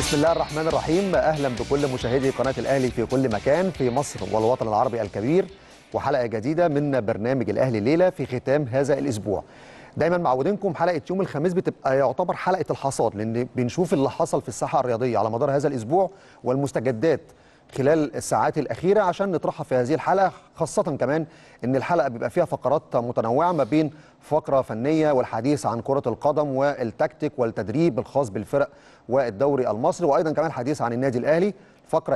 بسم الله الرحمن الرحيم اهلا بكل مشاهدي قناه الاهلي في كل مكان في مصر والوطن العربي الكبير وحلقه جديده من برنامج الاهلي الليله في ختام هذا الاسبوع دايما معودينكم حلقه يوم الخميس بتبقى يعتبر حلقه الحصاد لان بنشوف اللي حصل في الساحه الرياضيه على مدار هذا الاسبوع والمستجدات خلال الساعات الأخيرة عشان نطرحها في هذه الحلقة خاصة كمان أن الحلقة بيبقى فيها فقرات متنوعة ما بين فقرة فنية والحديث عن كرة القدم والتكتيك والتدريب الخاص بالفرق والدوري المصري وأيضا كمان الحديث عن النادي الأهلي الفقرة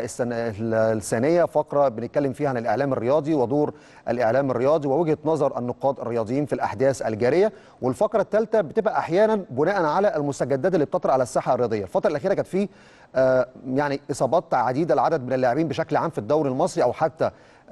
الثانية فقرة بنتكلم فيها عن الإعلام الرياضي ودور الإعلام الرياضي ووجهة نظر النقاد الرياضيين في الأحداث الجارية والفقرة الثالثة بتبقى أحيانا بناء على المستجدات اللي بتطرأ على الساحة الرياضية الفترة الأخيرة كانت في آه يعني إصابات عديدة العدد من اللاعبين بشكل عام في الدوري المصري أو حتى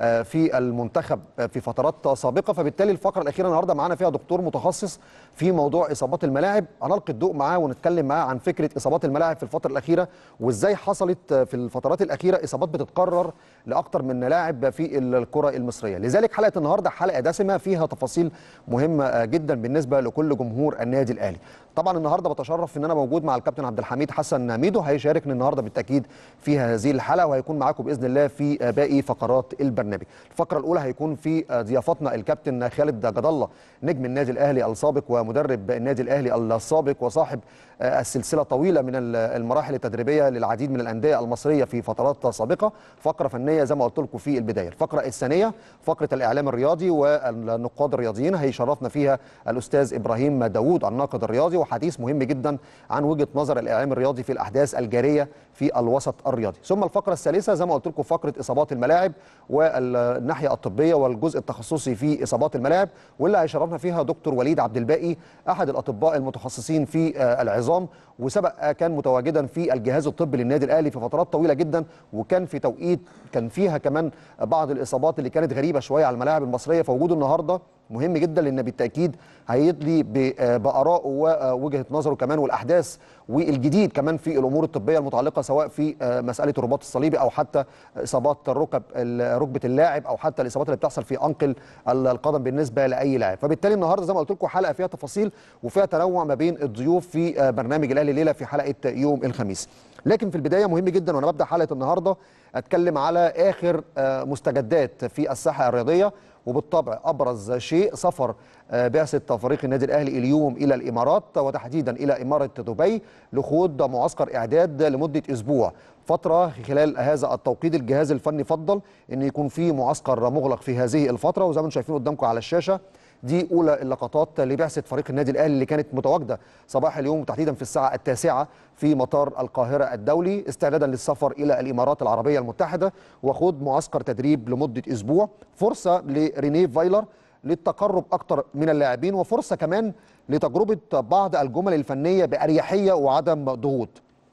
في المنتخب في فترات سابقه فبالتالي الفقره الاخيره النهارده معانا فيها دكتور متخصص في موضوع اصابات الملاعب هنلقي الضوء معاه ونتكلم معاه عن فكره اصابات الملاعب في الفتره الاخيره وازاي حصلت في الفترات الاخيره اصابات بتتكرر لاكثر من لاعب في الكره المصريه لذلك حلقه النهارده حلقه دسمه فيها تفاصيل مهمه جدا بالنسبه لكل جمهور النادي الاهلي طبعا النهارده بتشرف ان انا موجود مع الكابتن عبد الحميد حسن ميدو هيشاركني النهارده بالتاكيد في هذه الحلقه وهيكون معاكم باذن الله في باقي فقرات البرنامج الفقره الاولى هيكون في ضيافتنا الكابتن خالد جد الله نجم النادي الاهلي السابق ومدرب النادي الاهلي السابق وصاحب السلسله طويله من المراحل التدريبيه للعديد من الانديه المصريه في فترات سابقه فقره فنيه زي ما قلت لكم في البدايه الفقره الثانيه فقره الاعلام الرياضي والنقاد الرياضيين هيشرفنا فيها الاستاذ ابراهيم داوود الناقد الرياضي وحديث مهم جدا عن وجهه نظر الاعلام الرياضي في الاحداث الجاريه في الوسط الرياضي ثم الفقره الثالثه زي ما قلت لكم فقره اصابات الملاعب والناحيه الطبيه والجزء التخصصي في اصابات الملاعب واللي هيشرفنا فيها دكتور وليد عبد الباقي احد الاطباء المتخصصين في العظام وسبق كان متواجدا في الجهاز الطبي للنادي الاهلي في فترات طويله جدا وكان في توقيت كان فيها كمان بعض الاصابات اللي كانت غريبه شويه على الملاعب المصريه فوجوده النهارده مهم جدا لان بالتاكيد هيدلي بارائه ووجهه نظره كمان والاحداث والجديد كمان في الامور الطبيه المتعلقه سواء في مساله الرباط الصليبي او حتى اصابات الركب ركبه اللاعب او حتى الاصابات اللي بتحصل في انقل القدم بالنسبه لاي لاعب فبالتالي النهارده زي ما قلت لكم حلقه فيها تفاصيل وفيها تنوع ما بين الضيوف في برنامج الاهلي الليله في حلقه يوم الخميس لكن في البدايه مهم جدا وانا ببدا حلقه النهارده اتكلم على اخر مستجدات في الساحه الرياضيه وبالطبع ابرز شيء سفر بعثه فريق النادي الاهلي اليوم الى الامارات وتحديدا الى اماره دبي لخوض معسكر اعداد لمده اسبوع فتره خلال هذا التوقيت الجهاز الفني فضل ان يكون في معسكر مغلق في هذه الفتره وزي ما انتم شايفين قدامكم على الشاشه دي اولى اللقطات لبعثه فريق النادي الاهلي اللي كانت متواجده صباح اليوم تحديدا في الساعه التاسعه في مطار القاهره الدولي استعدادا للسفر الى الامارات العربيه المتحده وخوض معسكر تدريب لمده اسبوع فرصه لرينيه فايلر للتقرب اكثر من اللاعبين وفرصه كمان لتجربه بعض الجمل الفنيه باريحيه وعدم ضغوط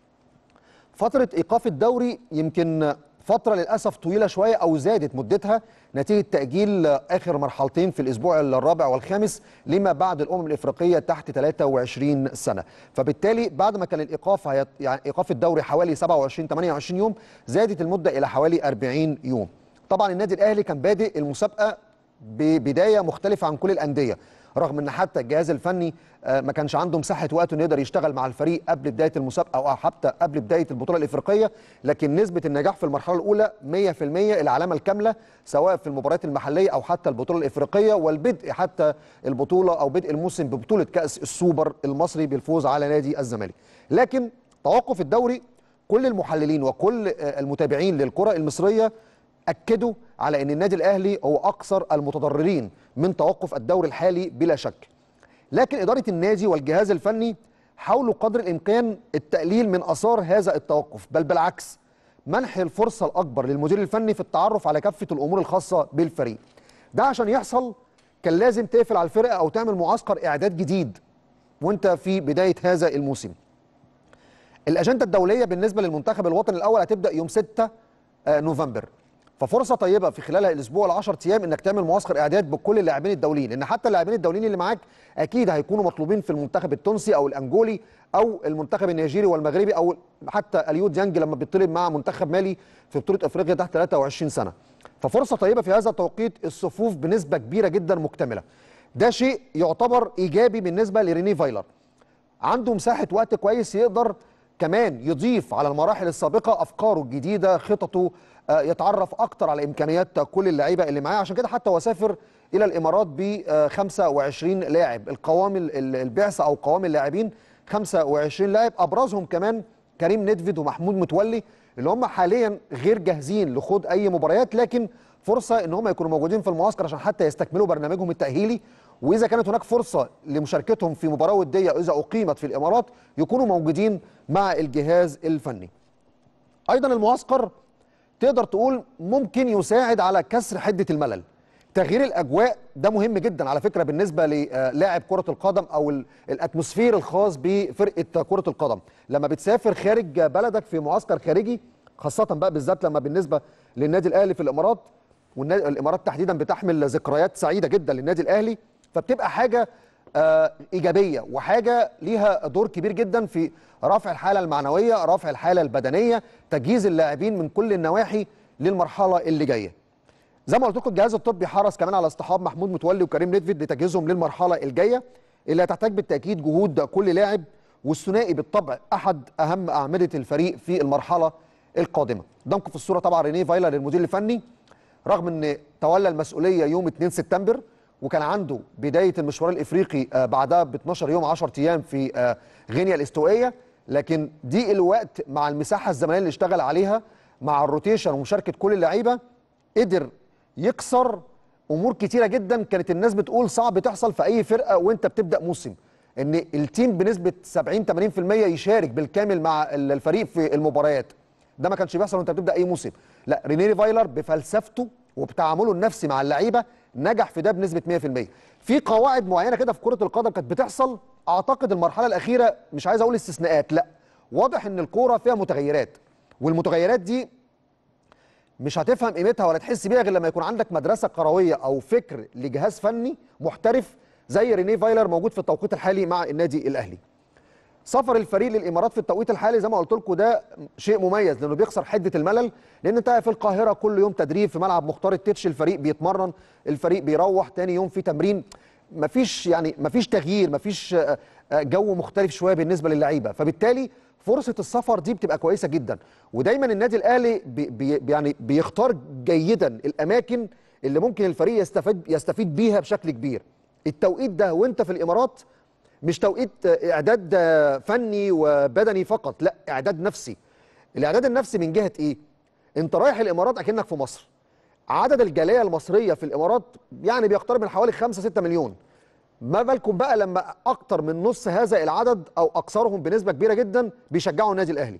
فتره ايقاف الدوري يمكن فترة للأسف طويلة شوية أو زادت مدتها نتيجة تأجيل آخر مرحلتين في الأسبوع الرابع والخامس لما بعد الأمم الإفريقية تحت 23 سنة فبالتالي بعد ما كان الإيقاف هيط... يعني إيقاف الدوري حوالي 27 28 يوم زادت المدة إلى حوالي 40 يوم طبعا النادي الأهلي كان بادئ المسابقة ببداية مختلفة عن كل الأندية رغم ان حتى الجهاز الفني ما كانش عنده مساحه وقت انه يقدر يشتغل مع الفريق قبل بدايه المسابقه او حتى قبل بدايه البطوله الافريقيه لكن نسبه النجاح في المرحله الاولى 100% العلامه الكامله سواء في المباريات المحليه او حتى البطوله الافريقيه والبدء حتى البطوله او بدء الموسم ببطوله كاس السوبر المصري بالفوز على نادي الزمالك لكن توقف الدوري كل المحللين وكل المتابعين للكره المصريه اكدوا على ان النادي الاهلي هو اكثر المتضررين من توقف الدوري الحالي بلا شك لكن اداره النادي والجهاز الفني حاولوا قدر الامكان التقليل من اثار هذا التوقف بل بالعكس منح الفرصه الاكبر للمدير الفني في التعرف على كافه الامور الخاصه بالفريق ده عشان يحصل كان لازم تقفل على الفرقه او تعمل معسكر اعداد جديد وانت في بدايه هذا الموسم الاجنده الدوليه بالنسبه للمنتخب الوطني الاول هتبدا يوم 6 نوفمبر ففرصه طيبه في خلال الاسبوع ال 10 ايام انك تعمل معسكر اعداد بكل اللاعبين الدوليين لان حتى اللاعبين الدوليين اللي معاك اكيد هيكونوا مطلوبين في المنتخب التونسي او الانجولي او المنتخب النيجيري والمغربي او حتى اليو ديانج لما بيطلب مع منتخب مالي في بطوله افريقيا تحت 23 سنه ففرصه طيبه في هذا التوقيت الصفوف بنسبه كبيره جدا مكتمله ده شيء يعتبر ايجابي بالنسبه لريني فايلر عنده مساحه وقت كويس يقدر كمان يضيف على المراحل السابقه افكاره الجديده خططه آه، يتعرف اكتر على امكانيات كل اللعيبه اللي معاه عشان كده حتى هو سافر الى الامارات ب 25 لاعب القوام ال- ال- البعثه او قوام اللاعبين 25 لاعب ابرزهم كمان كريم ندفد ومحمود متولي اللي هم حاليا غير جاهزين لخوض اي مباريات لكن فرصه ان هم يكونوا موجودين في المعسكر عشان حتى يستكملوا برنامجهم التاهيلي واذا كانت هناك فرصه لمشاركتهم في مباراه وديه اذا اقيمت في الامارات يكونوا موجودين مع الجهاز الفني. ايضا المعسكر تقدر تقول ممكن يساعد على كسر حده الملل. تغيير الاجواء ده مهم جدا على فكره بالنسبه للاعب كره القدم او ال- الاتموسفير الخاص بفرقه كره القدم لما بتسافر خارج بلدك في معسكر خارجي خاصه بقى بالذات لما بالنسبه للنادي الاهلي في الامارات والامارات تحديدا بتحمل ذكريات سعيده جدا للنادي الاهلي فبتبقى حاجه آه، ايجابيه وحاجه ليها دور كبير جدا في رفع الحاله المعنويه رفع الحاله البدنيه تجهيز اللاعبين من كل النواحي للمرحله اللي جايه زي ما قلت لكم الجهاز الطبي حرص كمان على اصطحاب محمود متولي وكريم ندفد لتجهيزهم للمرحله الجايه اللي هتحتاج بالتاكيد جهود كل لاعب والثنائي بالطبع احد اهم اعمده الفريق في المرحله القادمه قدامكم في الصوره طبعا رينيه فايلر المدير الفني رغم ان تولى المسؤوليه يوم 2 سبتمبر وكان عنده بدايه المشوار الافريقي آه، بعدها ب 12 يوم 10 ايام في آه، غينيا الاستوائيه لكن دي الوقت مع المساحه الزمنيه اللي اشتغل عليها مع الروتيشن ومشاركه كل اللعيبه قدر يكسر امور كتيره جدا كانت الناس بتقول صعب تحصل في اي فرقه وانت بتبدا موسم ان التيم بنسبه 70 80% يشارك بالكامل مع الفريق في المباريات ده ما كانش بيحصل وانت بتبدا اي موسم لا رينيري فايلر بفلسفته وبتعامله النفسي مع اللعيبه نجح في ده بنسبه 100% في قواعد معينه كده في كره القدم كانت بتحصل اعتقد المرحله الاخيره مش عايز اقول استثناءات لا واضح ان الكوره فيها متغيرات والمتغيرات دي مش هتفهم قيمتها ولا تحس بيها غير لما يكون عندك مدرسه كرويه او فكر لجهاز فني محترف زي رينيه فايلر موجود في التوقيت الحالي مع النادي الاهلي. سفر الفريق للامارات في التوقيت الحالي زي ما قلت لكم ده شيء مميز لانه بيكسر حده الملل لان انت في القاهره كل يوم تدريب في ملعب مختار التتش الفريق بيتمرن الفريق بيروح تاني يوم في تمرين مفيش يعني مفيش تغيير مفيش آه، آه، جو مختلف شويه بالنسبه للعيبه فبالتالي فرصه السفر دي بتبقى كويسه جدا ودايما النادي الاهلي بي بي يعني بيختار جيدا الاماكن اللي ممكن الفريق يستفيد يستفيد بيها بشكل كبير التوقيت ده وانت في الامارات مش توقيت آه، اعداد آه، فني وبدني فقط لا اعداد نفسي الاعداد النفسي من جهه ايه انت رايح الامارات اكنك في مصر عدد الجاليه المصريه في الامارات يعني بيقترب من حوالي 5 6 مليون ما بالكم بقى لما اكتر من نص هذا العدد او اكثرهم بنسبه كبيره جدا بيشجعوا النادي الاهلي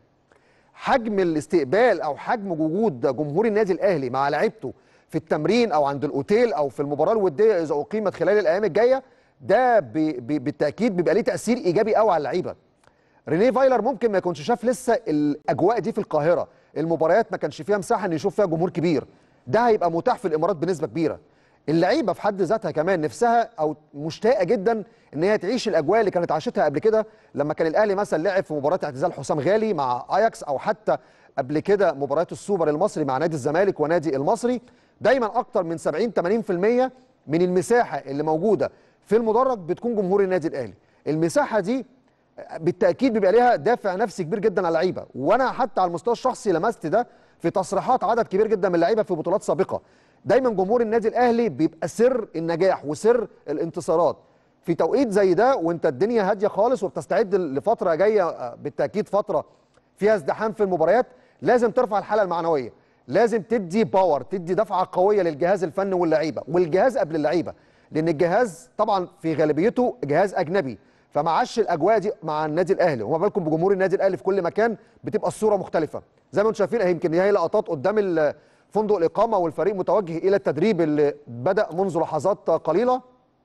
حجم الاستقبال او حجم وجود جمهور النادي الاهلي مع لعيبته في التمرين او عند الاوتيل او في المباراه الوديه اذا اقيمت خلال الايام الجايه ده بي بي بالتاكيد بيبقى ليه تاثير ايجابي قوي على اللعيبه رينيه فايلر ممكن ما يكونش شاف لسه الاجواء دي في القاهره المباريات ما كانش فيها مساحه ان يشوف فيها جمهور كبير ده هيبقى متاح في الامارات بنسبه كبيره اللعيبه في حد ذاتها كمان نفسها او مشتاقه جدا ان هي تعيش الاجواء اللي كانت عاشتها قبل كده لما كان الاهلي مثلا لعب في مباراه اعتزال حسام غالي مع اياكس او حتى قبل كده مباريات السوبر المصري مع نادي الزمالك ونادي المصري دايما اكتر من 70 80% من المساحه اللي موجوده في المدرج بتكون جمهور النادي الاهلي المساحه دي بالتاكيد بيبقى ليها دافع نفسي كبير جدا على اللعيبه وانا حتى على المستوى الشخصي لمست ده في تصريحات عدد كبير جدا من اللعيبه في بطولات سابقه دايما جمهور النادي الاهلي بيبقى سر النجاح وسر الانتصارات في توقيت زي ده وانت الدنيا هاديه خالص وبتستعد لفتره جايه آه، بالتاكيد فتره فيها ازدحام في المباريات لازم ترفع الحاله المعنويه لازم تدي باور تدي دفعه قويه للجهاز الفني واللعيبه والجهاز قبل اللعيبه لان الجهاز طبعا في غالبيته جهاز اجنبي فما عاش الاجواء دي مع النادي الاهلي وما بالكم بجمهور النادي الاهلي في كل مكان بتبقى الصوره مختلفه زي ما انتم شايفين اهي يمكن هي لقطات قدام ال- فندق الاقامه والفريق متوجه الى التدريب اللي بدا منذ لحظات قليله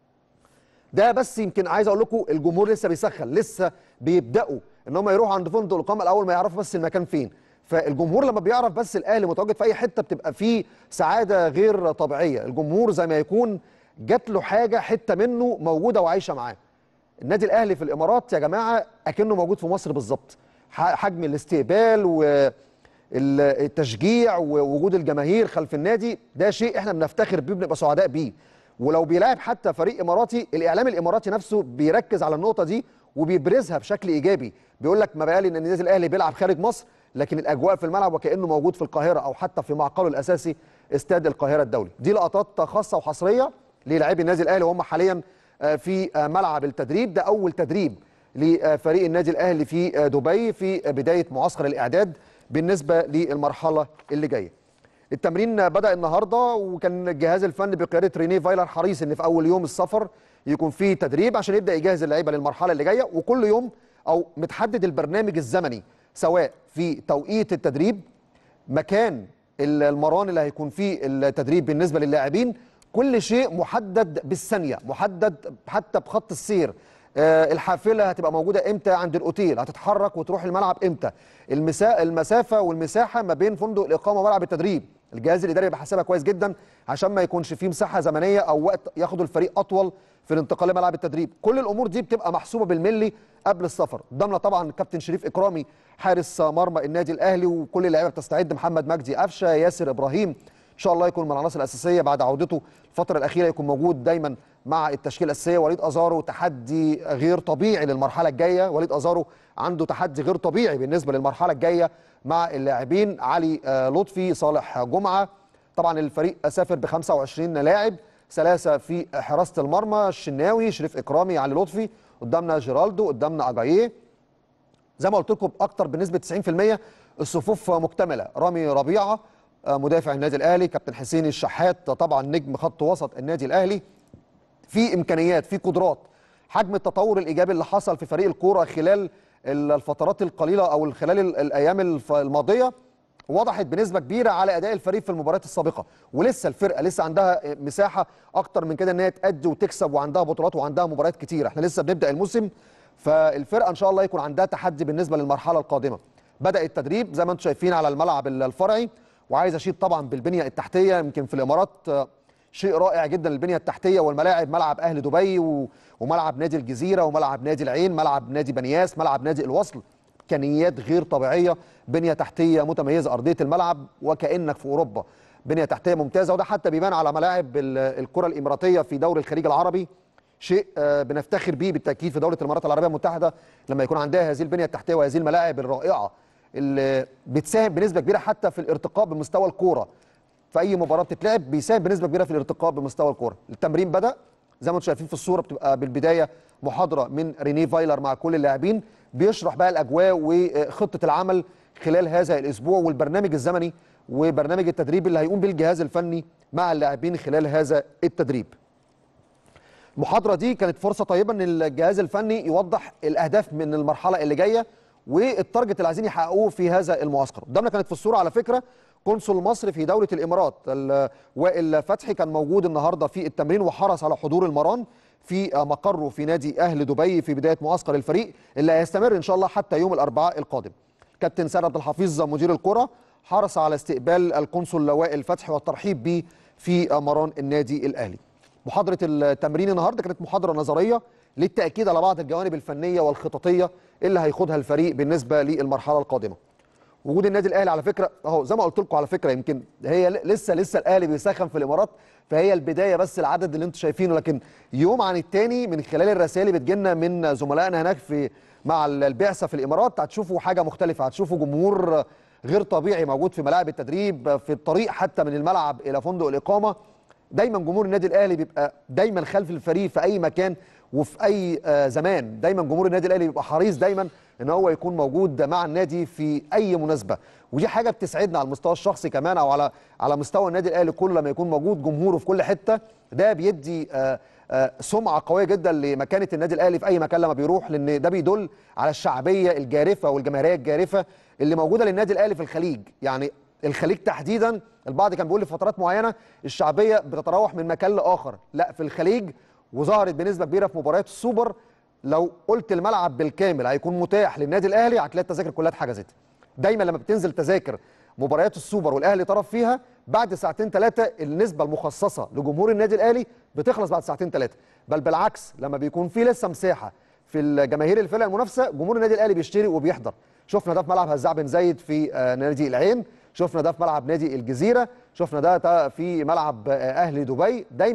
ده بس يمكن عايز اقول لكم الجمهور لسه بيسخن لسه بيبداوا ان هم يروحوا عند فندق الاقامه الاول ما يعرفوا بس المكان فين فالجمهور لما بيعرف بس الاهلي متواجد في اي حته بتبقى فيه سعاده غير طبيعيه الجمهور زي ما يكون جات له حاجه حته منه موجوده وعايشه معاه النادي الاهلي في الامارات يا جماعه اكنه موجود في مصر بالظبط ح- حجم الاستقبال والتشجيع ووجود الجماهير خلف النادي ده شيء احنا بنفتخر بيه بنبقى سعداء بيه ولو بيلاعب حتى فريق اماراتي الاعلام الاماراتي نفسه بيركز على النقطه دي وبيبرزها بشكل ايجابي بيقول لك ما بقالي ان النادي الاهلي بيلعب خارج مصر لكن الاجواء في الملعب وكانه موجود في القاهره او حتى في معقله الاساسي استاد القاهره الدولي دي لقطات خاصه وحصريه للاعبي النادي الاهلي وهم حاليا في ملعب التدريب ده اول تدريب لفريق النادي الاهلي في دبي في بدايه معسكر الاعداد بالنسبه للمرحله اللي جايه التمرين بدا النهارده وكان الجهاز الفني بقياده رينيه فايلر حريص ان في اول يوم السفر يكون فيه تدريب عشان يبدا يجهز اللعيبه للمرحله اللي جايه وكل يوم او متحدد البرنامج الزمني سواء في توقيت التدريب مكان المران اللي هيكون فيه التدريب بالنسبه للاعبين كل شيء محدد بالثانيه محدد حتى بخط السير آه الحافله هتبقى موجوده امتى عند الاوتيل هتتحرك وتروح الملعب امتى المسا... المسافه والمساحه ما بين فندق الاقامه وملعب التدريب الجهاز الاداري بيبقى حاسبها كويس جدا عشان ما يكونش فيه مساحه زمنيه او وقت ياخد الفريق اطول في الانتقال لملعب التدريب كل الامور دي بتبقى محسوبه بالملي قبل السفر قدامنا طبعا كابتن شريف اكرامي حارس مرمى النادي الاهلي وكل اللعيبه بتستعد محمد مجدي قفشه ياسر ابراهيم ان شاء الله يكون من العناصر الاساسيه بعد عودته الفتره الاخيره يكون موجود دايما مع التشكيله الاساسيه وليد ازارو تحدي غير طبيعي للمرحله الجايه وليد ازارو عنده تحدي غير طبيعي بالنسبه للمرحله الجايه مع اللاعبين علي لطفي صالح جمعه طبعا الفريق سافر ب 25 لاعب ثلاثه في حراسه المرمى الشناوي شريف اكرامي علي لطفي قدامنا جيرالدو قدامنا اجاييه زي ما قلت لكم اكتر بنسبه 90% الصفوف مكتمله رامي ربيعه مدافع النادي الاهلي كابتن حسين الشحات طبعا نجم خط وسط النادي الاهلي في امكانيات في قدرات حجم التطور الايجابي اللي حصل في فريق الكوره خلال الفترات القليله او خلال الايام الماضيه وضحت بنسبه كبيره على اداء الفريق في المباريات السابقه ولسه الفرقه لسه عندها مساحه اكتر من كده ان هي تأدي وتكسب وعندها بطولات وعندها مباريات كتيره احنا لسه بنبدا الموسم فالفرقه ان شاء الله يكون عندها تحدي بالنسبه للمرحله القادمه بدا التدريب زي ما انتم شايفين على الملعب الفرعي وعايز اشيد طبعا بالبنيه التحتيه يمكن في الامارات شيء رائع جدا البنيه التحتيه والملاعب ملعب اهل دبي وملعب نادي الجزيره وملعب نادي العين ملعب نادي بنياس ملعب نادي الوصل امكانيات غير طبيعيه بنيه تحتيه متميزه ارضيه الملعب وكانك في اوروبا بنيه تحتيه ممتازه وده حتى بيبان على ملاعب الكره الاماراتيه في دوري الخليج العربي شيء بنفتخر به بالتاكيد في دوله الامارات العربيه المتحده لما يكون عندها هذه البنيه التحتيه وهذه الملاعب الرائعه اللي بتساهم بنسبه كبيره حتى في الارتقاء بمستوى الكوره في اي مباراه بتتلعب بيساهم بنسبه كبيره في الارتقاء بمستوى الكوره التمرين بدا زي ما انتم شايفين في الصوره بتبقى بالبدايه محاضره من ريني فايلر مع كل اللاعبين بيشرح بقى الاجواء وخطه العمل خلال هذا الاسبوع والبرنامج الزمني وبرنامج التدريب اللي هيقوم به الجهاز الفني مع اللاعبين خلال هذا التدريب المحاضره دي كانت فرصه طيبه ان الجهاز الفني يوضح الاهداف من المرحله اللي جايه والتارجت اللي عايزين يحققوه في هذا المعسكر قدامنا كانت في الصوره على فكره قنصل مصر في دوله الامارات وائل فتحي كان موجود النهارده في التمرين وحرص على حضور المران في مقره في نادي اهل دبي في بدايه معسكر الفريق اللي هيستمر ان شاء الله حتى يوم الاربعاء القادم كابتن سيد عبد الحفيظ مدير الكره حرص على استقبال القنصل وائل فتحي والترحيب به في مران النادي الاهلي محاضره التمرين النهارده كانت محاضره نظريه للتاكيد على بعض الجوانب الفنيه والخططيه اللي هياخدها الفريق بالنسبه للمرحله القادمه وجود النادي الاهلي على فكره اهو زي ما قلت لكم على فكره يمكن هي لسه لسه الاهلي بيسخن في الامارات فهي البدايه بس العدد اللي انتم شايفينه لكن يوم عن التاني من خلال الرسائل اللي بتجيلنا من زملائنا هناك في مع البعثه في الامارات هتشوفوا حاجه مختلفه هتشوفوا جمهور غير طبيعي موجود في ملاعب التدريب في الطريق حتى من الملعب الى فندق الاقامه دايما جمهور النادي الاهلي بيبقى دايما خلف الفريق في اي مكان وفي اي آه زمان دايما جمهور النادي الاهلي بيبقى حريص دايما ان هو يكون موجود مع النادي في اي مناسبه ودي حاجه بتسعدنا على المستوى الشخصي كمان او على على مستوى النادي الاهلي كله لما يكون موجود جمهوره في كل حته ده بيدي آه آه سمعه قويه جدا لمكانه النادي الاهلي في اي مكان لما بيروح لان ده بيدل على الشعبيه الجارفه والجماهيريه الجارفه اللي موجوده للنادي الاهلي في الخليج يعني الخليج تحديدا البعض كان بيقول لي في فترات معينه الشعبيه بتتراوح من مكان لاخر لا في الخليج وظهرت بنسبه كبيره في مباريات السوبر لو قلت الملعب بالكامل هيكون متاح للنادي الاهلي هتلاقي التذاكر كلها اتحجزت دايما لما بتنزل تذاكر مباريات السوبر والاهلي طرف فيها بعد ساعتين ثلاثه النسبه المخصصه لجمهور النادي الاهلي بتخلص بعد ساعتين ثلاثه بل بالعكس لما بيكون في لسه مساحه في الجماهير الفرق المنافسه جمهور النادي الاهلي بيشتري وبيحضر شفنا ده في ملعب هزاع بن زايد في نادي العين شفنا ده في ملعب نادي الجزيره شفنا ده في ملعب اهلي دبي دايما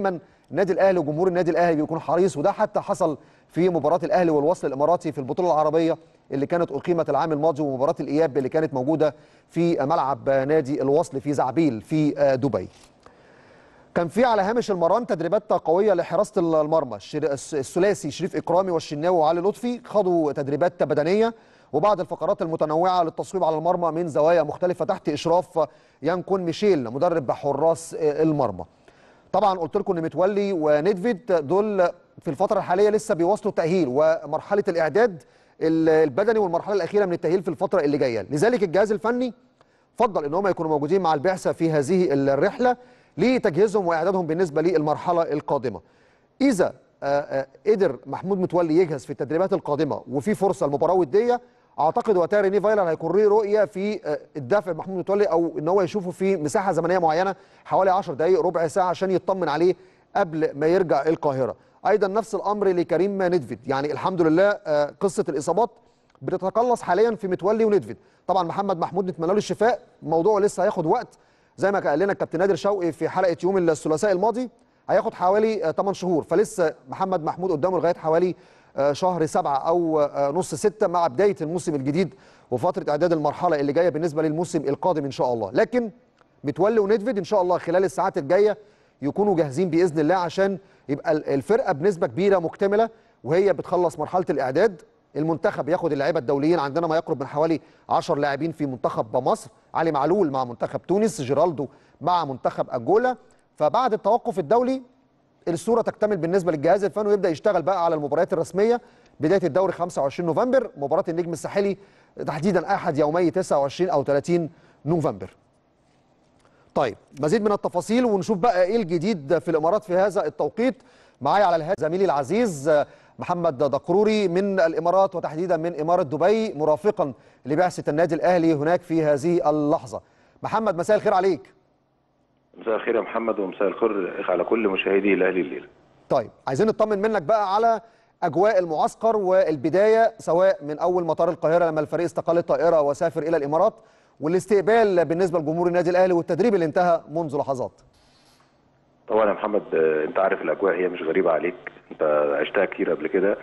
النادي الاهلي وجمهور النادي الاهلي بيكون حريص وده حتى حصل في مباراه الاهلي والوصل الاماراتي في البطوله العربيه اللي كانت اقيمت العام الماضي ومباراه الاياب اللي كانت موجوده في ملعب نادي الوصل في زعبيل في دبي. كان في على هامش المران تدريبات قويه لحراسه المرمى الثلاثي شريف اكرامي والشناوي وعلي لطفي خاضوا تدريبات بدنيه وبعض الفقرات المتنوعه للتصويب على المرمى من زوايا مختلفه تحت اشراف يانكون ميشيل مدرب حراس المرمى. طبعا قلت لكم ان متولي وندفيد دول في الفتره الحاليه لسه بيواصلوا التاهيل ومرحله الاعداد البدني والمرحله الاخيره من التاهيل في الفتره اللي جايه لذلك الجهاز الفني فضل ان هم يكونوا موجودين مع البعثه في هذه الرحله لتجهيزهم واعدادهم بالنسبه للمرحله القادمه اذا قدر محمود متولي يجهز في التدريبات القادمه وفي فرصه المباراه وديه اعتقد وقتها ريني فايلر هيكون له رؤيه في الدفع محمود متولي او ان هو يشوفه في مساحه زمنيه معينه حوالي 10 دقائق ربع ساعه عشان يطمن عليه قبل ما يرجع القاهره ايضا نفس الامر لكريم ندفيد يعني الحمد لله قصه الاصابات بتتقلص حاليا في متولي وندفيد طبعا محمد محمود نتمنى له الشفاء الموضوع لسه هياخد وقت زي ما قال لنا الكابتن نادر شوقي في حلقه يوم الثلاثاء الماضي هياخد حوالي 8 شهور فلسه محمد محمود قدامه لغايه حوالي شهر سبعة أو نص ستة مع بداية الموسم الجديد وفترة إعداد المرحلة اللي جاية بالنسبة للموسم القادم إن شاء الله لكن متولي وندفيد إن شاء الله خلال الساعات الجاية يكونوا جاهزين بإذن الله عشان يبقى الفرقة بنسبة كبيرة مكتملة وهي بتخلص مرحلة الإعداد المنتخب ياخد اللعيبه الدوليين عندنا ما يقرب من حوالي 10 لاعبين في منتخب مصر علي معلول مع منتخب تونس جيرالدو مع منتخب انجولا فبعد التوقف الدولي الصوره تكتمل بالنسبه للجهاز الفني ويبدا يشتغل بقى على المباريات الرسميه بدايه الدوري 25 نوفمبر مباراه النجم الساحلي تحديدا احد يومي 29 او 30 نوفمبر طيب مزيد من التفاصيل ونشوف بقى ايه الجديد في الامارات في هذا التوقيت معايا على الهاتف زميلي العزيز محمد دقروري من الامارات وتحديدا من اماره دبي مرافقا لبعثه النادي الاهلي هناك في هذه اللحظه محمد مساء الخير عليك مساء الخير يا محمد ومساء الخير على كل مشاهدي الاهلي الليله طيب عايزين نطمن منك بقى على اجواء المعسكر والبدايه سواء من اول مطار القاهره لما الفريق استقل الطائره وسافر الى الامارات والاستقبال بالنسبه لجمهور النادي الاهلي والتدريب اللي انتهى منذ لحظات طبعا يا محمد انت عارف الاجواء هي مش غريبه عليك انت عشتها كتير قبل كده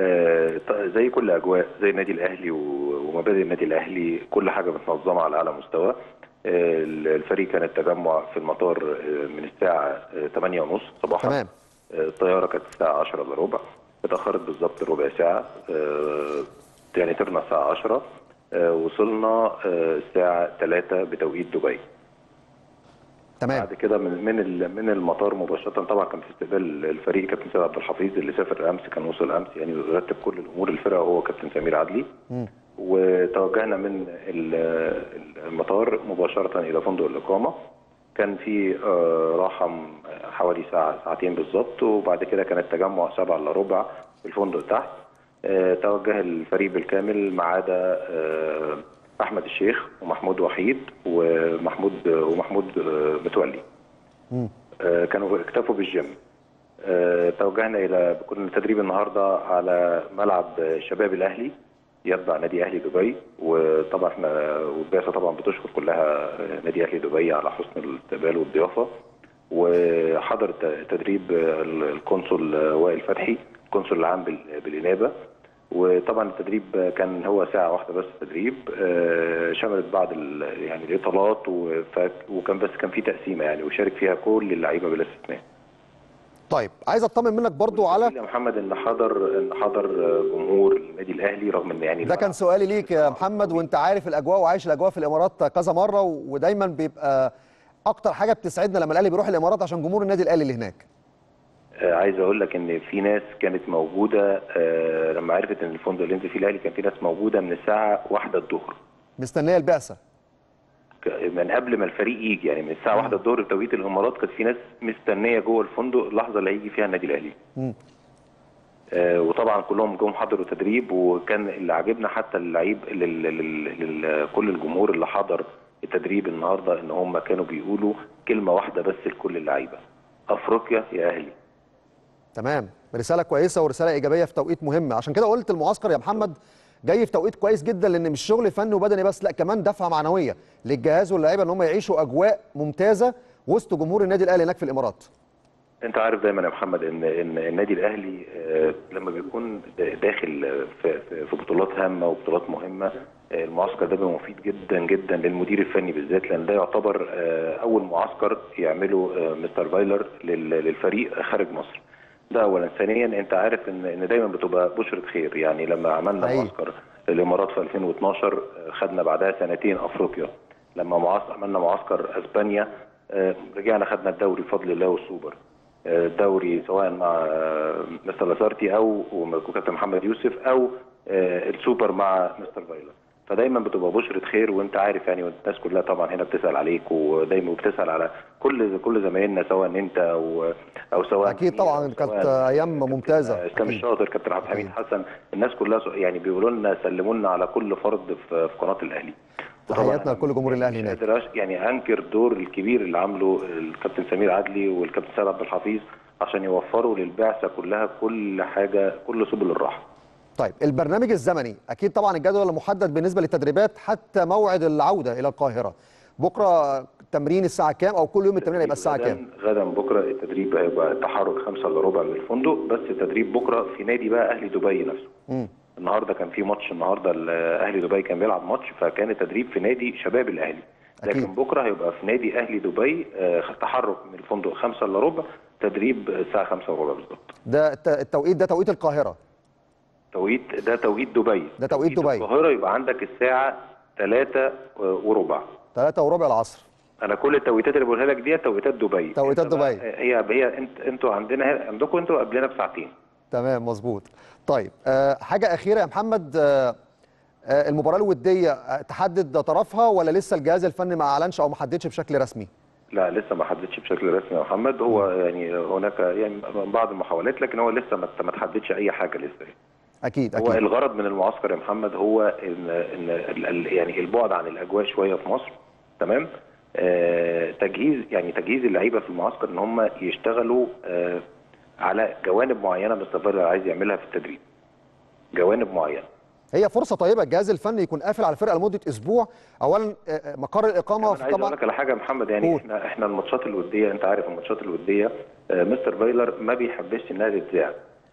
زي كل اجواء زي النادي الاهلي ومبادئ النادي الاهلي كل حاجه متنظمه على اعلى مستوى الفريق كان التجمع في المطار من الساعه 8:30 صباحا تمام الطياره كانت الساعه 10 الا ربع اتاخرت بالظبط ربع ساعه يعني طرنا الساعه 10 وصلنا الساعه 3 بتوقيت دبي تمام بعد كده من من من المطار مباشره طبعا كان في استقبال الفريق كابتن سيد عبد الحفيظ اللي سافر امس كان وصل امس يعني رتب كل الامور الفرقه هو كابتن سمير عدلي م. وتوجهنا من المطار مباشره الى فندق الاقامه كان في راحه حوالي ساعه ساعتين بالظبط وبعد كده كان التجمع سبعة الا ربع في الفندق تحت توجه الفريق بالكامل ما عدا احمد الشيخ ومحمود وحيد ومحمود ومحمود متولي م. كانوا اكتفوا بالجيم توجهنا الى كنا تدريب النهارده على ملعب شباب الاهلي يتبع نادي اهلي دبي وطبعا احنا والبعثه طبعا بتشكر كلها نادي اهلي دبي على حسن الاستقبال والضيافه وحضر تدريب القنصل وائل فتحي القنصل العام بالانابه وطبعا التدريب كان هو ساعه واحده بس تدريب شملت بعض يعني الاطالات وكان بس كان في تقسيمه يعني وشارك فيها كل اللعيبه بلا استثناء طيب عايز اطمن منك برضو على يا محمد ان حضر ان حضر جمهور النادي الاهلي رغم ان يعني ده كان سؤالي ليك يا محمد وانت عارف الاجواء وعايش الاجواء في الامارات كذا مره ودايما بيبقى اكتر حاجه بتسعدنا لما الاهلي بيروح الامارات عشان جمهور النادي الاهلي اللي هناك عايز اقول لك ان في ناس كانت موجوده لما عرفت ان الفندق اللي انت فيه الاهلي كان في ناس موجوده من الساعه واحدة الظهر مستنيه البعثه من قبل ما الفريق يجي يعني من الساعه واحدة الظهر بتوقيت الامارات كانت في ناس مستنيه جوه الفندق اللحظه اللي هيجي فيها النادي الاهلي آه وطبعا كلهم جم حضروا تدريب وكان اللي عاجبنا حتى اللعيب كل الجمهور اللي حضر التدريب النهارده ان هم كانوا بيقولوا كلمه واحده بس لكل اللعيبه افريقيا يا اهلي تمام رساله كويسه ورساله ايجابيه في توقيت مهم عشان كده قلت المعسكر يا محمد جاي في توقيت كويس جدا لان مش شغل فني وبدني بس لا كمان دفعه معنويه للجهاز واللعيبه ان هم يعيشوا اجواء ممتازه وسط جمهور النادي الاهلي هناك في الامارات انت عارف دايما يا محمد ان ان النادي الاهلي آه، لما بيكون دا- داخل آه، في في- في بطولات هامه وبطولات مهمه آه، المعسكر ده بيبقى مفيد جدا جدا للمدير الفني بالذات لان ده يعتبر آه، اول معسكر يعمله آه، مستر فايلر لل- للفريق خارج مصر ده اولا ثانيا انت عارف ان ان دايما بتبقى بشره خير يعني لما عملنا حقيقي. معسكر الامارات في 2012 آه، خدنا بعدها سنتين افريقيا لما معسكر عملنا معسكر اسبانيا آه، رجعنا خدنا الدوري بفضل الله والسوبر آه، الدوري سواء مع آه، مستر لاسارتي او وكابتن محمد يوسف او آه، السوبر مع مستر فايلر فدايما بتبقى بشرة خير وانت عارف يعني والناس كلها طبعا هنا بتسأل عليك ودايما بتسأل على كل كل زمايلنا سواء انت او او سواء اكيد أمير طبعا أو كانت سواء ايام كابتن ممتازه اسلام أكيد. الشاطر كابتن عبد الحميد حسن الناس كلها س- يعني بيقولوا لنا سلموا لنا على كل فرد في في قناه الاهلي وطبعاً تحياتنا أنا لكل جمهور الأهلي مش هناك. قادر أش- يعني انكر الدور الكبير اللي عامله الكابتن سمير عدلي والكابتن سيد عبد الحفيظ عشان يوفروا للبعثه كلها كل حاجه كل سبل الراحه طيب البرنامج الزمني اكيد طبعا الجدول محدد بالنسبه للتدريبات حتى موعد العوده الى القاهره بكره تمرين الساعه كام او كل يوم التمرين هيبقى الساعه غداً- كام غدا بكره التدريب هيبقى تحرك خمسة الا ربع من الفندق بس التدريب بكره في نادي بقى اهلي دبي نفسه مم. النهارده كان في ماتش النهارده ال- اهلي دبي كان بيلعب ماتش فكان التدريب في نادي شباب الاهلي لكن أكيد. بكره هيبقى في نادي اهلي دبي آه، تحرك من الفندق خمسة الا ربع تدريب الساعه خمسة وربع بالظبط ده الت- التوقيت ده توقيت القاهره توقيت ده توقيت دبي ده توقيت دبي. القاهره يبقى عندك الساعه 3 وربع 3 وربع العصر انا كل التوقيتات اللي بقولها لك دي توقيتات دبي توقيتات أنت بقى- دبي. هي هي انت انتوا عندنا عندكم انتوا قبلنا بساعتين تمام مظبوط طيب أه حاجه اخيره يا محمد أه أه المباراه الوديه أه تحدد طرفها ولا لسه الجهاز الفني ما اعلنش او ما حددش بشكل رسمي لا لسه ما حددش بشكل رسمي يا محمد هو يعني هناك يعني بعض المحاولات لكن هو لسه ما ما تحددش اي حاجه لسه اكيد هو اكيد الغرض من المعسكر يا محمد هو ان ان ال- ال- يعني البعد عن الاجواء شويه في مصر تمام آه تجهيز يعني تجهيز اللعيبه في المعسكر ان هم يشتغلوا آه على جوانب معينه مستر فايلر عايز يعملها في التدريب جوانب معينه هي فرصه طيبه الجهاز الفني يكون قافل على الفرقه لمده اسبوع اولا أه، أه، مقر الاقامه انا عايز اقول طبعا لك على حاجه يا محمد يعني قول. احنا احنا الماتشات الوديه انت عارف الماتشات الوديه آه، مستر فايلر ما بيحبش انها تتذاع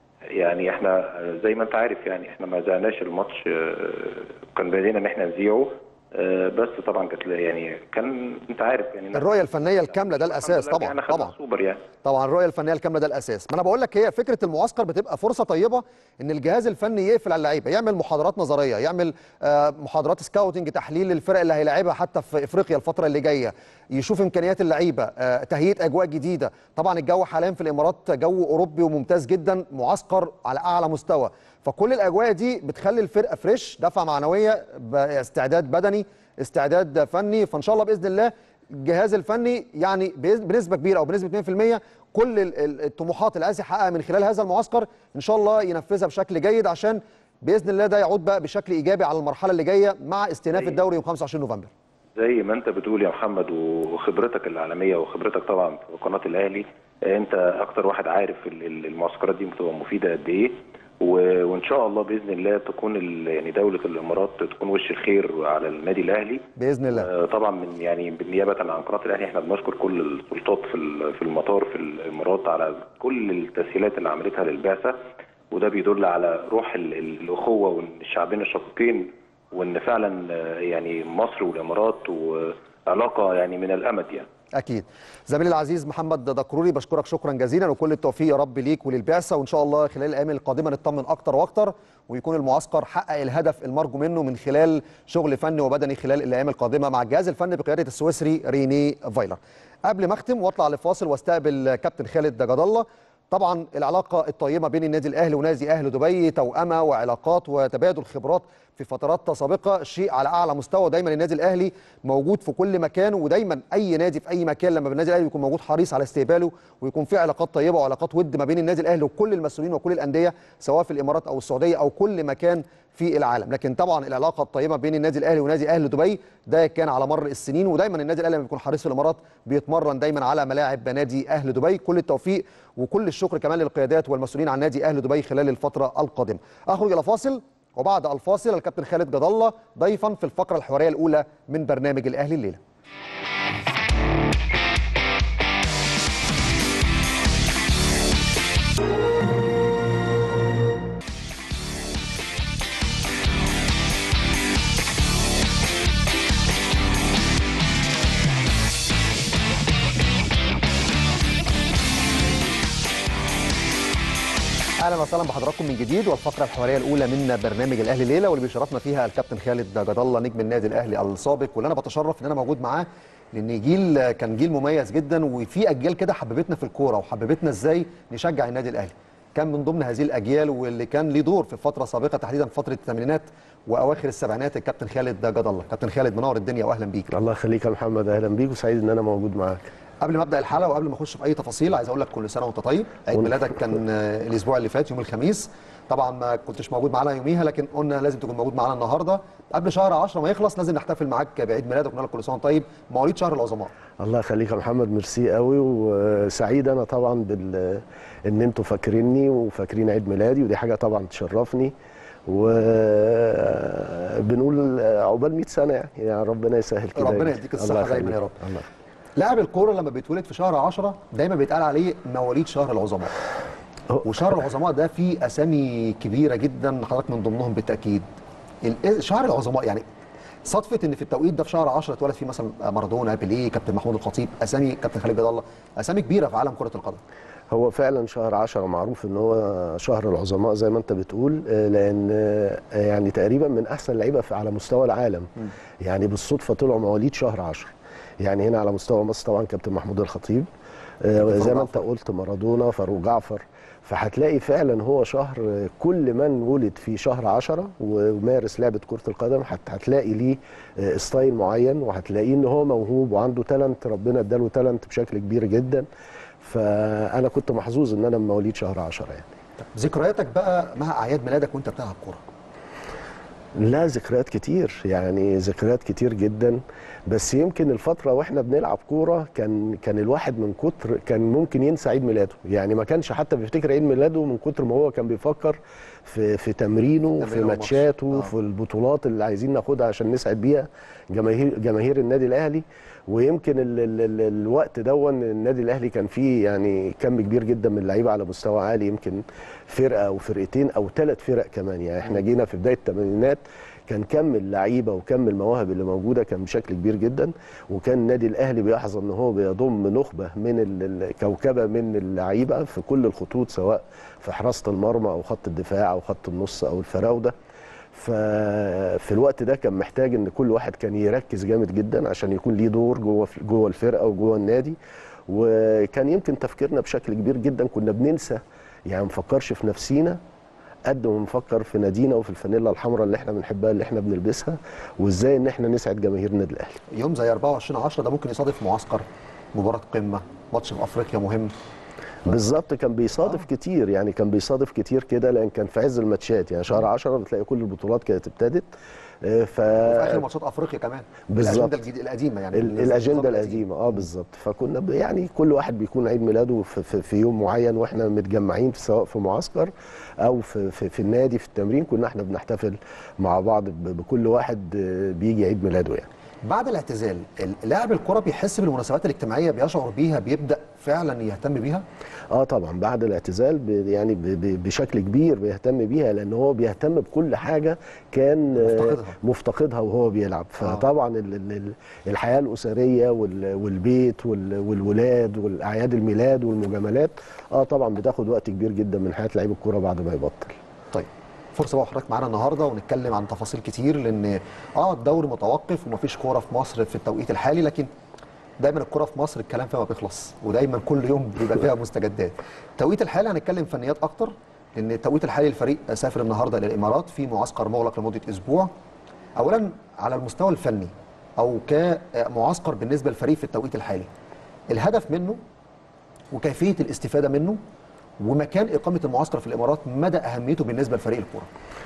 يعني احنا آه، زي ما انت عارف يعني احنا ما ذعناش الماتش آه، كان بدينا ان احنا نذيعه آه، بس طبعا كانت يعني كان انت عارف يعني الرؤيه الفنيه الكامله ده الاساس الحمد لله طبعا احنا خدنا طبعا السوبر يعني طبعا الرؤيه الفنيه الكامله ده الاساس ما انا بقول لك هي فكره المعسكر بتبقى فرصه طيبه ان الجهاز الفني يقفل على اللعيبه يعمل محاضرات نظريه يعمل آه، محاضرات سكاوتنج تحليل للفرق اللي هيلاعبها حتى في افريقيا الفتره اللي جايه يشوف امكانيات اللعيبه آه، تهيئه اجواء جديده طبعا الجو حاليا في الامارات جو اوروبي وممتاز جدا معسكر على اعلى مستوى فكل الاجواء دي بتخلي الفرقه فريش دفعه معنويه ب- استعداد بدني استعداد فني فان شاء الله باذن الله الجهاز الفني يعني بإذ- بنسبه كبيره او بنسبه 2% كل ال- ال- الطموحات اللي عايز يحققها من خلال هذا المعسكر ان شاء الله ينفذها بشكل جيد عشان باذن الله ده يعود بقى بشكل ايجابي على المرحله اللي جايه مع استئناف الدوري يوم 25 نوفمبر زي ما انت بتقول يا محمد وخبرتك العالميه وخبرتك طبعا في قناه الاهلي انت اكتر واحد عارف ال- ال- المعسكرات دي بتبقى مفيده قد ايه و- وان شاء الله باذن الله تكون ال- يعني دوله الامارات تكون وش الخير على النادي الاهلي باذن الله آه، طبعا من يعني بالنيابه عن قناه الاهلي احنا بنشكر كل السلطات في ال- في المطار في الامارات على كل التسهيلات اللي عملتها للبعثه وده بيدل على روح ال- ال- الاخوه وان الشعبين الشقيقين وان فعلا آه، يعني مصر والامارات وعلاقه يعني من الامد يعني اكيد زميلي العزيز محمد دكروري بشكرك شكرا جزيلا وكل التوفيق يا رب ليك وللبعثه وان شاء الله خلال الايام القادمه نطمن اكتر واكتر ويكون المعسكر حقق الهدف المرجو منه من خلال شغل فني وبدني خلال الايام القادمه مع الجهاز الفني بقياده السويسري ريني فايلر قبل ما اختم واطلع لفاصل واستقبل كابتن خالد جد الله طبعا العلاقه الطيبه بين النادي الاهلي ونادي اهل دبي توأمه وعلاقات وتبادل خبرات في فترات سابقه شيء على اعلى مستوى دايما النادي الاهلي موجود في كل مكان ودايما اي نادي في اي مكان لما النادي الاهلي يكون موجود حريص على استقباله ويكون في علاقات طيبه وعلاقات ود ما بين النادي الاهلي وكل المسؤولين وكل الانديه سواء في الامارات او السعوديه او كل مكان في العالم لكن طبعا العلاقه الطيبه بين النادي الاهلي ونادي اهل دبي ده كان على مر السنين ودايما النادي الاهلي لما بيكون حريص في الامارات بيتمرن دايما على ملاعب نادي اهل دبي كل التوفيق وكل الشكر كمان للقيادات والمسؤولين عن نادي اهل دبي خلال الفتره القادمه اخرج الى فاصل وبعد الفاصل الكابتن خالد جد الله ضيفا في الفقره الحواريه الاولى من برنامج الاهلي الليله اهلا وسهلا بحضراتكم من جديد والفقره الحواريه الاولى من برنامج الاهلي ليله واللي بيشرفنا فيها الكابتن خالد جد الله نجم النادي الاهلي السابق واللي انا بتشرف ان انا موجود معاه لان جيل كان جيل مميز جدا وفي اجيال كده حببتنا في الكوره وحببتنا ازاي نشجع النادي الاهلي كان من ضمن هذه الاجيال واللي كان ليه دور في فتره سابقه تحديدا فتره الثمانينات واواخر السبعينات الكابتن خالد جد الله كابتن خالد منور الدنيا واهلا بيك الله يخليك يا محمد اهلا بيك وسعيد ان انا موجود معاك قبل ما ابدا الحلقه وقبل ما اخش في اي تفاصيل عايز اقول لك كل سنه وانت طيب عيد وأنت- ميلادك كان آه، الاسبوع اللي فات يوم الخميس طبعا ما كنتش موجود معانا يوميها لكن قلنا لازم تكون موجود معانا النهارده قبل شهر 10 ما يخلص لازم نحتفل معاك بعيد ميلادك ونقول لك كل سنه وانت طيب مواليد شهر العظماء الله يخليك يا محمد ميرسي قوي وسعيد انا طبعا بال ان انتوا فاكريني وفاكرين عيد ميلادي ودي حاجه طبعا تشرفني وبنقول عقبال 100 سنه يعني, يعني ربنا يسهل كده ربنا يديك الصحة الله دايما يا يخليك. رب. الله لاعب الكوره لما بيتولد في شهر 10 دايما بيتقال عليه مواليد شهر العظماء هو- وشهر العظماء ده فيه اسامي كبيره جدا حضرتك من ضمنهم بالتاكيد ال- شهر العظماء يعني صدفه ان في التوقيت ده في شهر 10 اتولد فيه مثلا مارادونا بيليه كابتن محمود الخطيب اسامي كابتن خالد جد الله اسامي كبيره في عالم كره القدم هو فعلا شهر 10 معروف ان هو شهر العظماء زي ما انت بتقول آه، لان آه، يعني تقريبا من احسن اللعيبه في- على مستوى العالم يعني بالصدفه طلعوا مواليد شهر 10 يعني هنا على مستوى مصر طبعا كابتن محمود الخطيب آه، زي ما انت قلت مارادونا فاروق جعفر فهتلاقي فعلا هو شهر آه، كل من ولد في شهر 10 ومارس لعبه كره القدم هت- هتلاقي ليه آه، ستايل معين وهتلاقيه ان هو موهوب وعنده تالنت ربنا اداله تالنت بشكل كبير جدا فانا كنت محظوظ ان انا من مواليد شهر 10 يعني ذكرياتك بقى مع اعياد ميلادك وانت بتلعب كوره لا ذكريات كتير يعني ذكريات كتير جدا بس يمكن الفترة واحنا بنلعب كورة كان كان الواحد من كتر كان ممكن ينسى عيد ميلاده يعني ما كانش حتى بيفتكر عيد ميلاده من كتر ما هو كان بيفكر في في تمرينه في تمرينه ماتشاته وماتش. آه. في البطولات اللي عايزين ناخدها عشان نسعد بيها جماهير جماهير النادي الاهلي ويمكن ال ال ال الوقت دون النادي الاهلي كان فيه يعني كم كبير جدا من اللعيبه على مستوى عالي يمكن فرقه او فرقتين او ثلاث فرق كمان يعني احنا جينا في بدايه الثمانينات كان كم اللعيبه وكم المواهب اللي موجوده كان بشكل كبير جدا وكان النادي الاهلي بيحظى ان هو بيضم نخبه من ال- الكوكبه من اللعيبه في كل الخطوط سواء في حراسه المرمى او خط الدفاع او خط النص او الفراوده ففي الوقت ده كان محتاج ان كل واحد كان يركز جامد جدا عشان يكون ليه دور جوه جوه الفرقه وجوه النادي وكان يمكن تفكيرنا بشكل كبير جدا كنا بننسى يعني ما نفكرش في نفسينا قد ما نفكر في نادينا وفي الفانيلا الحمراء اللي احنا بنحبها اللي احنا بنلبسها وازاي ان احنا نسعد جماهير النادي الاهلي يوم زي 24 10 ده ممكن يصادف معسكر مباراه قمه ماتش في افريقيا مهم بالظبط كان بيصادف كتير يعني كان بيصادف كتير كده لان كان في عز الماتشات يعني شهر 10 بتلاقي كل البطولات كانت ابتدت آه، ف وفي اخر ماتشات افريقيا كمان بالظبط. الاجنده الجديد القديمه يعني ال- الاجنده القديمه اه بالظبط فكنا ب- يعني كل واحد بيكون عيد ميلاده في, في, في يوم معين واحنا متجمعين في سواء في معسكر او في, في, في النادي في التمرين كنا احنا بنحتفل مع بعض ب- بكل واحد آه، بيجي عيد ميلاده يعني بعد الاعتزال لاعب الكره بيحس بالمناسبات الاجتماعيه بيشعر بيها بيبدا فعلا يهتم بيها اه طبعا بعد الاعتزال ب- يعني ب- ب- بشكل كبير بيهتم بيها لان هو بيهتم بكل حاجه كان آه، مفتقدها. مفتقدها وهو بيلعب فطبعا ال- ال- ال- الحياه الاسريه وال- والبيت وال- والولاد والاعياد الميلاد والمجاملات اه طبعا بتاخد وقت كبير جدا من حياه لعيب الكوره بعد ما يبطل طيب فرصه بقى حضرتك معانا النهارده ونتكلم عن تفاصيل كتير لان اه الدوري متوقف ومفيش كوره في مصر في التوقيت الحالي لكن دايما الكوره في مصر الكلام فيها ما بيخلص ودايما كل يوم بيبقى فيها مستجدات التوقيت الحالي هنتكلم فنيات اكتر لان التوقيت الحالي الفريق سافر النهارده الى الامارات في معسكر مغلق لمده اسبوع اولا على المستوى الفني او كمعسكر بالنسبه للفريق في التوقيت الحالي الهدف منه وكيفيه الاستفاده منه ومكان اقامه المعسكر في الامارات مدى اهميته بالنسبه لفريق الكوره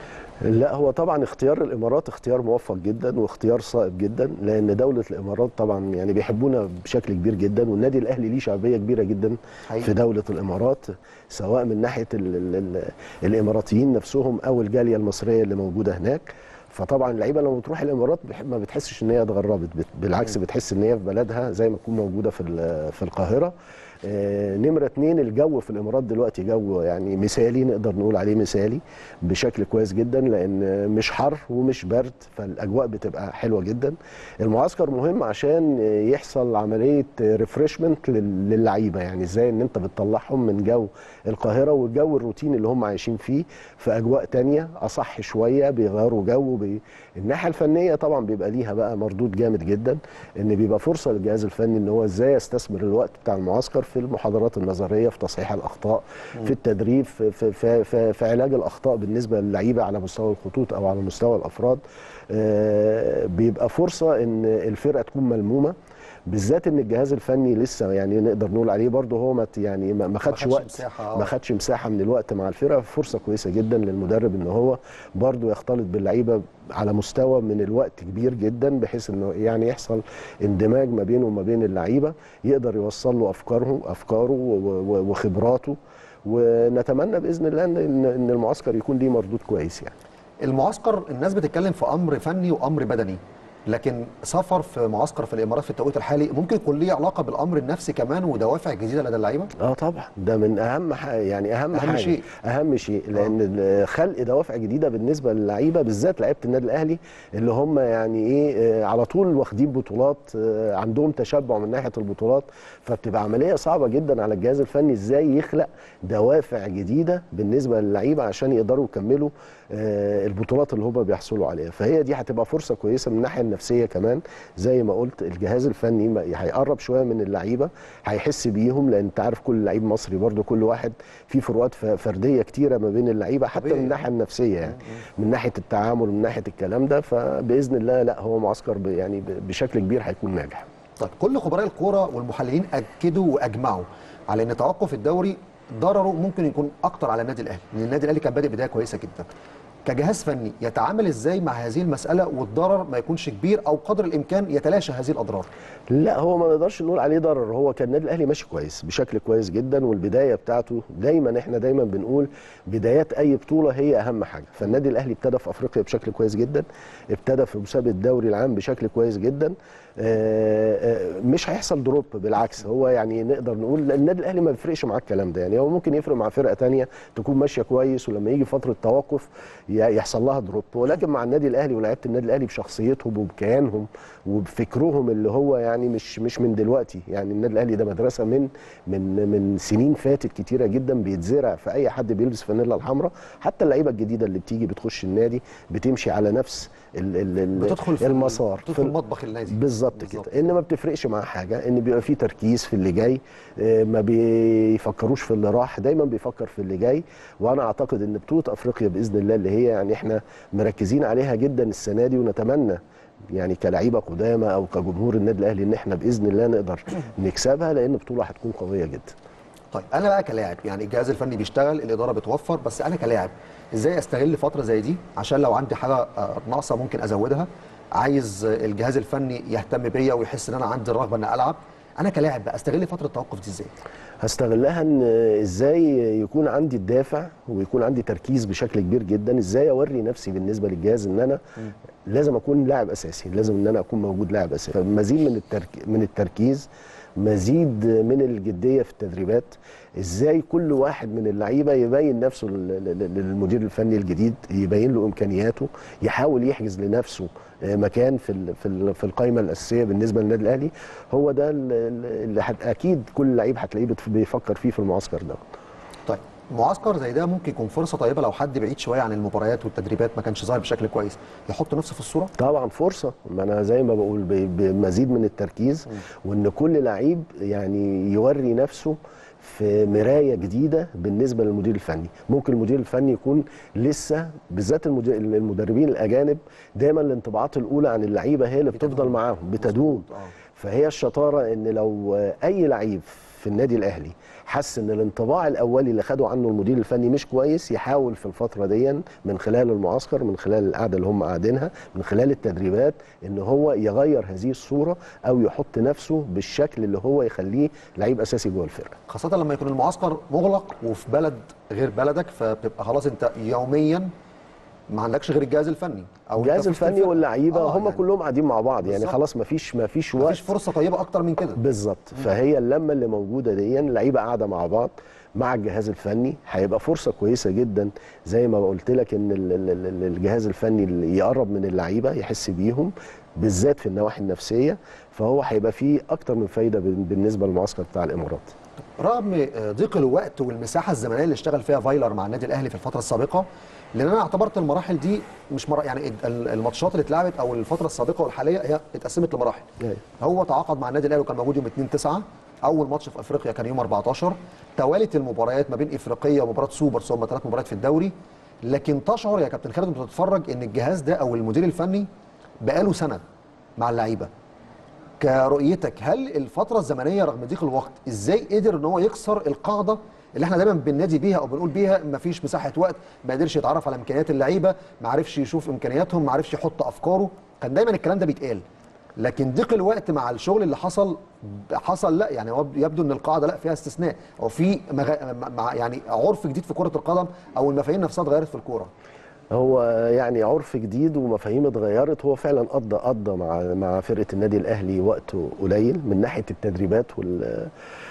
لا هو طبعا اختيار الامارات اختيار موفق جدا واختيار صائب جدا لان دوله الامارات طبعا يعني بيحبونا بشكل كبير جدا والنادي الاهلي ليه شعبيه كبيره جدا حقيقي. في دوله الامارات سواء من ناحيه ال ال ال الاماراتيين نفسهم او الجاليه المصريه اللي موجوده هناك فطبعا اللعيبه لما بتروح الامارات بح- ما بتحسش ان هي اتغربت بت- بالعكس بتحس ان هي في بلدها زي ما تكون موجوده في ال- في القاهره آه، نمره اتنين الجو في الامارات دلوقتي جو يعني مثالي نقدر نقول عليه مثالي بشكل كويس جدا لان مش حر ومش برد فالاجواء بتبقى حلوه جدا المعسكر مهم عشان يحصل عمليه ريفرشمنت للعيبه يعني ازاي ان انت بتطلعهم من جو القاهره والجو الروتيني اللي هم عايشين فيه في اجواء تانية اصح شويه بيغيروا جو بي... الناحيه الفنيه طبعا بيبقى ليها بقى مردود جامد جدا ان بيبقى فرصه للجهاز الفني ان هو ازاي يستثمر الوقت بتاع المعسكر في المحاضرات النظريه في تصحيح الاخطاء في التدريب في, في, في, في, في علاج الاخطاء بالنسبه للعيبه على مستوى الخطوط او على مستوى الافراد آه، بيبقى فرصه ان الفرقه تكون ملمومه بالذات ان الجهاز الفني لسه يعني نقدر نقول عليه برضه هو ما ت- يعني ما ما خدش خدش وقت مساحة، آه. ما خدش مساحه من الوقت مع الفرقه فرصه كويسه جدا للمدرب ان هو برضه يختلط باللعيبه على مستوى من الوقت كبير جدا بحيث انه يعني يحصل اندماج ما بينه وما بين اللعيبه يقدر يوصل له افكاره افكاره و- و- وخبراته ونتمنى باذن الله ان ان إن المعسكر يكون ليه مردود كويس يعني المعسكر الناس بتتكلم في امر فني وامر بدني لكن سفر في معسكر في الامارات في التوقيت الحالي ممكن يكون ليه علاقه بالامر النفسي كمان ودوافع جديده لدى اللعيبه اه طبعا ده من اهم حاجه يعني اهم, أهم حاجه شيء. اهم شيء لان ال- خلق دوافع جديده بالنسبه للعيبه بالذات لعيبه النادي الاهلي اللي هم يعني ايه آه، على طول واخدين بطولات آه، عندهم تشبع من ناحيه البطولات فبتبقى عمليه صعبه جدا على الجهاز الفني ازاي يخلق دوافع جديده بالنسبه للعيبه عشان يقدروا يكملوا آه، البطولات اللي هم بيحصلوا عليها فهي دي هتبقى فرصه كويسه من الناحيه النفسيه كمان زي ما قلت الجهاز الفني ما- هيقرب شويه من اللعيبه هيحس بيهم لان انت عارف كل لعيب مصري برضو كل واحد في فروقات ف- فرديه كتيره ما بين اللعيبه حتى طبيعي. من الناحيه النفسيه يعني من ناحيه التعامل من ناحيه الكلام ده فباذن الله لا هو معسكر ب- يعني ب- بشكل كبير هيكون ناجح طيب كل خبراء الكوره والمحللين اكدوا واجمعوا على ان توقف الدوري ضرره ممكن يكون اكتر على النادي الاهلي لان النادي الاهلي كان بادئ بدايه كويسه جدا كجهاز فني يتعامل ازاي مع هذه المساله والضرر ما يكونش كبير او قدر الامكان يتلاشى هذه الاضرار لا هو ما نقدرش نقول عليه ضرر هو كان النادي الاهلي ماشي كويس بشكل كويس جدا والبدايه بتاعته دايما احنا دايما بنقول بدايات اي بطوله هي اهم حاجه فالنادي الاهلي ابتدى في افريقيا بشكل كويس جدا ابتدى في مسابقه الدوري العام بشكل كويس جدا آه، آه، مش هيحصل دروب بالعكس هو يعني نقدر نقول لأن النادي الاهلي ما بيفرقش معاه الكلام ده يعني هو ممكن يفرق مع فرقه تانية تكون ماشيه كويس ولما يجي فتره توقف ي- يحصل لها دروب ولكن مع النادي الاهلي ولاعيبه النادي الاهلي بشخصيتهم وبكيانهم وبفكرهم اللي هو يعني مش مش من دلوقتي يعني النادي الاهلي ده مدرسه من من من سنين فاتت كتيره جدا بيتزرع في اي حد بيلبس فانيلا الحمراء حتى اللعيبه الجديده اللي بتيجي بتخش النادي بتمشي على نفس ال ال ال بتدخل في المسار بتدخل في ال- مطبخ النادي بالظبط كده ان ما بتفرقش معاه حاجه ان بيبقى فيه تركيز في اللي جاي آه، ما بيفكروش في اللي راح دايما بيفكر في اللي جاي وانا اعتقد ان بطوله افريقيا باذن الله اللي هي يعني احنا مركزين عليها جدا السنه دي ونتمنى يعني كلعيبه قدامى او كجمهور النادي الاهلي ان احنا باذن الله نقدر نكسبها لان بطوله هتكون قويه جدا طيب انا بقى كلاعب يعني الجهاز الفني بيشتغل الاداره بتوفر بس انا كلاعب ازاي استغل فتره زي دي عشان لو عندي حاجه آه، ناقصه ممكن ازودها عايز آه، الجهاز الفني يهتم بيا ويحس ان انا عندي الرغبه ان العب انا كلاعب بقى استغل فتره التوقف دي ازاي هستغلها ان ازاي يكون عندي الدافع ويكون عندي تركيز بشكل كبير جدا ازاي اوري نفسي بالنسبه للجهاز ان انا لازم اكون لاعب اساسي لازم ان انا اكون موجود لاعب اساسي فمزيد من الترك من التركيز مزيد من الجديه في التدريبات ازاي كل واحد من اللعيبه يبين نفسه لل- لل- للمدير الفني الجديد يبين له امكانياته يحاول يحجز لنفسه آه، مكان في ال- في ال- في القائمه الاساسيه بالنسبه للنادي الاهلي هو ده ال- ال- اللي هت- اكيد كل لعيب هتلاقيه بت- بيفكر فيه في المعسكر ده طيب معسكر زي ده ممكن يكون فرصه طيبه لو حد بعيد شويه عن المباريات والتدريبات ما كانش ظاهر بشكل كويس يحط نفسه في الصوره طبعا فرصه ما انا زي ما بقول ب- بمزيد من التركيز وان كل لعيب يعني يوري نفسه في مرايه جديده بالنسبه للمدير الفني ممكن المدير الفني يكون لسه بالذات المدير- المدربين الاجانب دايما الانطباعات الاولى عن اللعيبه هي اللي بتفضل معاهم بتدوم مظبوط، آه. فهي الشطاره ان لو اي لعيب في النادي الاهلي حس ان الانطباع الاولي اللي خده عنه المدير الفني مش كويس يحاول في الفتره دي من خلال المعسكر من خلال القعده اللي هم قاعدينها من خلال التدريبات ان هو يغير هذه الصوره او يحط نفسه بالشكل اللي هو يخليه لعيب اساسي جوه الفرقه خاصه لما يكون المعسكر مغلق وفي بلد غير بلدك فبتبقى خلاص انت يوميا ما عندكش غير الجهاز الفني او الجهاز أنت في وسط الفني الفرقة. واللعيبه آه، هم يعني كلهم قاعدين مع بعض يعني بالظبط. خلاص ما فيش ما فيش وقت مفيش فرصه طيبه اكتر من كده بالظبط فهي اللمه اللي موجوده دي اللعيبه قاعده مع بعض مع الجهاز الفني هيبقى فرصه كويسه جدا زي ما قلت لك ان ال- ال- ال- الجهاز الفني اللي يقرب من اللعيبه يحس بيهم بالذات في النواحي النفسيه فهو هيبقى فيه اكتر من فايده بال- بالنسبه للمعسكر بتاع الامارات رغم ضيق الوقت والمساحه الزمنيه اللي اشتغل فيها فايلر مع النادي الاهلي في الفتره السابقه لان انا اعتبرت المراحل دي مش مر... يعني ال- الماتشات اللي اتلعبت او الفتره السابقه والحاليه هي اتقسمت لمراحل أيوة. هو تعاقد مع النادي الاهلي وكان موجود يوم 2 9 اول ماتش في افريقيا كان يوم 14 توالت المباريات ما بين افريقيا ومباراه سوبر ثم ثلاث مباريات في الدوري لكن تشعر يا كابتن خالد وانت بتتفرج ان الجهاز ده او المدير الفني بقاله سنه مع اللعيبه كرؤيتك هل الفتره الزمنيه رغم ضيق الوقت ازاي قدر ان هو يكسر القاعده اللي احنا دايما بننادي بيها او بنقول بيها مفيش مساحه وقت ما قدرش يتعرف على امكانيات اللعيبه ما عرفش يشوف امكانياتهم ما عرفش يحط افكاره كان دايما الكلام ده بيتقال لكن ضيق الوقت مع الشغل اللي حصل حصل لا يعني هو يبدو ان القاعده لا فيها استثناء او في مغ... مع يعني عرف جديد في كره القدم او المفاهيم نفسها اتغيرت في الكوره هو يعني عرف جديد ومفاهيم اتغيرت هو فعلا قضى قضى مع مع فرقه النادي الاهلي وقت قليل من ناحيه التدريبات وال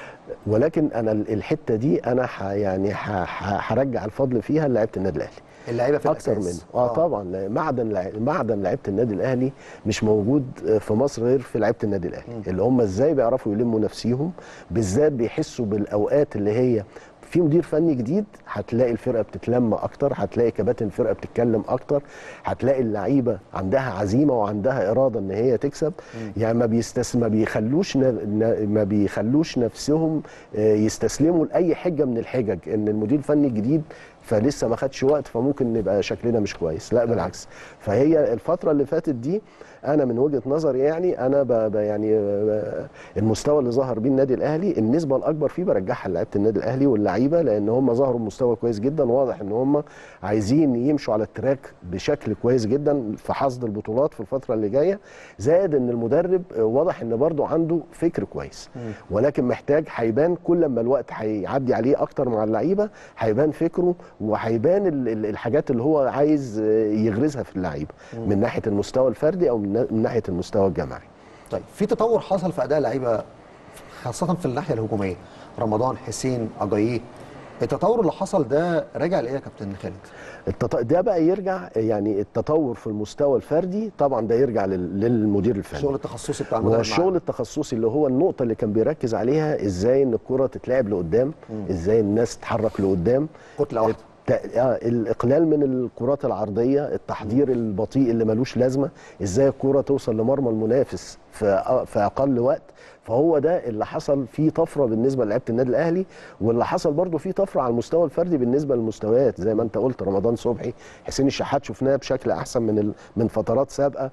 ولكن انا الحته دي انا ح يعني ح- ح- هرجع الفضل فيها لعيبه النادي الاهلي اللعيبه في اكتر الأساس. منه اه طبعا لا، معدن لع- معدن لعيبه النادي الاهلي مش موجود في مصر غير في لعيبه النادي الاهلي اللي هم ازاي بيعرفوا يلموا نفسيهم بالذات بيحسوا بالاوقات اللي هي في مدير فني جديد هتلاقي الفرقه بتتلم اكتر هتلاقي كباتن الفرقه بتتكلم اكتر هتلاقي اللعيبه عندها عزيمه وعندها اراده ان هي تكسب يعني ما بيستس ما بيخلوش ن... ن... ما بيخلوش نفسهم آه، يستسلموا لاي حجه من الحجج ان المدير الفني الجديد فلسه ما خدش وقت فممكن نبقى شكلنا مش كويس لا بالعكس فهي الفتره اللي فاتت دي انا من وجهه نظري يعني انا ب ب يعني ب المستوى اللي ظهر بيه النادي الاهلي النسبه الاكبر فيه برجعها لعيبه النادي الاهلي واللعيبه لان هم ظهروا بمستوى كويس جدا واضح ان هم عايزين يمشوا على التراك بشكل كويس جدا في حصد البطولات في الفتره اللي جايه زائد ان المدرب واضح ان برضه عنده فكر كويس ولكن محتاج هيبان كل ما الوقت هيعدي عليه اكتر مع اللعيبه هيبان فكره وهيبان ال- ال- الحاجات اللي هو عايز يغرزها في اللعيبه من ناحيه المستوى الفردي او من من ناحيه المستوى الجماعي طيب في تطور حصل في اداء اللعيبه خاصه في الناحيه الهجوميه رمضان حسين اجاييه التطور اللي حصل ده راجع لايه يا كابتن خالد؟ التط... ده بقى يرجع يعني التطور في المستوى الفردي طبعا ده يرجع لل... للمدير الفني الشغل التخصصي بتاع هو المدرب الشغل التخصصي اللي هو النقطة اللي كان بيركز عليها ازاي ان الكرة تتلعب لقدام ازاي الناس تتحرك لقدام كتله واحده الت- آه، الاقلال من الكرات العرضيه التحضير البطيء اللي ملوش لازمه ازاي الكره توصل لمرمى المنافس في أ- في اقل وقت فهو ده اللي حصل فيه طفره بالنسبه لعيبه النادي الاهلي واللي حصل برضه فيه طفره على المستوى الفردي بالنسبه للمستويات زي ما انت قلت رمضان صبحي حسين الشحات شفناه بشكل احسن من ال- من فترات سابقه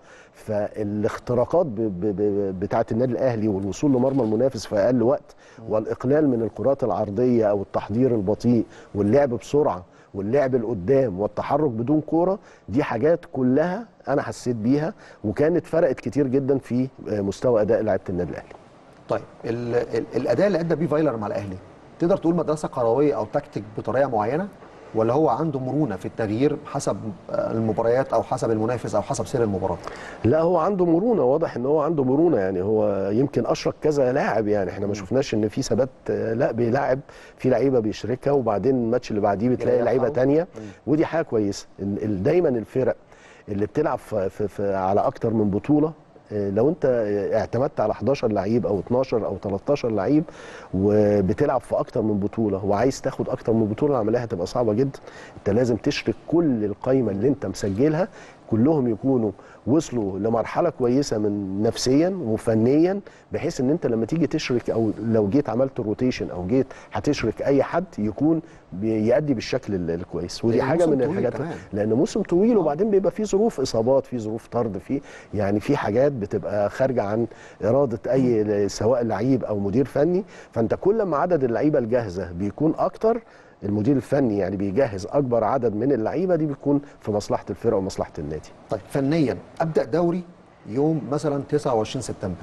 فالاختراقات ب- ب- ب- بتاعه النادي الاهلي والوصول لمرمى المنافس في اقل وقت والاقلال من الكرات العرضيه او التحضير البطيء واللعب بسرعه واللعب لقدام والتحرك بدون كوره دي حاجات كلها انا حسيت بيها وكانت فرقت كتير جدا في مستوى اداء لعيبه النادي الاهلي طيب ال ال الاداء اللي ادى بيه فايلر مع الاهلي تقدر تقول مدرسه كرويه او تكتيك بطريقه معينه ولا هو عنده مرونه في التغيير حسب آه، المباريات او حسب المنافس او حسب سير المباراه لا هو عنده مرونه واضح ان هو عنده مرونه يعني هو يمكن اشرك كذا لاعب يعني احنا ما شفناش ان في ثبات آه، لا بيلاعب في لعيبه بيشركها وبعدين الماتش اللي بعديه بتلاقي يريحها. لعيبه تانية ودي حاجه كويسه إن ال- دايما الفرق اللي بتلعب في في في على اكتر من بطوله آه، لو انت آه، اعتمدت على 11 لعيب او 12 او 13 لعيب وبتلعب في اكتر من بطوله وعايز تاخد اكتر من بطوله العمليه هتبقى صعبه جدا انت لازم تشرك كل القايمه اللي انت مسجلها كلهم يكونوا وصلوا لمرحله كويسه من نفسيا وفنيا بحيث ان انت لما تيجي تشرك او لو جيت عملت روتيشن او جيت هتشرك اي حد يكون بيأدي بالشكل ال- الكويس ودي لأن حاجه موسم من طويل الحاجات كمان. لان موسم طويل وبعدين بيبقى فيه ظروف اصابات فيه ظروف طرد فيه يعني في حاجات بتبقى خارجه عن اراده اي سواء لعيب او مدير فني فانت كل ما عدد اللعيبه الجاهزه بيكون اكتر المدير الفني يعني بيجهز اكبر عدد من اللعيبه دي بيكون في مصلحه الفرقه ومصلحه النادي طيب فنيا ابدا دوري يوم مثلا 29 سبتمبر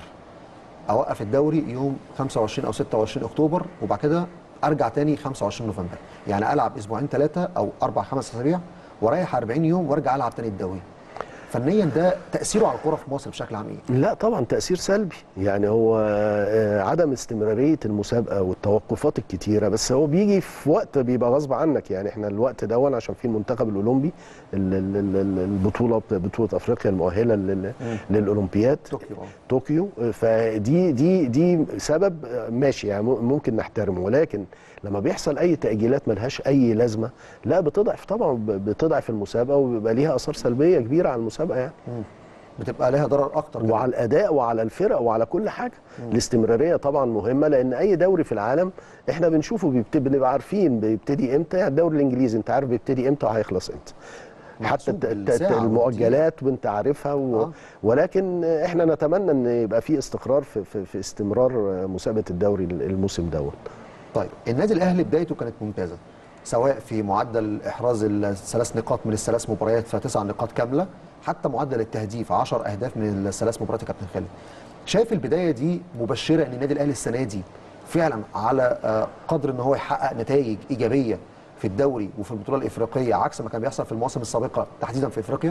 اوقف الدوري يوم 25 او 26 اكتوبر وبعد كده ارجع تاني 25 نوفمبر يعني العب اسبوعين ثلاثه او اربع خمس اسابيع واريح 40 يوم وارجع العب تاني الدوري فنيا ده تاثيره على الكره في مصر بشكل عام ايه؟ لا طبعا تأثير سلبي يعني هو آه، عدم استمرارية المسابقة والتوقفات الكتيرة بس هو بيجي في وقت بيبقى غصب عنك يعني احنا الوقت دون عشان في المنتخب الأولمبي ال- ال- ال- البطولة بطولة أفريقيا المؤهلة لل- للأولمبياد طوكيو آه. طوكيو فدي دي دي سبب ماشي يعني ممكن نحترمه ولكن لما بيحصل اي تاجيلات ملهاش اي لازمه لا بتضعف طبعا بتضعف المسابقه وبيبقى ليها اثار سلبيه كبيره على المسابقه يعني بتبقى لها ضرر اكتر كمان. وعلى الاداء وعلى الفرق وعلى كل حاجه الاستمراريه طبعا مهمه لان اي دوري في العالم احنا بنشوفه بيبت- بنبقى عارفين بيبتدي امتى يعني الدوري الانجليزي انت عارف بيبتدي امتى وهيخلص امتى حتى محسوب الت- الت- بالساعة المؤجلات وانت عارفها و... آه. ولكن احنا نتمنى ان يبقى في استقرار في, في, في استمرار مسابقه الدوري الموسم دوت طيب النادي الاهلي بدايته كانت ممتازه سواء في معدل احراز الثلاث نقاط من الثلاث مباريات فتسع نقاط كامله حتى معدل التهديف 10 اهداف من الثلاث مباريات يا كابتن خالد شايف البدايه دي مبشره ان النادي الاهلي السنه دي فعلا على آه، قدر ان هو يحقق نتائج ايجابيه في الدوري وفي البطوله الافريقيه عكس ما كان بيحصل في المواسم السابقه تحديدا في افريقيا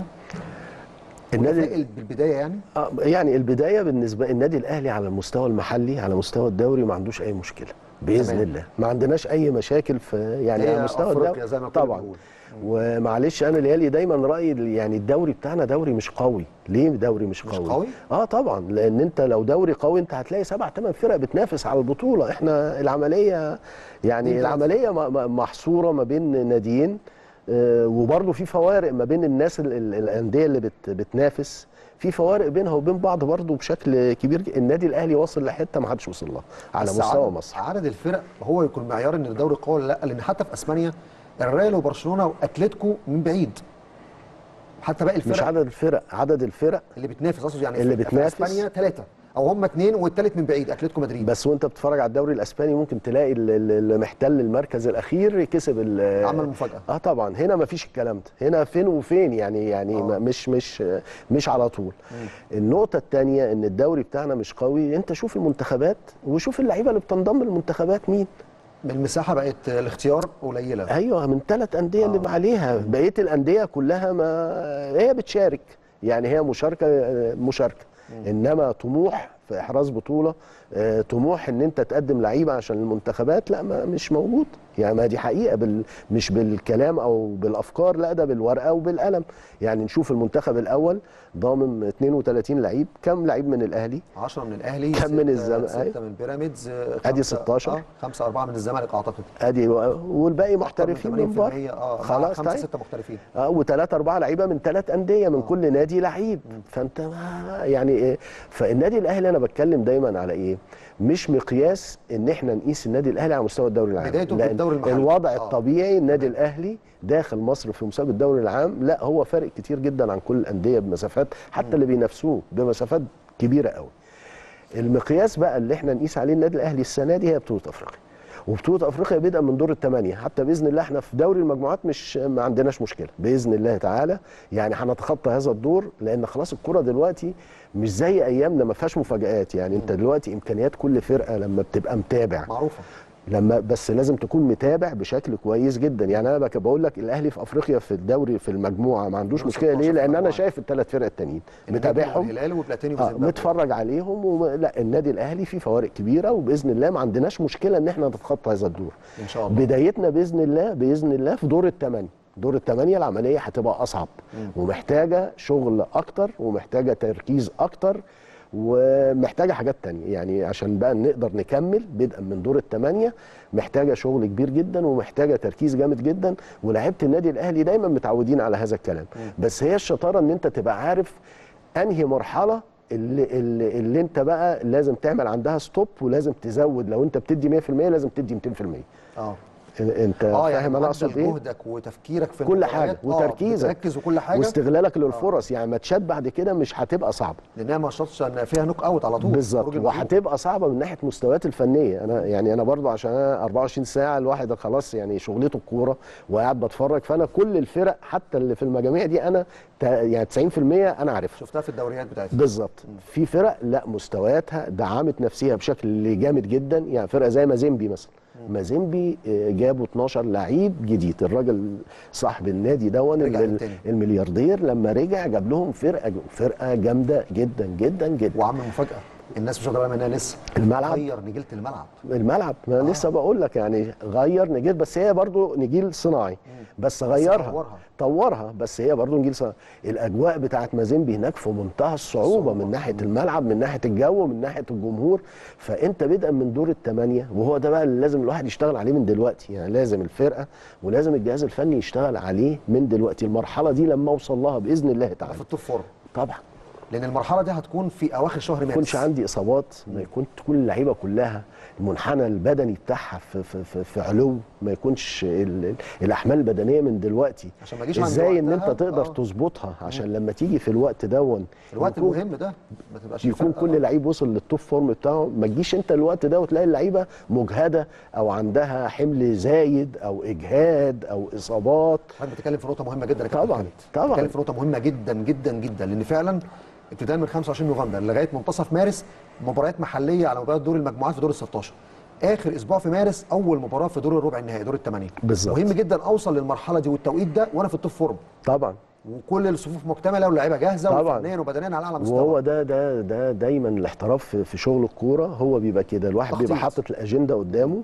النادي متفائل بالبدايه يعني آه، يعني البدايه بالنسبه النادي الاهلي على المستوى المحلي على مستوى الدوري ما عندوش اي مشكله باذن تمام. الله ما عندناش اي مشاكل في يعني هي على مستوى أفريقيا الدوري زي ما كنا طبعا بنقول. ومعلش انا ليالي دايما رايي يعني الدوري بتاعنا دوري مش قوي ليه دوري مش مش قوي قوي؟ اه طبعا لان انت لو دوري قوي انت هتلاقي سبع ثمان فرق بتنافس على البطوله احنا العمليه يعني اتنين تلاتة. العمليه م- م- محصوره ما بين ناديين آه، وبرضه في فوارق ما بين الناس ال- ال- الانديه اللي بت بتنافس في فوارق بينها وبين بعض برضه بشكل كبير ج- النادي الاهلي واصل لحته ما حدش وصل لها على بس مستوى عدد- مصر عدد الفرق هو يكون معيار ان الدوري قوي ولا لا لان حتى في اسبانيا الريال وبرشلونه واتلتيكو من بعيد حتى باقي الفرق مش عدد الفرق عدد الفرق اللي بتنافس اقصد يعني اللي في- بتنافس. في اسبانيا ثلاثه او هم اثنين والثالث من بعيد اتلتيكو مدريد بس وانت بتتفرج على الدوري الاسباني ممكن تلاقي ال- ال- اللي محتل المركز الاخير كسب ال- عمل مفاجاه اه طبعا هنا ما فيش الكلام ده هنا فين وفين يعني يعني آه. ما- مش مش مش على طول النقطه الثانيه ان الدوري بتاعنا مش قوي انت شوف المنتخبات وشوف اللعيبه اللي بتنضم للمنتخبات مين من المساحه بقت الاختيار قليله ايوه من ثلاث انديه اللي آه. عليها بقيه الانديه كلها ما هي بتشارك يعني هي مشاركه مشاركه انما طموح في احراز بطوله آه، طموح ان انت تقدم لعيبه عشان المنتخبات لا ما مش موجود يعني ما دي حقيقه بال مش بالكلام او بالافكار لا ده بالورقه وبالقلم يعني نشوف المنتخب الاول ضامن 32 لعيب كم لعيب من الاهلي 10 من الاهلي كم من الزمالك؟ 6 أيوة. من بيراميدز آه، أدي خمسة- 16. اه 5 4 من الزمالك اعتقد ادي والباقي أكتر محترفين من 80% بره اه خلاص 5 طيب 6 محترفين اه وثلاثة أربعة لعيبة من ثلاث أندية من كل نادي لعيب فأنت ما يعني إيه فالنادي الأهلي أنا بتكلم دايما على إيه؟ مش مقياس إن إحنا نقيس النادي الأهلي على مستوى الدوري العام بدايته في لأن الدوري المحلي. الوضع آه. الطبيعي النادي الأهلي داخل مصر في مسابقة الدوري العام لا هو فارق كتير جدا عن كل الأندية بمسافات حتى اللي بينافسوه بمسافات كبيرة قوي المقياس بقى اللي احنا نقيس عليه النادي الاهلي السنه دي هي بطوله افريقيا وبطوله افريقيا بدءا من دور الثمانيه حتى باذن الله احنا في دوري المجموعات مش ما عندناش مشكله باذن الله تعالى يعني هنتخطى هذا الدور لان خلاص الكره دلوقتي مش زي ايامنا ما فيهاش مفاجات يعني انت دلوقتي امكانيات كل فرقه لما بتبقى متابع معروفه لما بس لازم تكون متابع بشكل كويس جدا يعني انا بك- بقول لك الاهلي في افريقيا في الدوري في المجموعه ما عندوش عنده مشكله 16 ليه لان انا مجموعة. شايف الثلاث فرق التانيين النجم متابعهم والهلال وبلاتيني آه وزيمبابوي متفرج عليهم وم... لا النادي الاهلي فيه فوارق كبيره وباذن الله ما عندناش مشكله ان احنا نتخطى هذا الدور ان شاء الله بدايتنا باذن الله باذن الله في دور الثمانيه دور الثمانيه العمليه هتبقى اصعب ومحتاجه شغل اكتر ومحتاجه تركيز اكتر ومحتاجه حاجات تانية يعني عشان بقى نقدر نكمل بدءا من دور الثمانيه محتاجه شغل كبير جدا ومحتاجه تركيز جامد جدا ولاعيبه النادي الاهلي دايما متعودين على هذا الكلام بس هي الشطاره ان انت تبقى عارف انهي مرحله اللي, اللي, اللي انت بقى لازم تعمل عندها ستوب ولازم تزود لو انت بتدي 100% لازم تدي 200% اه انت اه يعني فاهم انا اقصد معدل ايه جهدك وتفكيرك في كل المباريات، حاجه آه، وتركيزك بتركز وكل حاجه واستغلالك للفرص يعني ماتشات بعد كده مش هتبقى صعبه لانها ماتشات إن فيها نوك اوت على طول بالظبط خروج المغلوب. وهتبقى صعبه من ناحيه مستويات الفنيه انا يعني انا برضو عشان انا 24 ساعه الواحد خلاص يعني شغلته الكوره وقاعد بتفرج فانا كل الفرق حتى اللي في المجاميع دي انا تا- يعني 90% انا عارفها شفتها في الدوريات بتاعتها بالظبط في فرق لا مستوياتها دعمت نفسها بشكل جامد جدا يعني فرقه زي مازيمبي مثلا مازيمبي آه، جابوا 12 لعيب جديد الراجل صاحب النادي دون رجع ال- تاني. الملياردير لما رجع جاب لهم فرقه فرقه جامده جدا جدا جدا وعمل مفاجاه الناس مش واخده بالها منها لسه الملعب غير نجيله الملعب الملعب ما انا لسه بقول لك يعني غير نجيل بس هي برضو نجيل صناعي بس غيرها طورها. طورها بس هي برضو نجيل صناعي الاجواء بتاعت مازيمبي هناك في منتهى الصعوبه من ناحيه الملعب من ناحيه الجو من ناحيه الجمهور فانت بدءا من دور الثمانيه وهو ده بقى اللي لازم الواحد يشتغل عليه من دلوقتي يعني لازم الفرقه ولازم الجهاز الفني يشتغل عليه من دلوقتي المرحله دي لما اوصل لها باذن الله تعالى في التوب فورم طبعا لان المرحله دي هتكون في اواخر شهر ما مارس يكونش عندي اصابات ما يكون تكون اللعيبه كلها المنحنى البدني بتاعها في, في, في, في علو ما يكونش ال- ال- الاحمال البدنيه من دلوقتي عشان ما يجيش عند ازاي ان انت وقتها، تقدر آه. تظبطها عشان لما تيجي في الوقت دون الوقت يكون- المهم ده ما تبقاش يكون الفرقة، كل آه. لعيب وصل للتوب فورم بتاعه ما تجيش انت الوقت ده وتلاقي اللعيبه مجهده او عندها حمل زايد او اجهاد او اصابات حضرتك بتتكلم في نقطه مهمه جدا يا كابتن طبعاً، خالد. طبعاً. بتتكلم في نقطه مهمه جدا جدا جدا لان فعلا ابتداء من 25 نوفمبر لغايه منتصف مارس مباريات محليه على مباريات دور المجموعات في دور ال 16 اخر اسبوع في مارس اول مباراه في دور الربع النهائي دور الثمانيه بالظبط. مهم جدا اوصل للمرحله دي والتوقيت ده وانا في التوب فورم طبعا وكل الصفوف مكتمله واللعيبه جاهزه طبعاً. وفنيا وبدنيا على اعلى مستوى وهو ده ده ده دايما الاحتراف في, في شغل الكوره هو بيبقى كده الواحد تخطيط. بيبقى حاطط الاجنده قدامه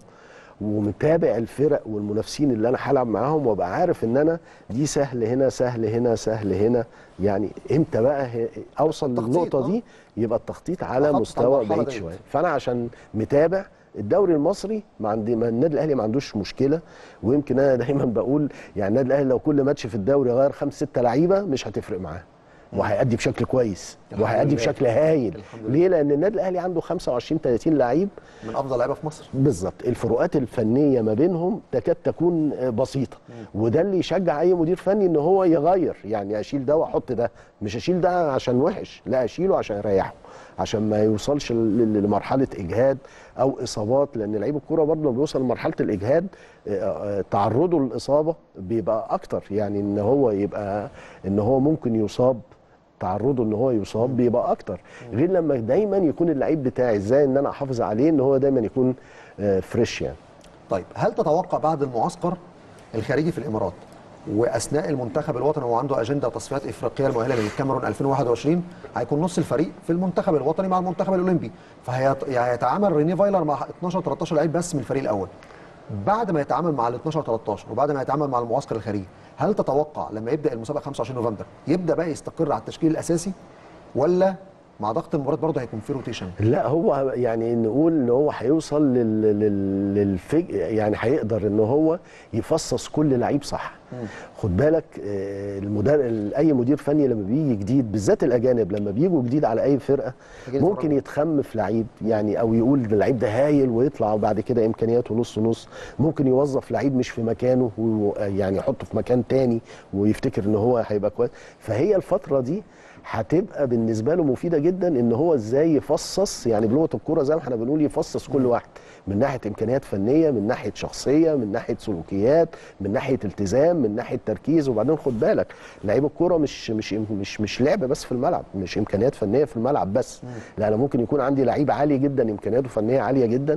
ومتابع الفرق والمنافسين اللي انا هلعب معاهم وابقى عارف ان انا دي سهل هنا سهل هنا سهل هنا يعني امتى بقى هي- اوصل التخطيط، للنقطه آه. دي يبقى التخطيط على أخطط على مستوى المرحلة بعيد ديت. شويه فانا عشان متابع الدوري المصري ما عندي ما النادي الاهلي ما عندوش مشكله ويمكن انا دايما بقول يعني النادي الاهلي لو كل ماتش في الدوري غير خمس ست لعيبه مش هتفرق معاه وهيأدي بشكل كويس الحمد وهيأدي لله. بشكل هايل الحمد لله. ليه لان النادي الاهلي عنده 25 30 لعيب من افضل لعيبه في مصر بالظبط الفروقات الفنيه ما بينهم تكاد تكون آه، بسيطه وده اللي يشجع اي مدير فني ان هو يغير يعني اشيل ده واحط ده مش اشيل ده عشان وحش لا اشيله عشان يريحه عشان ما يوصلش ل- ل- لمرحله اجهاد او اصابات لان لعيب الكوره برضه لما بيوصل لمرحله الاجهاد آه، آه، تعرضه للاصابه بيبقى اكتر يعني ان هو يبقى ان هو ممكن يصاب تعرضه ان هو يصاب بيبقى اكتر غير لما دايما يكون اللعيب بتاعي ازاي ان انا احافظ عليه ان هو دايما يكون آه، فريش يعني طيب هل تتوقع بعد المعسكر الخارجي في الامارات واثناء المنتخب الوطني وهو عنده اجنده تصفيات افريقيه المؤهله للكاميرون 2021 هيكون نص الفريق في المنتخب الوطني مع المنتخب الاولمبي فهيتعامل ريني فايلر مع 12 13 لعيب بس من الفريق الاول بعد ما يتعامل مع ال 12 13 وبعد ما يتعامل مع المعسكر الخارجي هل تتوقع لما يبدا المسابقه 25 نوفمبر يبدا بقى يستقر على التشكيل الاساسي ولا مع ضغط المباراه برضه هيكون في روتيشن لا هو يعني نقول ان هو هيوصل لل... لل... للفج... يعني هيقدر ان هو يفصص كل لعيب صح خد بالك آه، المدر... اي مدير فني لما بيجي جديد بالذات الاجانب لما بيجوا جديد على اي فرقه يجي ممكن يتفرج. يتخم في لعيب يعني او يقول ده اللعيب ده هايل ويطلع بعد كده امكانياته نص نص ممكن يوظف لعيب مش في مكانه ويعني يحطه في مكان تاني ويفتكر ان هو هيبقى كويس فهي الفتره دي هتبقى بالنسبه له مفيده جدا ان هو ازاي يفصص يعني بلغه الكوره زي ما احنا بنقول يفصص كل واحد من ناحيه امكانيات فنيه من ناحيه شخصيه من ناحيه سلوكيات من ناحيه التزام من ناحيه تركيز وبعدين خد بالك لعيب الكوره مش مش مش مش لعبه بس في الملعب مش امكانيات فنيه في الملعب بس لا انا ممكن يكون عندي لعيب عالي جدا امكانياته فنيه عاليه جدا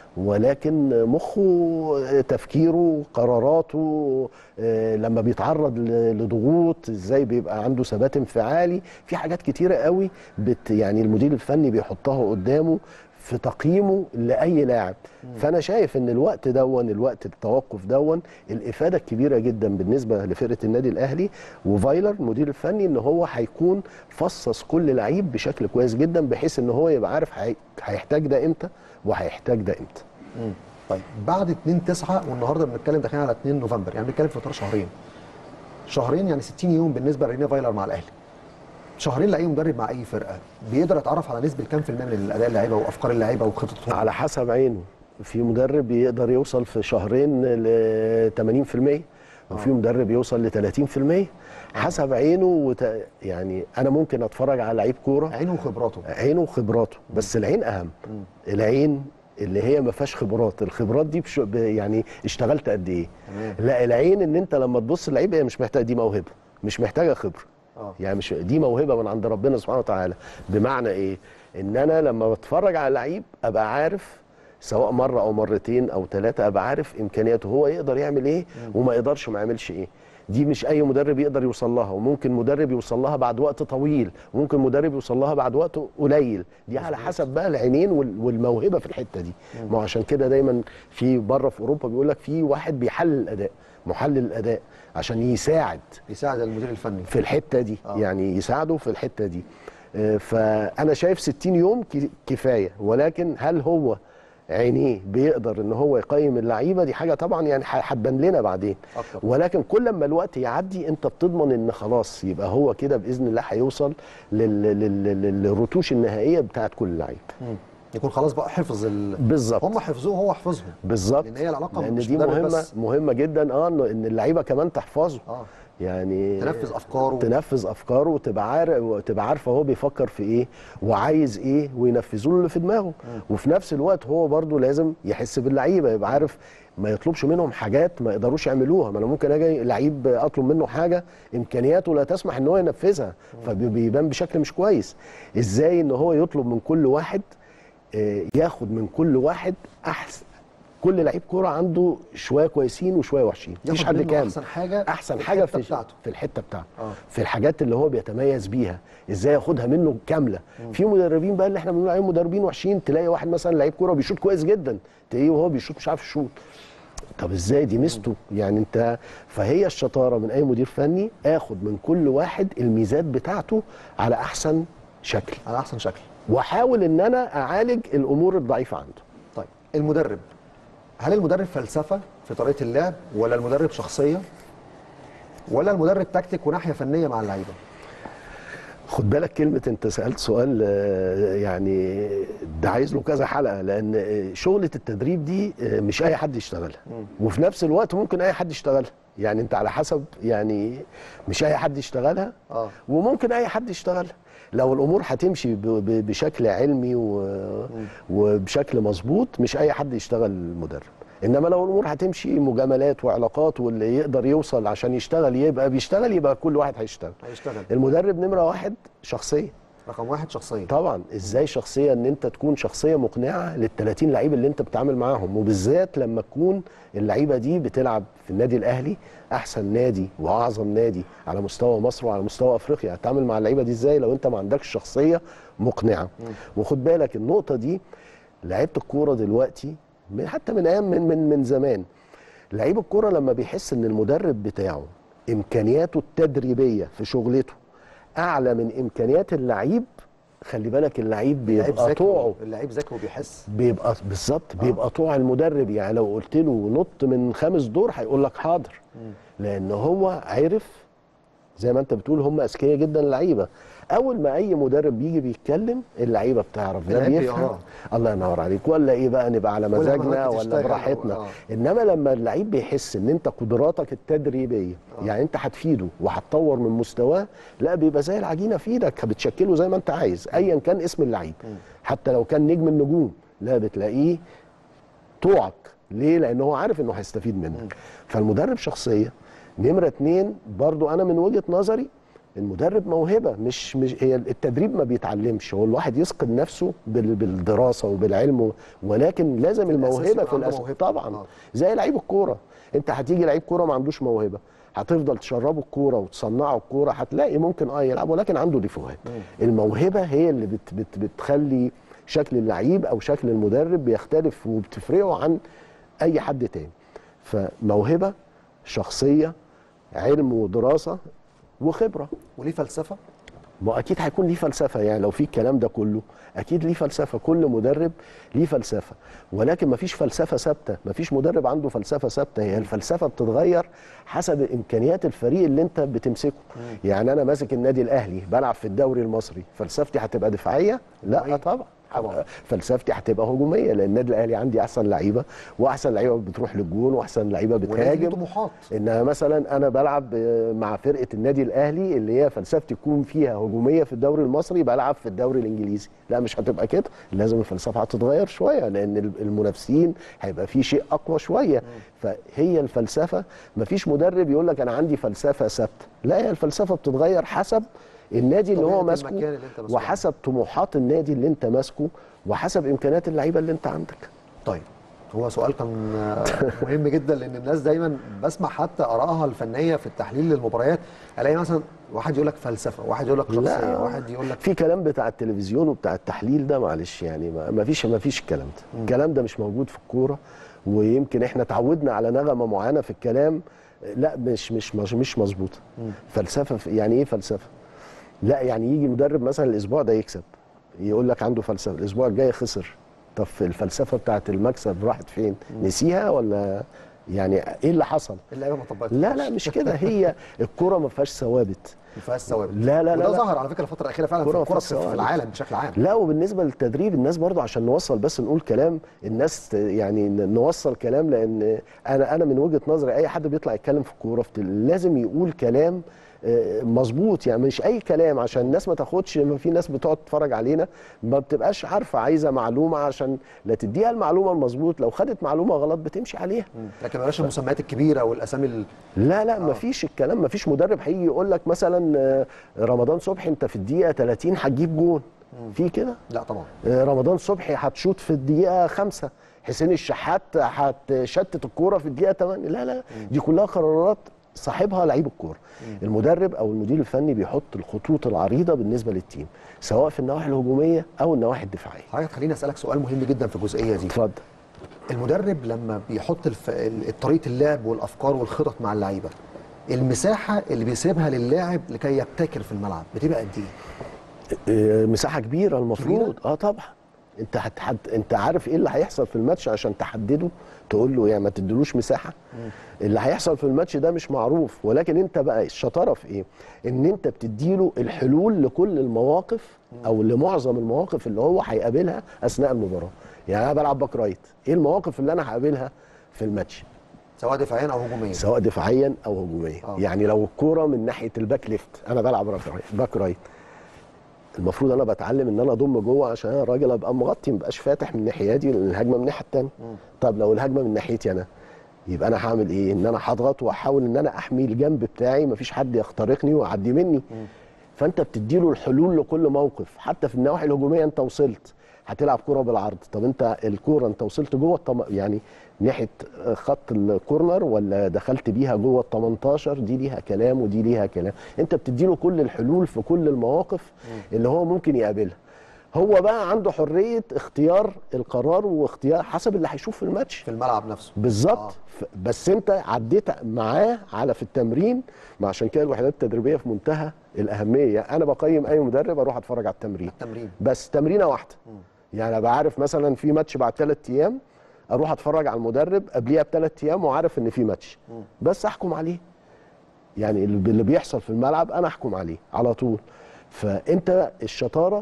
ولكن مخه تفكيره قراراته آه، لما بيتعرض ل- لضغوط ازاي بيبقى عنده ثبات انفعالي في حاجات كتيره قوي بت يعني المدير الفني بيحطها قدامه في تقييمه لاي لاعب فانا شايف ان الوقت دون الوقت التوقف دون الافاده الكبيره جدا بالنسبه لفرقه النادي الاهلي وفايلر المدير الفني ان هو هيكون فصص كل لعيب بشكل كويس جدا بحيث ان هو يبقى عارف هي- هيحتاج ده امتى وهيحتاج ده امتى طيب بعد 2 9 والنهارده بنتكلم داخلين على 2 نوفمبر يعني بنتكلم في اطار شهرين شهرين يعني 60 يوم بالنسبه لريني فايلر مع الاهلي شهرين لاي مدرب مع اي فرقه بيقدر يتعرف على نسبه كام في المية من الاداء اللعيبه وافكار اللعيبه وخططهم على حسب عينه في مدرب يقدر يوصل في شهرين ل 80% وفي مدرب يوصل ل 30% حسب عينه وت... يعني انا ممكن اتفرج على لعيب كوره عينه وخبراته عينه وخبراته بس العين اهم العين اللي هي ما فيهاش خبرات الخبرات دي بش... ب- يعني اشتغلت قد ايه تمام. لا العين ان انت لما تبص اللعيب هي مش محتاجه دي موهبه مش محتاجه خبره آه. يعني مش دي موهبه من عند ربنا سبحانه وتعالى بمعنى ايه ان انا لما بتفرج على لعيب ابقى عارف سواء مره او مرتين او ثلاثه ابقى عارف امكانياته هو يقدر يعمل ايه وما يقدرش ما يعملش ايه دي مش اي مدرب يقدر يوصل لها وممكن مدرب يوصل لها بعد وقت طويل وممكن مدرب يوصل لها بعد وقت قليل دي على حسب بقى العينين وال- والموهبه في الحته دي ما هو عشان كده دايما في بره في اوروبا بيقول لك في واحد بيحلل الاداء محلل الاداء عشان يساعد يساعد المدير الفني في الحته دي آه. آه. يعني يساعده في الحته دي آه، فانا شايف 60 يوم ك- كفايه ولكن هل هو عينيه بيقدر ان هو يقيم اللعيبه دي حاجه طبعا يعني ح- هتبان لنا بعدين أكتر. ولكن كل ما الوقت يعدي انت بتضمن ان خلاص يبقى هو كده باذن الله هيوصل لل- لل- لل- للرتوش النهائيه بتاعت كل لعيب مم. يكون خلاص بقى حفظ ال... بالظبط هم حفظوه هو حفظهم بالظبط لأن هي العلاقة لان مش دي مدرب مهمه بس. مهمه جدا اه إنه- ان اللعيبه كمان تحفظه اه يعني تنفذ افكاره تنفذ افكاره وتبقى عارف وتبقى عارفه هو بيفكر في ايه وعايز ايه وينفذوا له اللي في دماغه وفي نفس الوقت هو برضو لازم يحس باللعيبه يبقى عارف ما يطلبش منهم حاجات ما يقدروش يعملوها ما انا ممكن اجي لعيب اطلب منه حاجه امكانياته لا تسمح ان هو ينفذها فبيبان بشكل مش كويس ازاي ان هو يطلب من كل واحد آه، ياخد من كل واحد احسن كل لعيب كوره عنده شويه كويسين وشويه وحشين مفيش ياخد حد منه كامل احسن حاجه احسن في حاجه الحتة في بتاعته في الحته بتاعته آه. في الحاجات اللي هو بيتميز بيها ازاي ياخدها منه كامله في مدربين بقى اللي احنا بنقول عليهم مدربين وحشين تلاقي واحد مثلا لعيب كوره بيشوط كويس جدا تلاقيه وهو بيشوط مش عارف يشوط طب ازاي دي ميزته يعني انت فهي الشطاره من اي مدير فني اخد من كل واحد الميزات بتاعته على احسن شكل على احسن شكل واحاول ان انا اعالج الامور الضعيفه عنده طيب المدرب هل المدرب فلسفه في طريقه اللعب ولا المدرب شخصيه ولا المدرب تكتيك وناحيه فنيه مع اللعيبه خد بالك كلمة أنت سألت سؤال آه، يعني ده عايز له كذا حلقة لأن آه، شغلة التدريب دي آه، مش أي حد يشتغلها وفي نفس الوقت ممكن أي حد يشتغلها يعني أنت على حسب يعني مش أي حد يشتغلها اه وممكن أي حد يشتغلها لو الأمور هتمشي ب- ب- بشكل علمي و- وبشكل مظبوط مش أي حد يشتغل مدرب انما لو الامور هتمشي مجاملات وعلاقات واللي يقدر يوصل عشان يشتغل يبقى بيشتغل يبقى كل واحد هيشتغل هيشتغل المدرب نمره واحد شخصيه رقم واحد شخصيه طبعا ازاي شخصيه ان انت تكون شخصيه مقنعه لل 30 لعيب اللي انت بتتعامل معاهم وبالذات لما تكون اللعيبه دي بتلعب في النادي الاهلي احسن نادي واعظم نادي على مستوى مصر وعلى مستوى افريقيا هتتعامل مع اللعيبه دي ازاي لو انت ما عندكش شخصيه مقنعه وخد بالك النقطه دي لعيبه الكوره دلوقتي من حتى من ايام من من من زمان لعيب الكوره لما بيحس ان المدرب بتاعه امكانياته التدريبيه في شغلته اعلى من امكانيات اللعيب خلي بالك اللعيب اللعيب بيبقى ذكي طوعه اللعيب ذكي وبيحس بيبقى بالظبط بيبقى طوع المدرب يعني لو قلت له نط من خامس دور هيقول لك حاضر لان هو عرف زي ما انت بتقول هم اذكياء جدا اللعيبه اول ما اي مدرب بيجي بيتكلم اللعيبه بتعرف ده اللعيب بيفهم بيقراه. الله ينور عليك ولا ايه بقى نبقى على ولا مزاجنا مرات ولا تشتغل براحتنا و- آه. انما لما اللعيب بيحس ان انت قدراتك التدريبيه يعني انت هتفيده وهتطور من مستواه لا بيبقى زي العجينه في ايدك بتشكله زي ما انت عايز ايا كان اسم اللعيب حتى لو كان نجم النجوم لا بتلاقيه طوعك ليه لان هو عارف انه هيستفيد منك فالمدرب شخصيه نمره اتنين برضو انا من وجهه نظري المدرب موهبه مش مش هي التدريب ما بيتعلمش هو الواحد يسقط نفسه بال- بالدراسه وبالعلم ولكن لازم الأساس الموهبه يبقى في عنده الأساس موهبة. طبعا آه. زي لعيب الكوره انت هتيجي لعيب كوره ما عندوش موهبه هتفضل تشربه الكوره وتصنعه الكوره هتلاقي ممكن اه يلعب ولكن عنده ديفوهات الموهبه هي اللي بت بت بتخلي شكل اللعيب او شكل المدرب بيختلف وبتفرقه عن اي حد تاني فموهبه شخصيه علم ودراسه وخبره وليه فلسفه ما اكيد هيكون ليه فلسفه يعني لو في الكلام ده كله اكيد ليه فلسفه كل مدرب ليه فلسفه ولكن مفيش فلسفه ثابته مفيش مدرب عنده فلسفه ثابته هي الفلسفه بتتغير حسب امكانيات الفريق اللي انت بتمسكه يعني انا ماسك النادي الاهلي بلعب في الدوري المصري فلسفتي هتبقى دفاعيه لا هجومية. طبعا طبعا. فلسفتي هتبقى هجوميه لان النادي الاهلي عندي احسن لعيبه واحسن لعيبه بتروح للجون واحسن لعيبه ولازم بتهاجم طموحات انها مثلا انا بلعب آه، مع فرقه النادي الاهلي اللي هي فلسفتي تكون فيها هجوميه في الدوري المصري بلعب في الدوري الانجليزي لا مش هتبقى كده لازم الفلسفه هتتغير شويه لان ال- المنافسين هيبقى في شيء اقوى شويه فهي الفلسفه مفيش مدرب يقول لك انا عندي فلسفه ثابته لا هي الفلسفه بتتغير حسب النادي اللي طبيعة هو المكان ماسكه اللي أنت مسؤول عنه. وحسب طموحات النادي اللي انت ماسكه وحسب امكانيات اللعيبه اللي انت عندك طيب هو سؤال كان آه، مهم جدا لان الناس دايما بسمع حتى ارائها الفنيه في التحليل للمباريات الاقي مثلا واحد يقول لك فلسفه واحد يقول لك شخصيه لا. واحد يقول لك في كلام بتاع التلفزيون وبتاع التحليل ده معلش يعني ما ما فيش ما فيش الكلام ده الكلام ده مش موجود في الكوره ويمكن احنا اتعودنا على نغمه معينه في الكلام لا مش مش مش, مش مظبوطه فلسفه في- يعني ايه فلسفه لا يعني يجي مدرب مثلا الاسبوع ده يكسب يقول لك عنده فلسفه الاسبوع الجاي خسر طب في الفلسفه بتاعت المكسب راحت فين نسيها ولا يعني ايه اللي حصل اللعيبه ما طبقتش لا لا مش كده هي الكوره ما فيهاش ثوابت ما فيهاش ثوابت لا لا لا وده لا. ظهر على فكره الفتره الاخيره فعلا في الكرة ما الكوره فيهاش في في ثوابت. العالم بشكل عام لا وبالنسبه للتدريب الناس برضو عشان نوصل بس نقول كلام الناس ت- يعني ن- نوصل كلام لان انا انا من وجهه نظري اي حد بيطلع يتكلم في الكوره في تل- لازم يقول كلام آه، مظبوط يعني مش اي كلام عشان الناس ما تاخدش ما في ناس بتقعد تتفرج علينا ما بتبقاش عارفه عايزه معلومه عشان لا تديها المعلومه المظبوط لو خدت معلومه غلط بتمشي عليها لكن بلاش المسميات الكبيره والاسامي ال... لا لا مفيش الكلام مفيش مدرب هيجي يقول لك مثلا آه، رمضان صبحي انت في الدقيقه 30 هتجيب جون في كده لا طبعا آه، رمضان صبحي هتشوط في الدقيقه خمسة حسين الشحات هتشتت الكوره في الدقيقه 8 لا لا دي كلها قرارات صاحبها لعيب الكوره المدرب او المدير الفني بيحط الخطوط العريضه بالنسبه للتيم سواء في النواحي الهجوميه او النواحي الدفاعيه حضرتك خليني اسالك سؤال مهم جدا في الجزئيه دي اتفضل المدرب لما بيحط الف... ال- طريقه اللعب والافكار والخطط مع اللعيبه المساحه اللي بيسيبها للاعب لكي يبتكر في الملعب بتبقى قد ايه؟ آه، مساحه كبيره المفروض اه طبعا انت هتحد... انت عارف ايه اللي هيحصل في الماتش عشان تحدده تقول له يعني ما تديلوش مساحه اللي هيحصل في الماتش ده مش معروف ولكن انت بقى الشطاره في ايه ان انت بتديله الحلول لكل المواقف او لمعظم المواقف اللي هو هيقابلها اثناء المباراه يعني انا بلعب باك رايت ايه المواقف اللي انا هقابلها في الماتش سواء دفاعيا او هجوميا سواء دفاعيا او هجوميا آه. يعني لو الكوره من ناحيه الباك ليفت انا بلعب باك رايت- باك رايت المفروض انا بتعلم ان انا اضم جوه عشان انا راجل ابقى مغطي ما بقاش فاتح من ناحيتي لان الهجمه من الناحيه الثانيه طب لو الهجمه من ناحيتي انا يبقى انا هعمل ايه ان انا هضغط واحاول ان انا احمي الجنب بتاعي مفيش حد يخترقني ويعدي مني فانت بتديله الحلول لكل موقف حتى في النواحي الهجوميه انت وصلت هتلعب كرة بالعرض طب انت الكوره انت وصلت جوه الطم... يعني ناحيه خط الكورنر ولا دخلت بيها جوه ال 18 دي ليها كلام ودي ليها كلام انت بتديله كل الحلول في كل المواقف اللي هو ممكن يقابلها هو بقى عنده حريه اختيار القرار واختيار حسب اللي هيشوف في الماتش في الملعب نفسه بالظبط آه. ف- بس انت عديت معاه على في التمرين ما عشان كده الوحدات التدريبيه في منتهى الاهميه انا بقيم اي مدرب اروح اتفرج على التمرين التمرين بس تمرينه واحده يعني ابقى عارف مثلا في ماتش بعد ثلاث ايام اروح اتفرج على المدرب قبليها بثلاث ايام وعارف ان في ماتش بس احكم عليه يعني اللي اللي بيحصل في الملعب انا احكم عليه على طول فانت الشطاره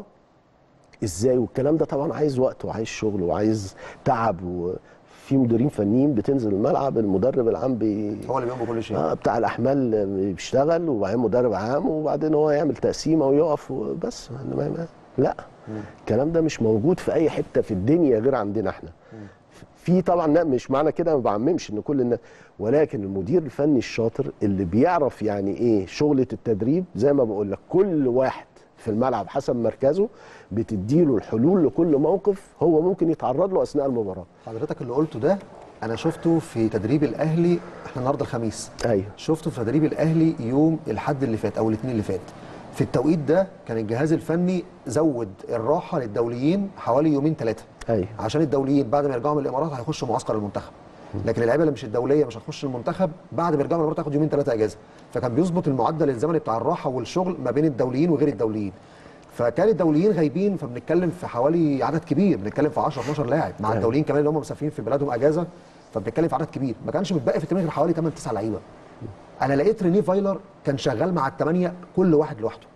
ازاي والكلام ده طبعا عايز وقت وعايز شغل وعايز تعب وفي مديرين فنيين بتنزل الملعب المدرب العام بي هو اللي بيقوم بكل شيء اه بتاع الاحمال بيشتغل وبعدين مدرب عام وبعدين هو يعمل تقسيمه ويقف وبس إنما ما- لا الكلام ده مش موجود في اي حته في الدنيا غير عندنا احنا في طبعا لا مش معنى كده ما بعممش ان كل الناس ولكن المدير الفني الشاطر اللي بيعرف يعني ايه شغله التدريب زي ما بقول لك كل واحد في الملعب حسب مركزه بتديله الحلول لكل موقف هو ممكن يتعرض له اثناء المباراه حضرتك اللي قلته ده انا شفته في تدريب الاهلي احنا النهارده الخميس ايوه شفته في تدريب الاهلي يوم الاحد اللي فات او الاثنين اللي فات في التوقيت ده كان الجهاز الفني زود الراحه للدوليين حوالي يومين ثلاثه ايوه عشان الدوليين بعد ما يرجعوا من الامارات هيخشوا معسكر المنتخب لكن اللعيبه اللي مش الدوليه مش هتخش المنتخب بعد ما يرجعوا من الامارات هياخد يومين ثلاثه اجازه فكان بيظبط المعدل الزمني بتاع الراحه والشغل ما بين الدوليين وغير الدوليين فكان الدوليين غايبين فبنتكلم في حوالي عدد كبير بنتكلم في 10 12 لاعب مع أيوة. الدوليين كمان اللي هم مسافرين في بلادهم اجازه فبنتكلم في عدد كبير ما كانش متبقي في التمرين غير حوالي 8 9 لعيبه انا لقيت ريني فايلر كان شغال مع الثمانيه كل واحد لوحده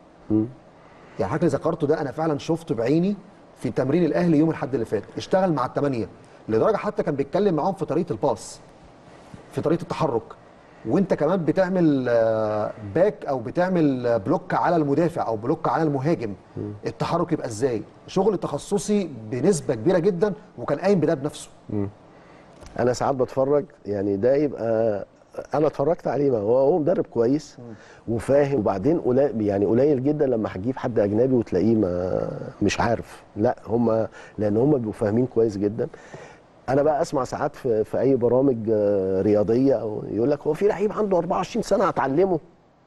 يعني حضرتك اللي ذكرته ده انا فعلا شفته بعيني في تمرين الاهلي يوم الاحد اللي فات اشتغل مع الثمانيه لدرجه حتى كان بيتكلم معاهم في طريقه الباس في طريقه التحرك وانت كمان بتعمل آه، باك او بتعمل آه، بلوك على المدافع او بلوك على المهاجم التحرك يبقى ازاي شغل تخصصي بنسبه كبيره جدا وكان قايم بده بنفسه انا ساعات بتفرج يعني ده يبقى انا اتفرجت عليه ما هو هو مدرب كويس وفاهم وبعدين قليل يعني قليل جدا لما هتجيب حد اجنبي وتلاقيه ما مش عارف لا هم لان هم بيبقوا فاهمين كويس جدا انا بقى اسمع ساعات في, في اي برامج آه، رياضيه او يقول لك هو في لعيب عنده 24 سنه هتعلمه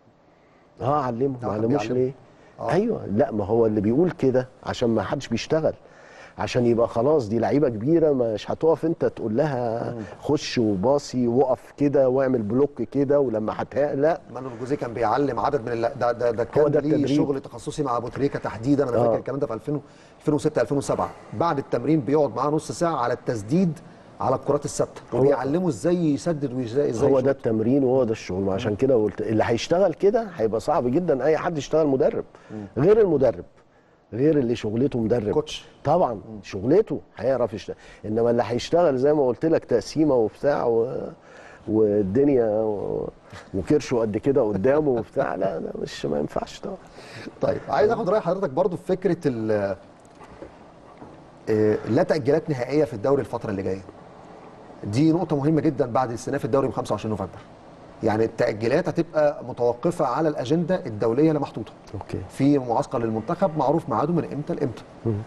اه علمه آه، ما كان علموش بيعلمه. ليه آه. ايوه لا ما هو اللي بيقول كده عشان ما حدش بيشتغل عشان يبقى خلاص دي لعيبه كبيره مش هتقف انت تقول لها خش وباصي وقف كده واعمل بلوك كده ولما هتها لا مانويل جوزيه كان بيعلم عدد من الل... ده ده, ده كان ده ليه التدريب. شغل تخصصي مع ابو تريكه تحديدا انا آه. فاكر الكلام ده في 2000 2006 2007 بعد التمرين بيقعد معاه نص ساعه على التسديد على الكرات الثابته هو- وبيعلمه ازاي يسدد وازاي ازاي هو يشوط. ده التمرين وهو ده الشغل ما عشان كده قلت اللي هيشتغل كده هيبقى صعب جدا اي حد يشتغل مدرب غير المدرب غير اللي شغلته مدرب كوتش. طبعا شغلته هيعرف يشتغل انما اللي هيشتغل زي ما قلت لك تقسيمه وبتاع و... والدنيا و... وكرشه قد كده قدامه وبتاع لا لا مش ما ينفعش طبعا طيب عايز اخد راي حضرتك برضو في فكره ال آه، لا تاجيلات نهائيه في الدوري الفتره اللي جايه دي نقطه مهمه جدا بعد استئناف الدوري ب 25 نوفمبر يعني التاجيلات هتبقى متوقفه على الاجنده الدوليه اللي محطوطه اوكي في معسكر للمنتخب معروف ميعاده من امتى لامتى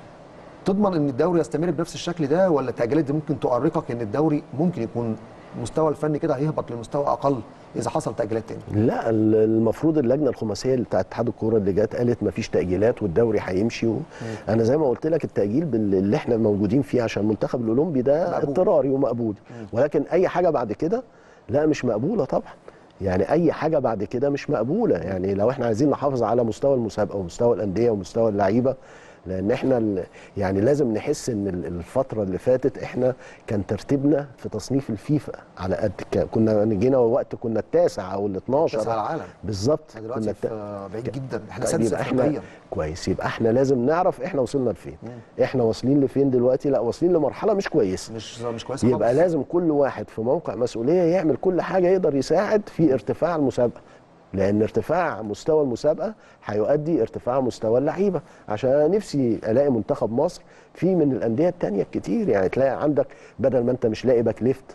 تضمن ان الدوري يستمر بنفس الشكل ده ولا التاجيلات دي ممكن تؤرقك ان الدوري ممكن يكون مستوى الفني كده هيهبط لمستوى اقل اذا حصل تاجيلات تاني لا ال- المفروض اللجنه الخماسيه اللي بتاعت اتحاد الكوره اللي جت قالت ما فيش تاجيلات والدوري هيمشي و... انا زي ما قلت لك التاجيل بال- اللي احنا موجودين فيه عشان المنتخب الاولمبي ده مقبول. اضطراري ومقبول ولكن اي حاجه بعد كده لا مش مقبوله طبعا يعني اي حاجه بعد كده مش مقبوله يعني لو احنا عايزين نحافظ على مستوى المسابقه ومستوى الانديه ومستوى اللعيبه لان احنا ال- يعني لازم نحس ان ال- الفتره اللي فاتت احنا كان ترتيبنا في تصنيف الفيفا على قد ك- كنا جينا وقت كنا التاسع او ال 12 كاس العالم بالظبط احنا دلوقتي كنا في الت- بعيد جدا احنا طيب سادس يبقى احنا افريقيا كويس يبقى احنا لازم نعرف احنا وصلنا لفين احنا واصلين لفين دلوقتي لا واصلين لمرحله مش كويسه مش مش كويسه يبقى خالص. لازم كل واحد في موقع مسؤوليه يعمل كل حاجه يقدر يساعد في ارتفاع المسابقه لان ارتفاع مستوى المسابقه هيؤدي ارتفاع مستوى اللعيبه عشان نفسي الاقي منتخب مصر في من الانديه التانية كتير يعني تلاقي عندك بدل ما انت مش لاقي باك ليفت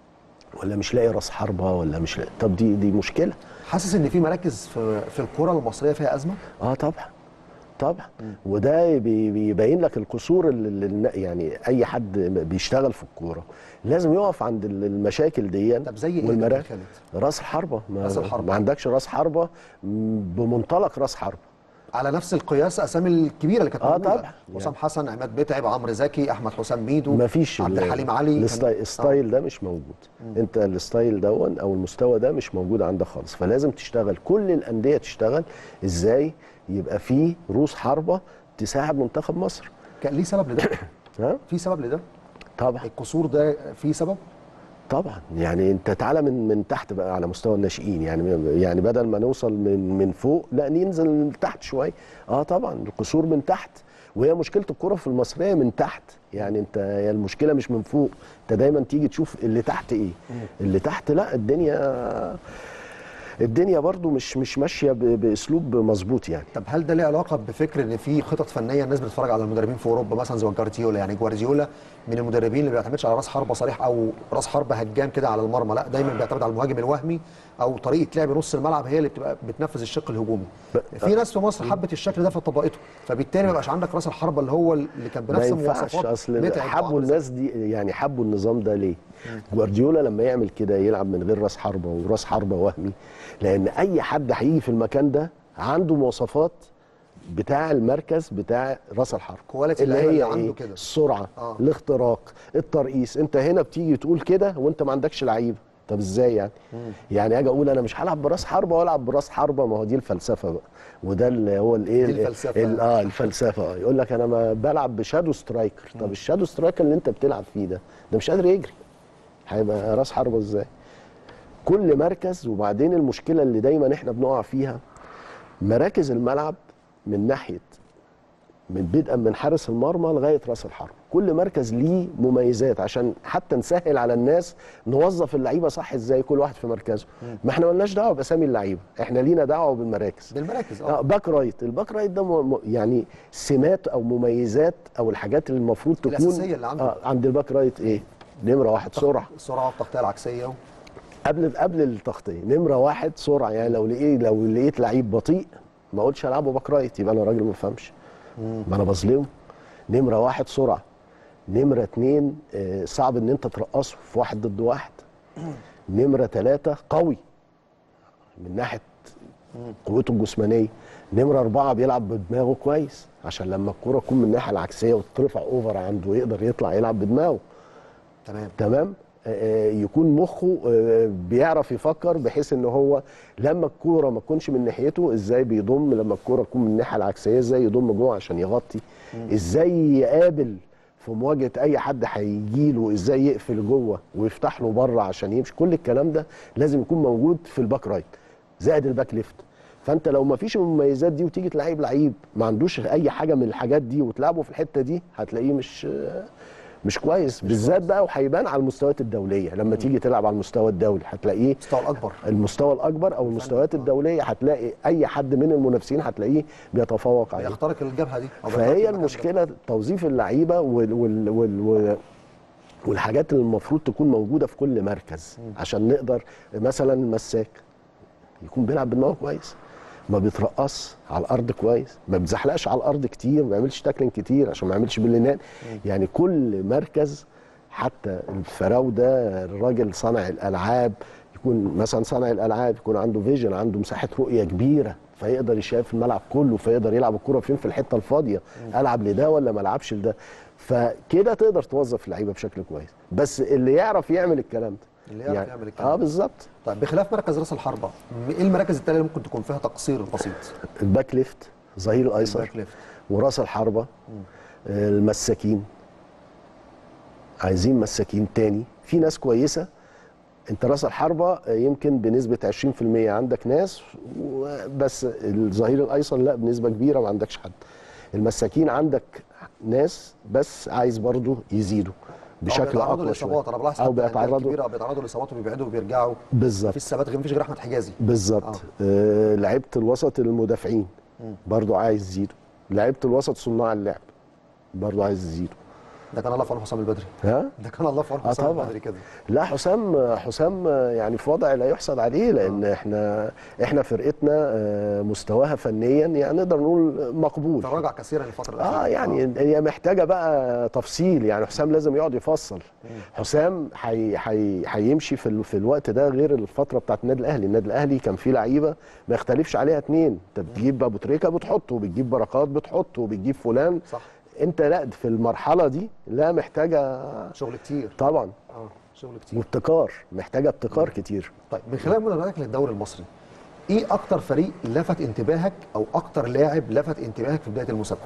ولا مش لاقي راس حربه ولا مش لاقي طب دي دي مشكله حاسس ان في مراكز في في الكره المصريه فيها ازمه اه طبعا طبعا وده بي- بيبين لك القصور اللي اللي- يعني اي حد بيشتغل في الكوره لازم يقف عند ال- المشاكل دي طب زي ايه والمرا- كابتن خالد؟ راس الحربه ما, راس الحربة. ما عندكش راس حربه م- بمنطلق راس حربه على نفس القياس اسامي الكبيره اللي كانت آه موجوده طبعا. حسام حسن عماد متعب عمرو زكي احمد حسام ميدو ما فيش عبد ال- الحليم علي كان- الستايل, الستايل ده مش موجود انت الستايل دون او المستوى ده مش موجود عندك خالص فلازم تشتغل كل الانديه تشتغل ازاي يبقى في روس حربه تساعد منتخب مصر كان ليه سبب لده ها في سبب لده طبعا القصور ده في سبب طبعا يعني انت تعالى من من تحت بقى على مستوى الناشئين يعني يعني بدل ما نوصل من من فوق لا ننزل تحت شويه اه طبعا القصور من تحت وهي مشكله الكره في المصريه من تحت يعني انت هي المشكله مش من فوق انت دايما تيجي تشوف اللي تحت ايه اللي تحت لا الدنيا الدنيا برضو مش مش ماشيه ب- باسلوب مظبوط يعني طب هل ده ليه علاقه بفكر ان في خطط فنيه الناس بتتفرج على المدربين في اوروبا مثلا زي جوارديولا يعني جوارديولا من المدربين اللي ما بيعتمدش على راس حربه صريح او راس حربه هجام كده على المرمى لا دايما بيعتمد على المهاجم الوهمي او طريقه لعب نص الملعب هي اللي بتبقى بتنفذ الشق الهجومي في ناس في مصر حبت الشكل ده فطبقته فبالتالي ما بقاش عندك راس الحربه اللي هو اللي كان ما بنفس ينفعش المواصفات اصل متعب حبوا وعمرو الناس دي يعني حبوا النظام ده ليه؟ جوارديولا لما يعمل كده يلعب من غير راس حربه وراس حربه وهمي لان اي حد هيجي في المكان ده عنده مواصفات بتاع المركز بتاع راس الحربه كواليتي اللي اللعيبة هي اللي عنده ايه؟ كده. السرعه آه. الاختراق الترقيص انت هنا بتيجي تقول كده وانت ما عندكش لعيبه طب ازاي يعني؟ يعني اجي اقول انا مش هلعب براس حربه والعب براس حربه ما هو دي الفلسفه بقى وده اللي هو الايه دي الفلسفة. ال- اه الفلسفه اه يقول لك انا ما بلعب بشادو سترايكر طب الشادو سترايكر اللي انت بتلعب فيه ده ده مش قادر يجري هيبقى راس حربه ازاي كل مركز وبعدين المشكله اللي دايما احنا بنقع فيها مراكز الملعب من ناحيه من بدءا من حارس المرمى لغايه راس الحرب كل مركز ليه مميزات عشان حتى نسهل على الناس نوظف اللعيبه صح ازاي كل واحد في مركزه ما احنا ملناش دعوه باسامي اللعيبه احنا لينا دعوه بالمراكز بالمراكز اه اه باك رايت الباك رايت ده م... م- يعني سمات او مميزات او الحاجات اللي المفروض تكون الأساسية اللي عنده. آه عند الباك رايت ايه نمره واحد سرعه السرعه والتغطيه العكسيه و... قبل قبل التغطيه نمره واحد سرعه يعني لو لقيت لو لقيت لعيب بطيء ما اقولش العبه باك رايت يبقى انا راجل ما بفهمش ما انا بظلمه نمره واحد سرعه نمره اتنين آه، صعب ان انت ترقصه في واحد ضد واحد نمره ثلاثه قوي من ناحيه قوته الجسمانيه نمره اربعه بيلعب بدماغه كويس عشان لما الكوره تكون من الناحيه العكسيه وترفع اوفر عنده يقدر يطلع يلعب بدماغه تمام تمام آه، يكون مخه آه، بيعرف يفكر بحيث ان هو لما الكوره ما تكونش من ناحيته ازاي بيضم لما الكوره تكون من الناحيه العكسيه ازاي يضم جوه عشان يغطي ازاي يقابل في مواجهه اي حد هيجي له ازاي يقفل جوه ويفتح له بره عشان يمشي كل الكلام ده لازم يكون موجود في الباك رايت زائد الباك ليفت فانت لو ما فيش المميزات دي وتيجي تلعب لعيب ما عندوش اي حاجه من الحاجات دي وتلعبه في الحته دي هتلاقيه مش مش كويس بالذات بقى وهيبان على المستويات الدوليه لما تيجي تلعب على المستوى الدولي هتلاقيه المستوى الاكبر المستوى الاكبر او المستويات الدوليه هتلاقي اي حد من المنافسين هتلاقيه بيتفوق عليه بيخترق الجبهه دي أو بيخترق فهي المكان ده. المشكله توظيف اللعيبه وال وال وال وال والحاجات اللي المفروض تكون موجوده في كل مركز عشان نقدر مثلا المساك يكون بيلعب بدماغه كويس ما بيترقص على الارض كويس ما بيزحلقش على الارض كتير ما بيعملش تاكلينج كتير عشان ما يعملش باللينات يعني كل مركز حتى الفراوده الراجل صانع الالعاب يكون مثلا صانع الالعاب يكون عنده فيجن عنده مساحه رؤيه كبيره فيقدر يشاف الملعب كله فيقدر يلعب الكره فين في الحته الفاضيه العب لده ولا ما العبش لده فكده تقدر توظف اللعيبه بشكل كويس بس اللي يعرف يعمل الكلام ده اللي يعرف يعمل الكلام اه ده. بالظبط طيب بخلاف مركز راس الحربه م- ايه المراكز التانيه اللي ممكن تكون فيها تقصير بسيط الباك ليفت ظهير الايسر الباك ليفت. وراس الحربه آه، المساكين عايزين مساكين تاني في ناس كويسه انت راس الحربه آه، يمكن بنسبه 20% عندك ناس و- بس الظهير الايسر لا بنسبه كبيره ما عندكش حد المساكين عندك ناس بس عايز برضو يزيدوا أو بشكل بيتعرضوا اقوى للاصابات انا بلاحظ او حتى الأندية بيتعرضوا الكبيره بيتعرضوا لاصابات وبيبعدوا وبيرجعوا بالظبط مفيش ثبات غير مفيش غير احمد حجازي بالظبط آه لعيبه الوسط المدافعين برضو عايز يزيدوا لعيبه الوسط صناع اللعب برضو عايز يزيدوا ده كان الله في عون حسام البدري ها ده كان الله في عون آه حسام طبعا. البدري كده لا حسام حسام يعني في وضع لا يحسد عليه لان احنا احنا فرقتنا آه، مستواها فنيا يعني نقدر نقول مقبول تراجع كثيرا الفتره الاخيره اه يعني هي محتاجه بقى تفصيل يعني حسام لازم يقعد يفصل حسام حي حي هيمشي في ال- في الوقت ده غير الفتره بتاعت النادي الاهلي النادي الاهلي كان فيه لعيبه ما يختلفش عليها اتنين انت بتجيب ابو تريكه بتحطه بتجيب بركات بتحطه بتجيب فلان صح انت لا في المرحله دي لا محتاجه شغل كتير طبعا اه شغل كتير وابتكار محتاجه ابتكار كتير طيب من خلال متابعتك للدوري المصري ايه اكتر فريق لفت انتباهك او اكتر لاعب لفت انتباهك في بدايه المسابقه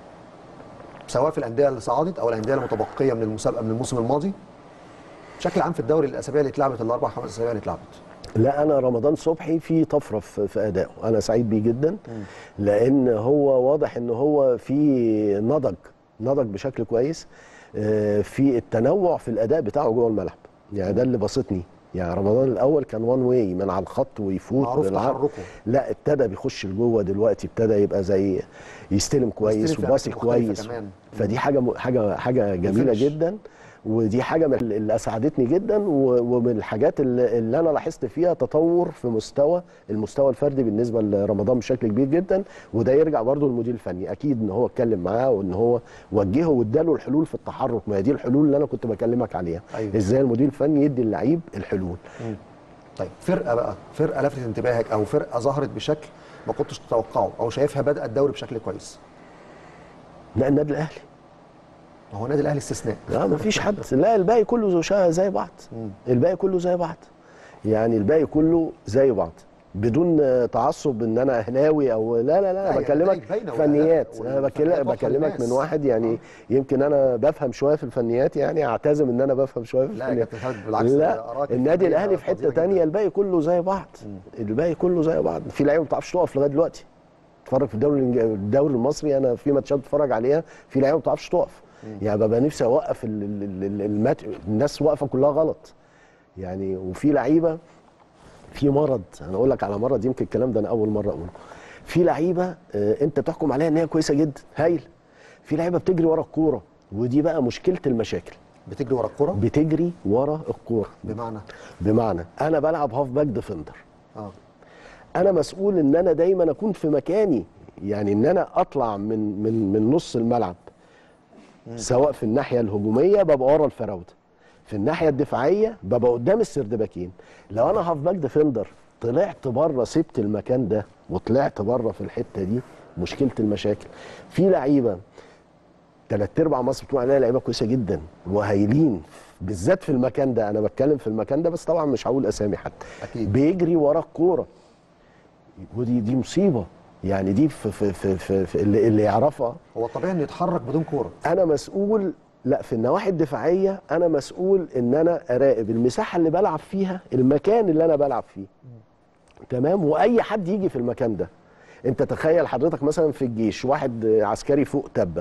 سواء في الانديه اللي صعدت او الانديه المتبقيه من المسابقه من الموسم الماضي بشكل عام في الدوري الاسابيع اللي اتلعبت الاربع خمس اسابيع اللي اتلعبت لا انا رمضان صبحي في طفره في, في ادائه انا سعيد بيه جدا لان هو واضح ان هو في نضج نضج بشكل كويس آه، في التنوع في الاداء بتاعه جوه الملعب يعني ده اللي بسطني يعني رمضان الاول كان وان واي من على الخط ويفوت معروف بالعرض. تحركه. لا ابتدى بيخش لجوه دلوقتي ابتدى يبقى زي يستلم كويس يستلم في وباصي أماكن مختلفة كويس كمان. فدي حاجه م- حاجه حاجه جميله وفينش. جدا ودي حاجه من اللي اسعدتني جدا و- ومن الحاجات اللي اللي انا لاحظت فيها تطور في مستوى المستوى الفردي بالنسبه لرمضان بشكل كبير جدا وده يرجع برضه للمدير الفني اكيد ان هو اتكلم معاه وان هو وجهه واداله الحلول في التحرك ما هي دي الحلول اللي انا كنت بكلمك عليها أيوة. ازاي المدير الفني يدي اللعيب الحلول طيب فرقه بقى فرقه لفتت انتباهك او فرقه ظهرت بشكل ما كنتش تتوقعه او شايفها بدأ الدوري بشكل كويس لا النادي الاهلي ما هو النادي الاهلي استثناء لا ما فيش حد لا الباقي كله زي- زي بعض الباقي كله زي بعض يعني الباقي كله زي بعض بدون آه، تعصب ان انا اهلاوي او لا لا لا لا، انا يعني بكلمك باينة فنيات والأداء انا والفنيات بكلمك واضحة بكلمك للناس. من واحد يعني يمكن انا بفهم شويه في الفنيات يعني اعتزم ان انا بفهم شويه في لا يا الفنيات كابتن خالد بالعكس لا آراءك النادي الفنية الاهلي في حته فظيعة تانية جداً. الباقي كله زي بعض الباقي كله زي بعض في لعيبه ما بتعرفش تقف لغايه دلوقتي اتفرج في الدوري الإنج- الدوري المصري انا في ماتشات بتفرج عليها في لعيبه ما بتعرفش تقف يعني ببقى نفسي اوقف ال- ال- ال- المات... الناس واقفه كلها غلط يعني وفي لعيبه في مرض انا اقول لك على مرض يمكن الكلام ده انا اول مره اقوله في لعيبه آه، انت بتحكم عليها ان هي كويسه جدا هايل في لعيبه بتجري ورا الكوره ودي بقى مشكله المشاكل بتجري ورا الكوره بتجري ورا الكوره بمعنى بمعنى انا بلعب هاف باك ديفندر اه انا مسؤول ان انا دايما اكون في مكاني يعني ان انا اطلع من من من نص الملعب سواء في الناحيه الهجوميه ببقى ورا الفراوده في الناحيه الدفاعيه ببقى قدام السردباكين لو انا هاف باك ديفندر طلعت بره سبت المكان ده وطلعت بره في الحته دي مشكله المشاكل في لعيبه ثلاث ارباع مصر بتقول عليها لعيبه كويسه جدا وهايلين بالذات في المكان ده انا بتكلم في المكان ده بس طبعا مش هقول اسامي حتى أكيد. بيجري ورا الكوره ودي دي مصيبه يعني دي في, في, في, في, في اللي, اللي يعرفها هو الطبيعي انه يتحرك بدون كوره انا مسؤول لا في النواحي الدفاعيه انا مسؤول ان انا اراقب المساحه اللي بلعب فيها المكان اللي انا بلعب فيه تمام واي حد يجي في المكان ده انت تخيل حضرتك مثلا في الجيش واحد عسكري فوق تبه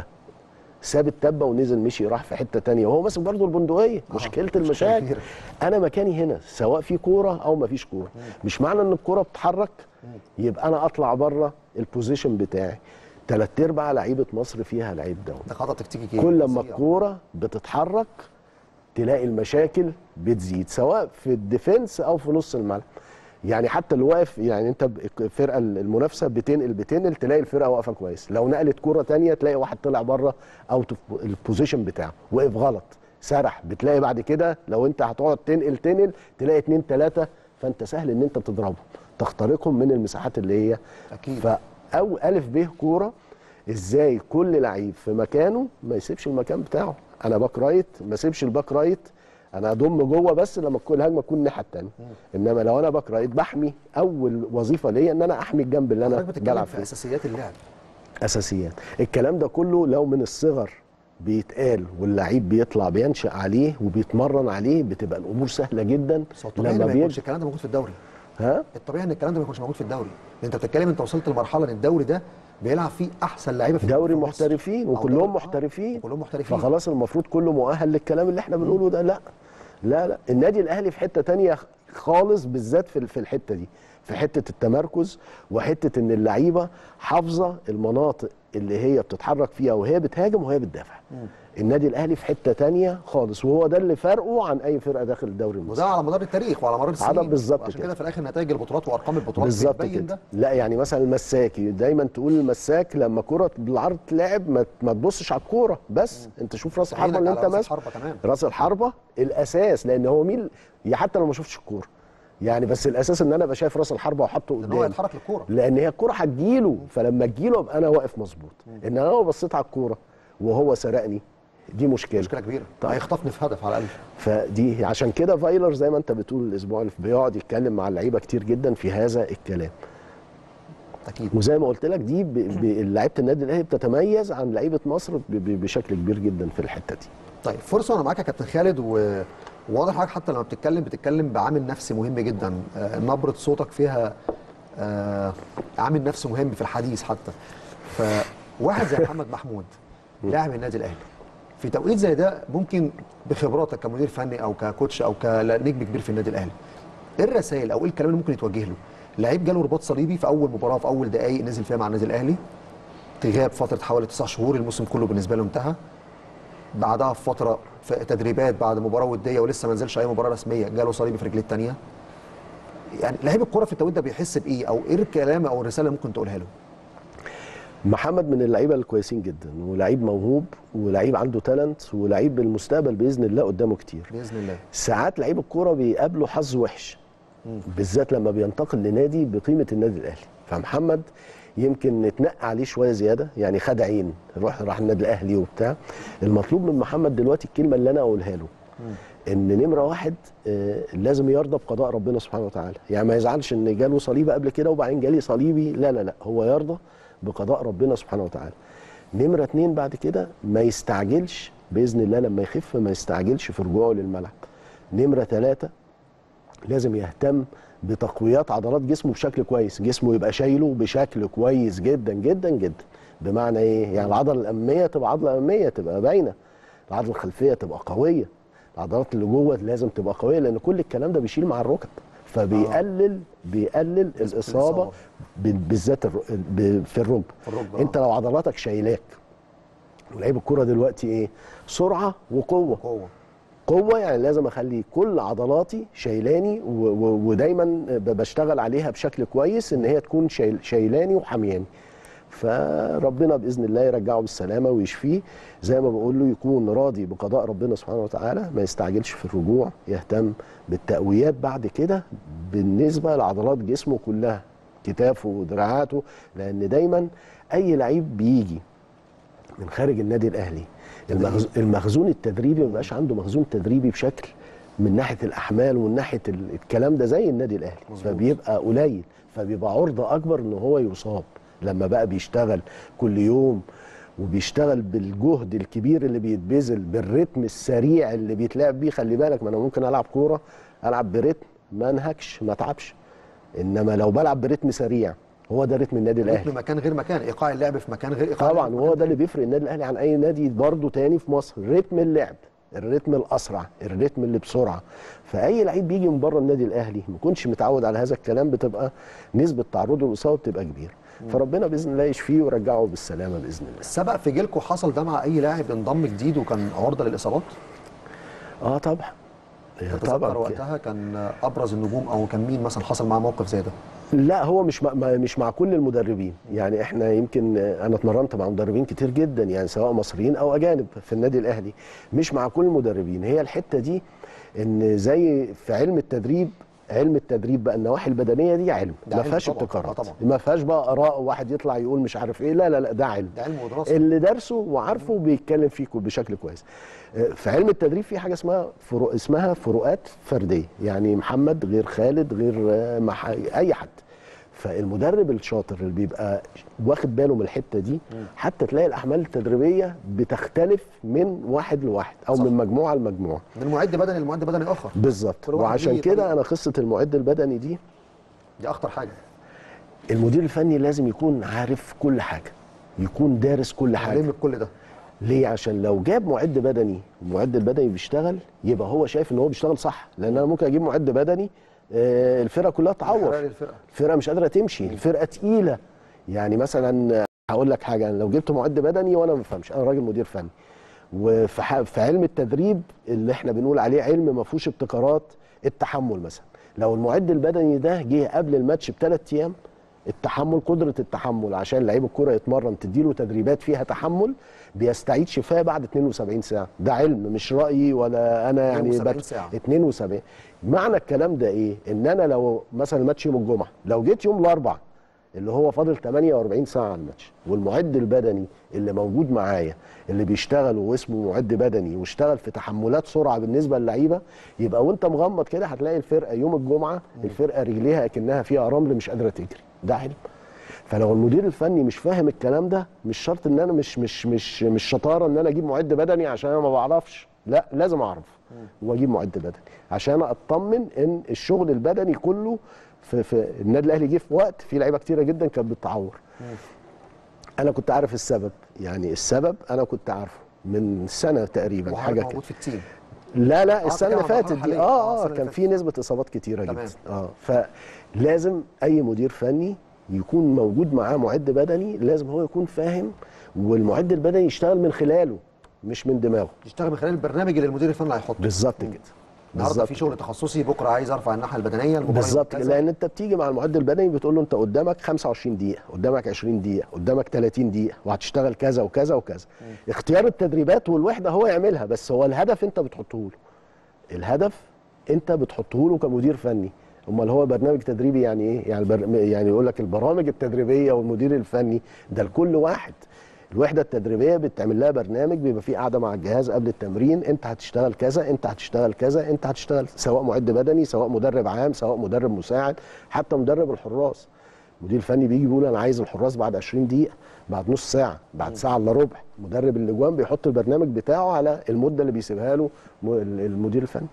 ساب التبه ونزل مشي راح في حته تانية وهو ماسك برضه البندقيه مشكله مشكلة المشاكل كبيرة. انا مكاني هنا سواء في كوره او ما فيش كوره مش معنى ان الكوره بتتحرك يبقى انا اطلع بره البوزيشن بتاعي ثلاث ارباع لعيبه مصر فيها لعيب دولي ده خطا تكتيكي كده كل لما فظيع. الكوره بتتحرك تلاقي المشاكل بتزيد سواء في الديفنس او في نص الملعب يعني حتى اللي واقف يعني انت ب- الفرقه المنافسه بتنقل بتنقل تلاقي الفرقه واقفه كويس لو نقلت كوره تانية تلاقي واحد طلع بره اوت اوف البوزيشن بتاعه وقف غلط سرح بتلاقي بعد كده لو انت هتقعد تنقل تنقل تلاقي اتنين تلاته فانت سهل ان انت تضربهم تخترقهم من المساحات اللي هي أكيد. فاو الف ب كوره ازاي كل لعيب في مكانه ما يسيبش المكان بتاعه انا باك رايت ما اسيبش الباك رايت انا اضم جوه بس لما تكون الهجمه تكون الناحيه الثانيه انما لو انا باك رايت بحمي اول وظيفه ليا ان انا احمي الجنب اللي انا حضرتك بتتكلم بلعب في فيه اساسيات اللعب اساسيات الكلام ده كله لو من الصغر بيتقال واللعيب بيطلع بينشأ عليه وبيتمرن عليه بتبقى الامور سهله جدا بس هو الطبيعي لما إن ما يكونش بيجي الكلام ده موجود في الدوري ها الطبيعي ان الكلام ده ما يكونش موجود في الدوري انت بتتكلم انت وصلت لمرحله ان الدوري ده بيلعب فيه احسن لعيبه في دوري في مصر. محترفين أو وكلهم دوري- آه، محترفين وكلهم محترفين فخلاص المفروض كله مؤهل للكلام اللي احنا بنقوله ده لا لا لا النادي الاهلي في حته تانية خالص بالذات في في الحته دي في حته التمركز وحته ان اللعيبه حافظه المناطق اللي هي بتتحرك فيها وهي بتهاجم وهي بتدافع النادي الاهلي في حته تانية خالص وهو ده اللي فرقه عن اي فرقه داخل الدوري المصري وده على مدار التاريخ وعلى مدار السنين عدم بالظبط عشان كده. كده في الاخر نتائج البطولات وارقام البطولات بالظبط بتبين كده ده لا يعني مثلا المساكي دايما تقول المساك لما كرة بالعرض تلعب ما, ما تبصش على الكوره بس انت شوف راس الحربه عينك اللي على انت راس ماسك الحربة كمان. راس الحربه الاساس لان هو مين يا حتى لو ما شفتش الكوره يعني بس الاساس ان انا ابقى شايف راس الحربه وحاطه ان هو قدامي يتحرك للكوره لان هي الكوره هتجيله فلما تجيله ابقى انا واقف مظبوط ان انا لو بصيت على الكوره وهو سرقني دي مشكله مشكله كبيره طيب. هيخطفني في هدف على الاقل فدي عشان كده فايلر زي ما انت بتقول الاسبوع اللي بيقعد يتكلم مع اللعيبه كتير جدا في هذا الكلام اكيد وزي ما قلت لك دي ب- ب- لعيبه النادي الاهلي بتتميز عن لعيبه مصر ب- ب- بشكل كبير جدا في الحته دي طيب فرصه انا معاك يا كابتن خالد و... وواضح حضرتك حتى لما بتتكلم بتتكلم بعامل نفسي مهم جدا آه، نبره صوتك فيها آه، عامل نفسي مهم في الحديث حتى فواحد زي محمد محمود لاعب النادي الاهلي في توقيت زي ده ممكن بخبراتك كمدير فني او ككوتش او كنجم كبير في النادي الاهلي ايه الرسائل او ايه الكلام اللي ممكن يتوجه له لعيب جاله رباط صليبي في اول مباراه في اول دقائق نزل فيها مع النادي الاهلي غاب فتره حوالي تسع شهور الموسم كله بالنسبه له انتهى بعدها في فتره في تدريبات بعد مباراه وديه ولسه ما نزلش اي مباراه رسميه جاله صليبي في رجليه الثانيه يعني لعيب الكوره في التوقيت ده بيحس بايه او ايه الكلام او الرساله اللي ممكن تقولها له محمد من اللعيبه الكويسين جدا ولعيب موهوب ولعيب عنده تالنت ولعيب بالمستقبل باذن الله قدامه كتير باذن الله ساعات لعيب الكوره بيقابله حظ وحش بالذات لما بينتقل لنادي بقيمه النادي الاهلي فمحمد يمكن نتنقى عليه شويه زياده يعني خد عين راح راح النادي الاهلي وبتاع المطلوب من محمد دلوقتي الكلمه اللي انا اقولها له ان نمره واحد آه، لازم يرضى بقضاء ربنا سبحانه وتعالى يعني ما يزعلش ان جاله صليبي قبل كده وبعدين جالي صليبي لا لا لا هو يرضى بقضاء ربنا سبحانه وتعالى نمره اتنين بعد كده ما يستعجلش باذن الله لما يخف ما يستعجلش في رجوعه للملعب نمره ثلاثه لازم يهتم بتقويات عضلات جسمه بشكل كويس جسمه يبقى شايله بشكل كويس جدا جدا جدا بمعنى ايه يعني العضله الاماميه تبقى عضله اماميه تبقى باينه العضله الخلفيه تبقى قويه العضلات اللي جوه لازم تبقى قويه لان كل الكلام ده بيشيل مع الركب فبيقلل بيقلل الاصابه الإصابة. ب- بالذات الر- ب- في الركب في الركبة، آه. انت لو عضلاتك شايلاك ولعيب الكوره دلوقتي ايه سرعه وقوه قوه قوه يعني لازم اخلي كل عضلاتي شايلاني و- و- ودايما ب- بشتغل عليها بشكل كويس ان هي تكون شايل- شايلاني وحمياني فربنا باذن الله يرجعه بالسلامه ويشفيه زي ما بقول له يكون راضي بقضاء ربنا سبحانه وتعالى ما يستعجلش في الرجوع يهتم بالتقويات بعد كده بالنسبه لعضلات جسمه كلها كتافه ودراعاته لان دايما اي لعيب بيجي من خارج النادي الاهلي المخز- المخزون التدريبي ما بيبقاش عنده مخزون تدريبي بشكل من ناحيه الاحمال ومن ناحيه ال- الكلام ده زي النادي الاهلي مظبوط. فبيبقى قليل فبيبقى عرضه اكبر ان هو يصاب لما بقى بيشتغل كل يوم وبيشتغل بالجهد الكبير اللي بيتبذل بالريتم السريع اللي بيتلعب بيه خلي بالك ما انا ممكن العب كوره العب بريتم ما انهكش ما اتعبش انما لو بلعب بريتم سريع هو ده ريتم النادي الاهلي رتم مكان غير مكان ايقاع اللعب في مكان غير ايقاع طبعا اللعب في وهو مكان ده اللي بيفرق النادي الاهلي عن اي نادي برضه تاني في مصر رتم اللعب الريتم الاسرع الريتم اللي بسرعه فاي لعيب بيجي من بره النادي الاهلي ما يكونش متعود على هذا الكلام بتبقى نسبه تعرضه للاصابه بتبقى كبيره فربنا باذن الله يشفيه ويرجعه بالسلامه باذن الله سبق في جيلكم حصل ده مع اي لاعب انضم جديد وكان عرضه للاصابات اه طبعا آه تتذكر وقتها كان ابرز النجوم او كان مين مثلا حصل معاه موقف زي ده لا هو مش مع ما- مش مع كل المدربين يعني احنا يمكن آه، انا اتمرنت مع مدربين كتير جدا يعني سواء مصريين او اجانب في النادي الاهلي مش مع كل المدربين هي الحته دي ان زي في علم التدريب علم التدريب بقى النواحي البدنيه دي علم ده ما علم فيهاش طبعاً، ابتكارات آه طبعاً. ما فيهاش بقى اراء واحد يطلع يقول مش عارف ايه لا لا لا ده علم ده علم ودراسه اللي دارسه وعارفه بيتكلم فيه كو- بشكل كويس آه، في علم التدريب في حاجه اسمها فرو اسمها فروقات فرديه يعني محمد غير خالد غير آه، مح... اي حد فالمدرب الشاطر اللي بيبقى واخد باله من الحته دي حتى تلاقي الاحمال التدريبيه بتختلف من واحد لواحد او صح. من مجموعه لمجموعه من معد بدني لمعد بدني اخر بالظبط كل واحد وعشان ليه كده طريقة. انا قصه المعد البدني دي دي اخطر حاجه المدير الفني لازم يكون عارف كل حاجه يكون دارس كل حاجه علم كل ده ليه عشان لو جاب معد بدني المعد البدني بيشتغل يبقى هو شايف ان هو بيشتغل صح لان انا ممكن اجيب معد بدني آه، الفرقه كلها تعور حرارة للفرقه الفرقه مش قادره تمشي الفرقه تقيله يعني مثلا هقول لك حاجه أنا لو جبت معد بدني وانا ما بفهمش انا راجل مدير فني وفي ح- في علم التدريب اللي احنا بنقول عليه علم ما فيهوش ابتكارات التحمل مثلا لو المعد البدني ده جه قبل الماتش بثلاث ايام التحمل قدره التحمل عشان لعيب الكره يتمرن تديله تدريبات فيها تحمل بيستعيد شفاه بعد 72 ساعه ده علم مش رايي ولا انا يعني 72 بت- ساعة. 72 معنى الكلام ده ايه ان انا لو مثلا الماتش يوم الجمعه لو جيت يوم الاربعاء اللي هو فاضل 48 ساعه على الماتش والمعد البدني اللي موجود معايا اللي بيشتغل واسمه معد بدني واشتغل في تحملات سرعه بالنسبه للعيبه يبقى وانت مغمض كده هتلاقي الفرقه يوم الجمعه الفرقه رجليها اكنها فيها رمل مش قادره تجري ده علم فلو المدير الفني مش فاهم الكلام ده مش شرط ان انا مش مش مش مش شطاره ان انا اجيب معد بدني عشان انا ما بعرفش لا لازم اعرف واجيب معد بدني عشان اطمن ان الشغل البدني كله في, في النادي الاهلي جه في وقت في لعيبه كتيره جدا كانت بتتعور انا كنت عارف السبب يعني السبب انا كنت عارفه من سنه تقريبا وحضرتك حاجه كده موجود في التيم لا لا آه، السنه كده اللي على فاتت المرحلة دي الحالية. آه، اه اه السنة اللي كان فاتت. في نسبه اصابات كتيره تمام. جدا اه فلازم اي مدير فني يكون موجود معاه معد بدني لازم هو يكون فاهم والمعد البدني يشتغل من خلاله مش من دماغه يشتغل من خلال البرنامج اللي المدير الفني هيحطه بالظبط كده النهارده بالظبط في شغل تخصصي بكره عايز ارفع الناحيه البدنيه المباراة بالظبط يوم كده، كذا. لان انت بتيجي مع المعد البدني بتقول له انت قدامك 25 دقيقه قدامك 20 دقيقه قدامك 30 دقيقه وهتشتغل كذا وكذا وكذا اختيار التدريبات والوحده هو يعملها بس هو الهدف انت بتحطه له الهدف انت بتحطه له كمدير فني امال هو برنامج تدريبي يعني ايه يعني بر... يعني يقول لك البرامج التدريبيه والمدير الفني ده لكل واحد الوحده التدريبيه بتعمل لها برنامج بيبقى فيه قاعده مع الجهاز قبل التمرين انت هتشتغل كذا انت هتشتغل كذا انت هتشتغل سواء معد بدني سواء مدرب عام سواء مدرب مساعد حتى مدرب الحراس المدير الفني بيجي بيقول انا عايز الحراس بعد 20 دقيقه بعد نص ساعه بعد ساعه الا ربع مدرب الاجوان بيحط البرنامج بتاعه على المده اللي بيسيبها له م- المدير الفني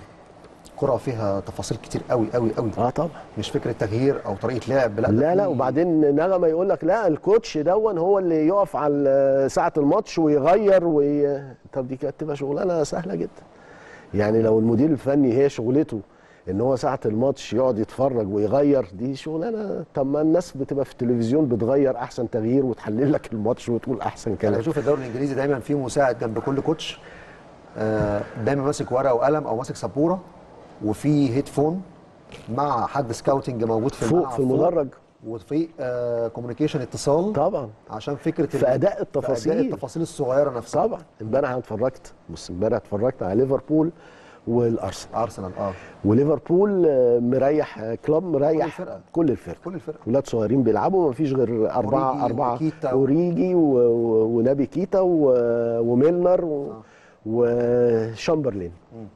كرة فيها تفاصيل كتير قوي قوي قوي اه طبعا مش فكره تغيير او طريقه لعب لا ده لا لا في- وبعدين نغمه يقول لك لا الكوتش دون هو اللي يقف على ساعه الماتش ويغير وي... طب دي كانت تبقى شغلانه سهله جدا يعني لو المدير الفني هي شغلته ان هو ساعه الماتش يقعد يتفرج ويغير دي شغلانه طب ما الناس بتبقى في التلفزيون بتغير احسن تغيير وتحلل لك الماتش وتقول احسن انا كلام بشوف الدوري الانجليزي دايما في مساعد جنب كل كوتش آه، دايما ماسك ورقه وقلم او ماسك سبوره وفي هيدفون مع حد سكاوتنج موجود في فوق الملعب في المدرج وفي كوميونيكيشن اتصال طبعا عشان فكره ال- في أداء في التفاصيل. أداء التفاصيل الصغيره نفسها طبعا امبارح انا اتفرجت بص امبارح اتفرجت على ليفربول والارسنال ارسنال اه وليفربول آه، مريح آه، كلوب مريح الفرقة. كل الفرقه كل الفرق ولاد صغيرين بيلعبوا ما فيش غير أربعة أوريجي أربعة وكيتا. أوريجي و... و... ونبي كيتا و... وميلنر و... وشامبرلين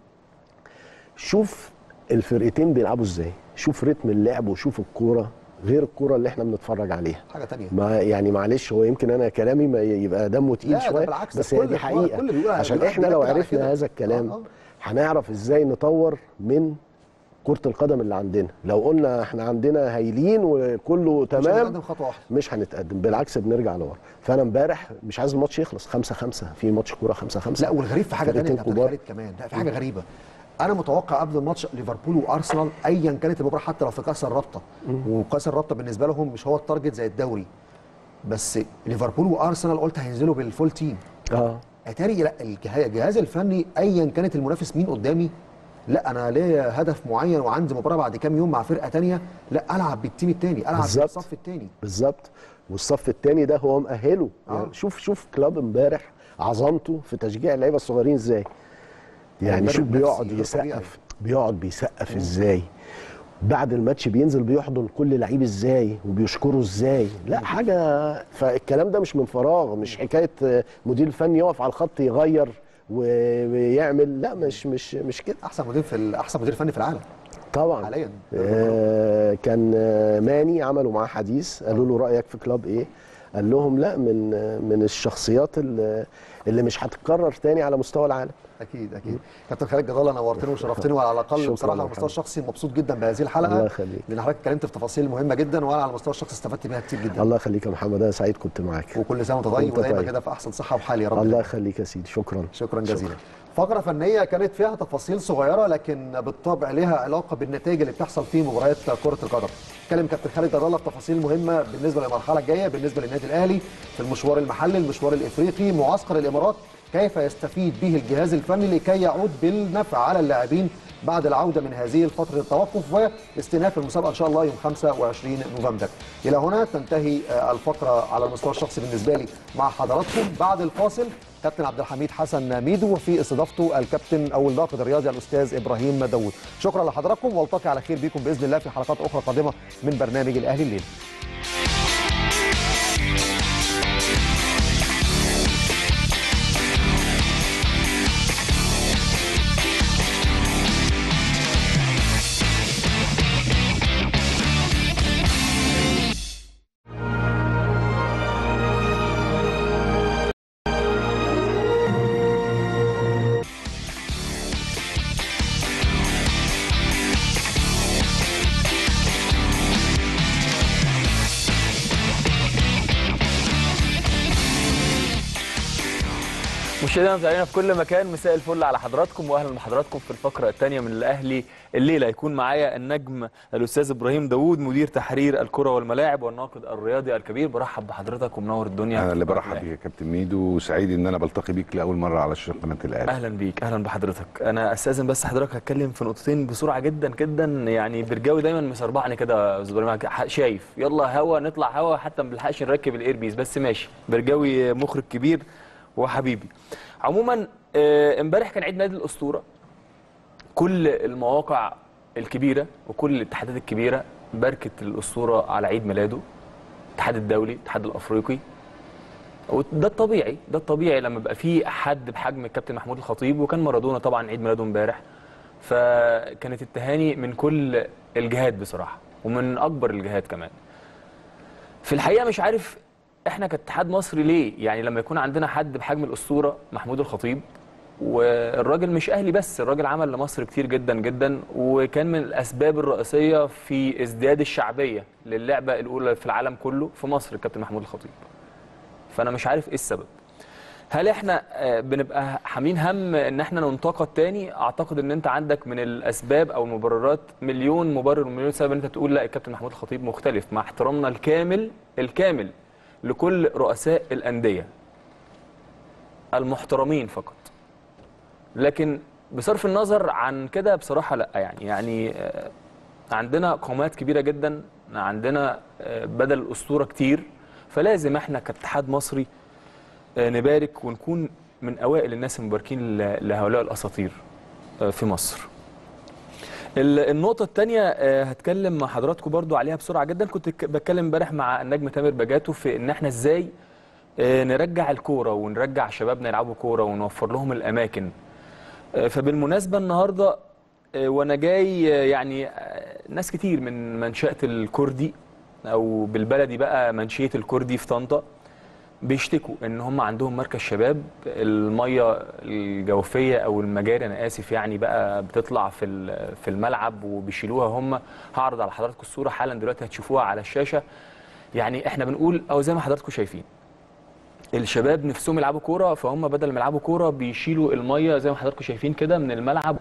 شوف الفرقتين بيلعبوا ازاي شوف رتم اللعب وشوف الكورة غير الكورة اللي احنا بنتفرج عليها حاجه تانية ما يعني معلش هو يمكن انا كلامي ما يبقى دمه لا، تقيل ده شويه بالعكس، ده بس هي كل دي الكورة- حقيقه كل اللي بيقول على- عشان بيقول- احنا لو بيأكد على عرفنا كده. هذا الكلام آه، آه. هنعرف ازاي نطور من كرة القدم اللي عندنا لو قلنا احنا عندنا هايلين وكله مش تمام هنقدم خطوه واحده مش هنتقدم بالعكس بنرجع لورا فانا امبارح مش عايز الماتش يخلص 5 5 في ماتش كوره 5 5 لا والغريب في حاجه تانية يا فرقتين كابتن كبار. خالد كمان لا في حاجه غريبه انا متوقع قبل الماتش ليفربول وارسنال ايا كانت المباراه حتى لو في كاس الرابطه وكاس الرابطه بالنسبه لهم مش هو التارجت زي الدوري بس ليفربول وارسنال قلت هينزلوا بالفول تيم اه اتاري لا الجهاز الجهاز الفني ايا كانت المنافس مين قدامي لا انا ليا هدف معين وعندي مباراه بعد كام يوم مع فرقه تانية لا العب بالتيم التاني العب بالظبط. بالصف التاني بالظبط والصف الثاني ده هو مأهله آه. يعني شوف شوف كلاب امبارح عظمته في تشجيع اللعيبه الصغيرين ازاي يعني مدرب شوف نفسي بيقعد غير طبيعي. يسقف بيقعد بيسقف ازاي بعد الماتش بينزل بيحضن كل لعيب ازاي وبيشكره ازاي لا حاجه فالكلام ده مش من فراغ مش حكايه آه، مدير الفني يقف على الخط يغير و- ويعمل لا مش مش مش كده احسن مدير في ال- احسن مدير فني في العالم طبعا حاليا آه كان آه، ماني عملوا معاه حديث قالوا له رايك في كلاب ايه قال لهم لا من آه، من الشخصيات اللي, اللي مش هتتكرر تاني على مستوى العالم اكيد اكيد كابتن خالد جدالة نورتني وشرفتني وعلى الاقل شكراً بصراحه على يا المستوى محمد. الشخصي مبسوط جدا بهذه الحلقه الله يخليك. لان حضرتك اتكلمت في تفاصيل مهمه جدا وانا على المستوى الشخصي استفدت بيها كتير جدا الله يخليك يا محمد انا سعيد كنت معاك وكل سنه وانت طيب وأنت ودايما طيب. كده في احسن صحه وحال يا رب الله يخليك يا سيدي شكرا شكرا جزيلا فقرة فنية كانت فيها تفاصيل صغيرة لكن بالطبع لها علاقة بالنتائج اللي بتحصل في مباريات كرة القدم. اتكلم كابتن خالد جدالة في تفاصيل مهمة بالنسبة للمرحلة الجاية بالنسبة للنادي الأهلي في المشوار المحلي المشوار الإفريقي معسكر الإمارات كيف يستفيد به الجهاز الفني لكي يعود بالنفع على اللاعبين بعد العودة من هذه الفترة التوقف واستئناف المسابقة إن شاء الله يوم 25 نوفمبر. إلى هنا تنتهي آه، الفقرة على المستوى الشخصي بالنسبة لي مع حضراتكم بعد الفاصل كابتن عبد الحميد حسن ميدو وفي استضافته الكابتن او الناقد الرياضي الاستاذ ابراهيم داوود شكرا لحضراتكم والتقي على خير بكم باذن الله في حلقات اخرى قادمه من برنامج الاهلي الليل مشاهدينا متابعينا في كل مكان مساء الفل على حضراتكم واهلا بحضراتكم في الفقره الثانيه من الاهلي الليله هيكون معايا النجم الاستاذ ابراهيم داوود مدير تحرير الكره والملاعب والناقد الرياضي الكبير برحب بحضرتك ومنور الدنيا انا اللي في برحب الأهلي. بيك يا كابتن ميدو وسعيد ان انا بلتقي بيك لاول مره على شاشه قناه الاهلي اهلا بيك اهلا بحضرتك انا استاذن بس حضرتك هتكلم في نقطتين بسرعه جدا جدا يعني برجاوي دايما مسربعني كده يا أستاذ إبراهيم. ح- شايف يلا هوا نطلع هوا حتى ما بنلحقش نركب الايربيس بس ماشي برجاوي مخرج كبير وحبيبي عموما آه، امبارح كان عيد نادي الاسطوره كل المواقع الكبيره وكل الاتحادات الكبيره باركت الاسطوره على عيد ميلاده الاتحاد الدولي الاتحاد الافريقي وده الطبيعي ده الطبيعي لما يبقى في حد بحجم الكابتن محمود الخطيب وكان مارادونا طبعا عيد ميلاده امبارح فكانت التهاني من كل الجهات بصراحه ومن اكبر الجهات كمان في الحقيقه مش عارف احنا كاتحاد مصري ليه يعني لما يكون عندنا حد بحجم الاسطوره محمود الخطيب والراجل مش اهلي بس الراجل عمل لمصر كتير جدا جدا وكان من الاسباب الرئيسيه في ازدياد الشعبيه للعبه الاولى في العالم كله في مصر الكابتن محمود الخطيب فانا مش عارف ايه السبب هل احنا آه، بنبقى حاملين هم ان احنا ننتقد تاني اعتقد ان انت عندك من الاسباب او المبررات مليون مبرر ومليون سبب ان انت تقول لا الكابتن محمود الخطيب مختلف مع احترامنا الكامل الكامل لكل رؤساء الانديه المحترمين فقط لكن بصرف النظر عن كده بصراحه لا يعني يعني آه، عندنا قامات كبيره جدا عندنا آه، بدل الاسطوره كتير فلازم احنا كاتحاد مصري آه، نبارك ونكون من اوائل الناس المباركين ل- لهؤلاء الاساطير آه، في مصر ال- النقطة الثانية هتكلم مع حضراتكم برضو عليها بسرعة جدا كنت ك- بتكلم امبارح مع النجم تامر بجاتو في ان احنا ازاي آه، نرجع الكورة ونرجع شبابنا يلعبوا كورة ونوفر لهم الأماكن آه، فبالمناسبة النهاردة آه، وانا جاي آه، يعني آه، ناس كتير من منشأة الكردي او بالبلدي بقى منشية الكردي في طنطا بيشتكوا ان هم عندهم مركز شباب الميه الجوفيه او المجاري انا اسف يعني بقى بتطلع في ال- في الملعب وبيشيلوها هم هعرض على حضراتكم الصوره حالا دلوقتي هتشوفوها على الشاشه يعني احنا بنقول او زي ما حضراتكم شايفين الشباب نفسهم يلعبوا كوره فهم بدل ما يلعبوا كوره بيشيلوا الميه زي ما حضراتكم شايفين كده من الملعب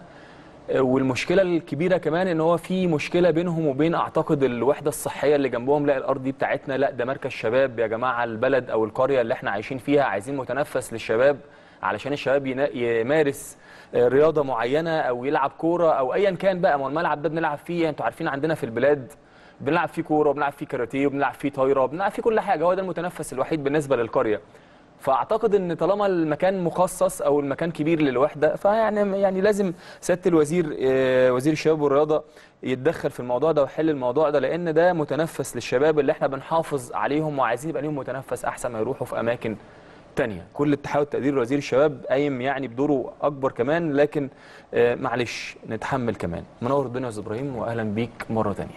والمشكله الكبيره كمان ان هو في مشكله بينهم وبين اعتقد الوحده الصحيه اللي جنبهم لا الارض دي بتاعتنا لا ده مركز شباب يا جماعه البلد او القريه اللي احنا عايشين فيها عايزين متنفس للشباب علشان الشباب ينا- يمارس آه، رياضه معينه او يلعب كوره او ايا كان بقى ما هو الملعب ده بنلعب فيه انتوا عارفين عندنا في البلاد بنلعب فيه كوره وبنلعب فيه كاراتيه وبنلعب فيه طايره وبنلعب فيه كل حاجه هو ده المتنفس الوحيد بالنسبه للقريه فاعتقد ان طالما المكان مخصص او المكان كبير للوحده فيعني يعني لازم سياده الوزير آه، وزير الشباب والرياضه يتدخل في الموضوع ده ويحل الموضوع ده لان ده متنفس للشباب اللي احنا بنحافظ عليهم وعايزين يبقى ليهم متنفس احسن ما يروحوا في اماكن تانية كل اتحاد والتقدير لوزير الشباب قايم يعني بدوره اكبر كمان لكن آه، معلش نتحمل كمان منور الدنيا يا استاذ ابراهيم واهلا بيك مره تانية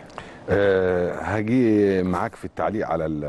أه هاجي معاك في التعليق على ال-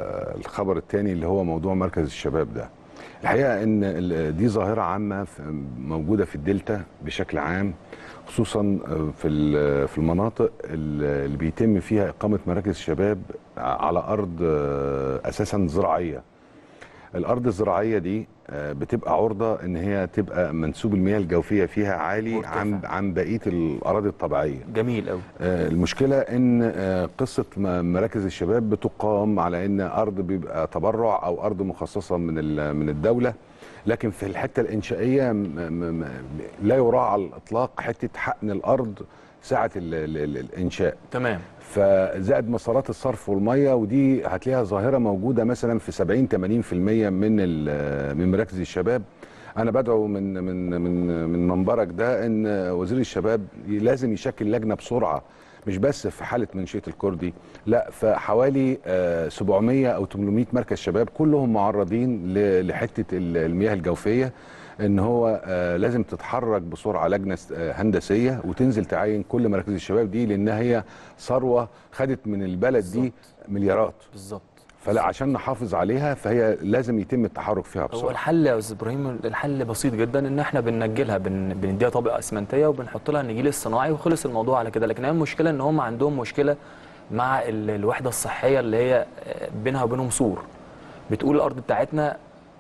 الخبر الثاني اللي هو موضوع مركز الشباب ده الحقيقه ان ال- دي ظاهره عامه في- موجوده في الدلتا بشكل عام خصوصا في ال- في المناطق ال- اللي بيتم فيها اقامه مراكز الشباب على ارض آه، اساسا زراعيه الارض الزراعيه دي آه، بتبقى عرضه ان هي تبقى منسوب المياه الجوفيه فيها عالي مرتفع. عن عن بقيه الاراضي الطبيعيه جميل قوي آه، المشكله ان آه، قصه م- مراكز الشباب بتقام على ان ارض بيبقى تبرع او ارض مخصصه من ال- من الدوله لكن في الحته الانشائيه م- م- م- لا يراعى على الاطلاق حته حقن الارض ساعه ال- ال- ال- الانشاء تمام فزائد مسارات الصرف والميه ودي هتلاقيها ظاهره موجوده مثلا في 70 80% من ال- من مراكز الشباب انا بدعو من من من من منبرك ده ان وزير الشباب لازم يشكل لجنه بسرعه مش بس في حاله منشيه الكردي لا فحوالي آه، 700 او 800 مركز شباب كلهم معرضين ل- لحته ال- المياه الجوفيه ان هو آه، لازم تتحرك بسرعه لجنه آه، هندسيه وتنزل تعاين كل مراكز الشباب دي لانها هي ثروه خدت من البلد دي مليارات بالظبط فلا عشان نحافظ عليها فهي لازم يتم التحرك فيها هو بسرعه الحل يا استاذ ابراهيم الحل بسيط جدا ان احنا بننجلها بن... بنديها طبقه اسمنتيه وبنحط لها النجيل الصناعي وخلص الموضوع على كده لكن هي المشكله ان هم عندهم مشكله مع ال... الوحده الصحيه اللي هي آه، بينها وبينهم سور بتقول الارض بتاعتنا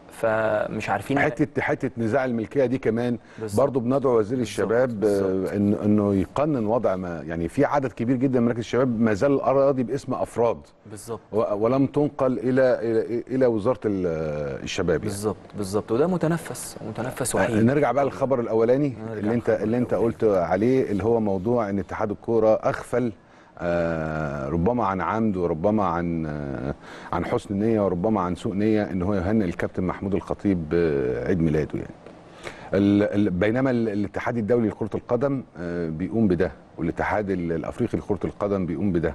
فمش عارفين حته حته نزاع الملكيه دي كمان بالظبط. برضو بندعو وزير بالظبط، الشباب بالظبط. آه، إن انه يقنن وضع ما يعني في عدد كبير جدا من مراكز الشباب ما زال الاراضي باسم افراد بالظبط و- ولم تنقل الى الى, إلى وزاره ال- الشباب يعني. بالظبط بالظبط وده متنفس متنفس آه، وحيد نرجع بقى للخبر الاولاني نرجع اللي انت للخبر اللي انت قلت عليه اللي هو موضوع ان اتحاد الكوره اغفل آه، ربما عن عمد وربما عن آه، عن حسن نيه وربما عن سوء نيه ان هو يهنئ الكابتن محمود الخطيب بعيد ميلاده يعني ال- ال- بينما ال- الاتحاد الدولي لكره القدم آه، بيقوم بده والاتحاد ال- الافريقي لكره القدم بيقوم بده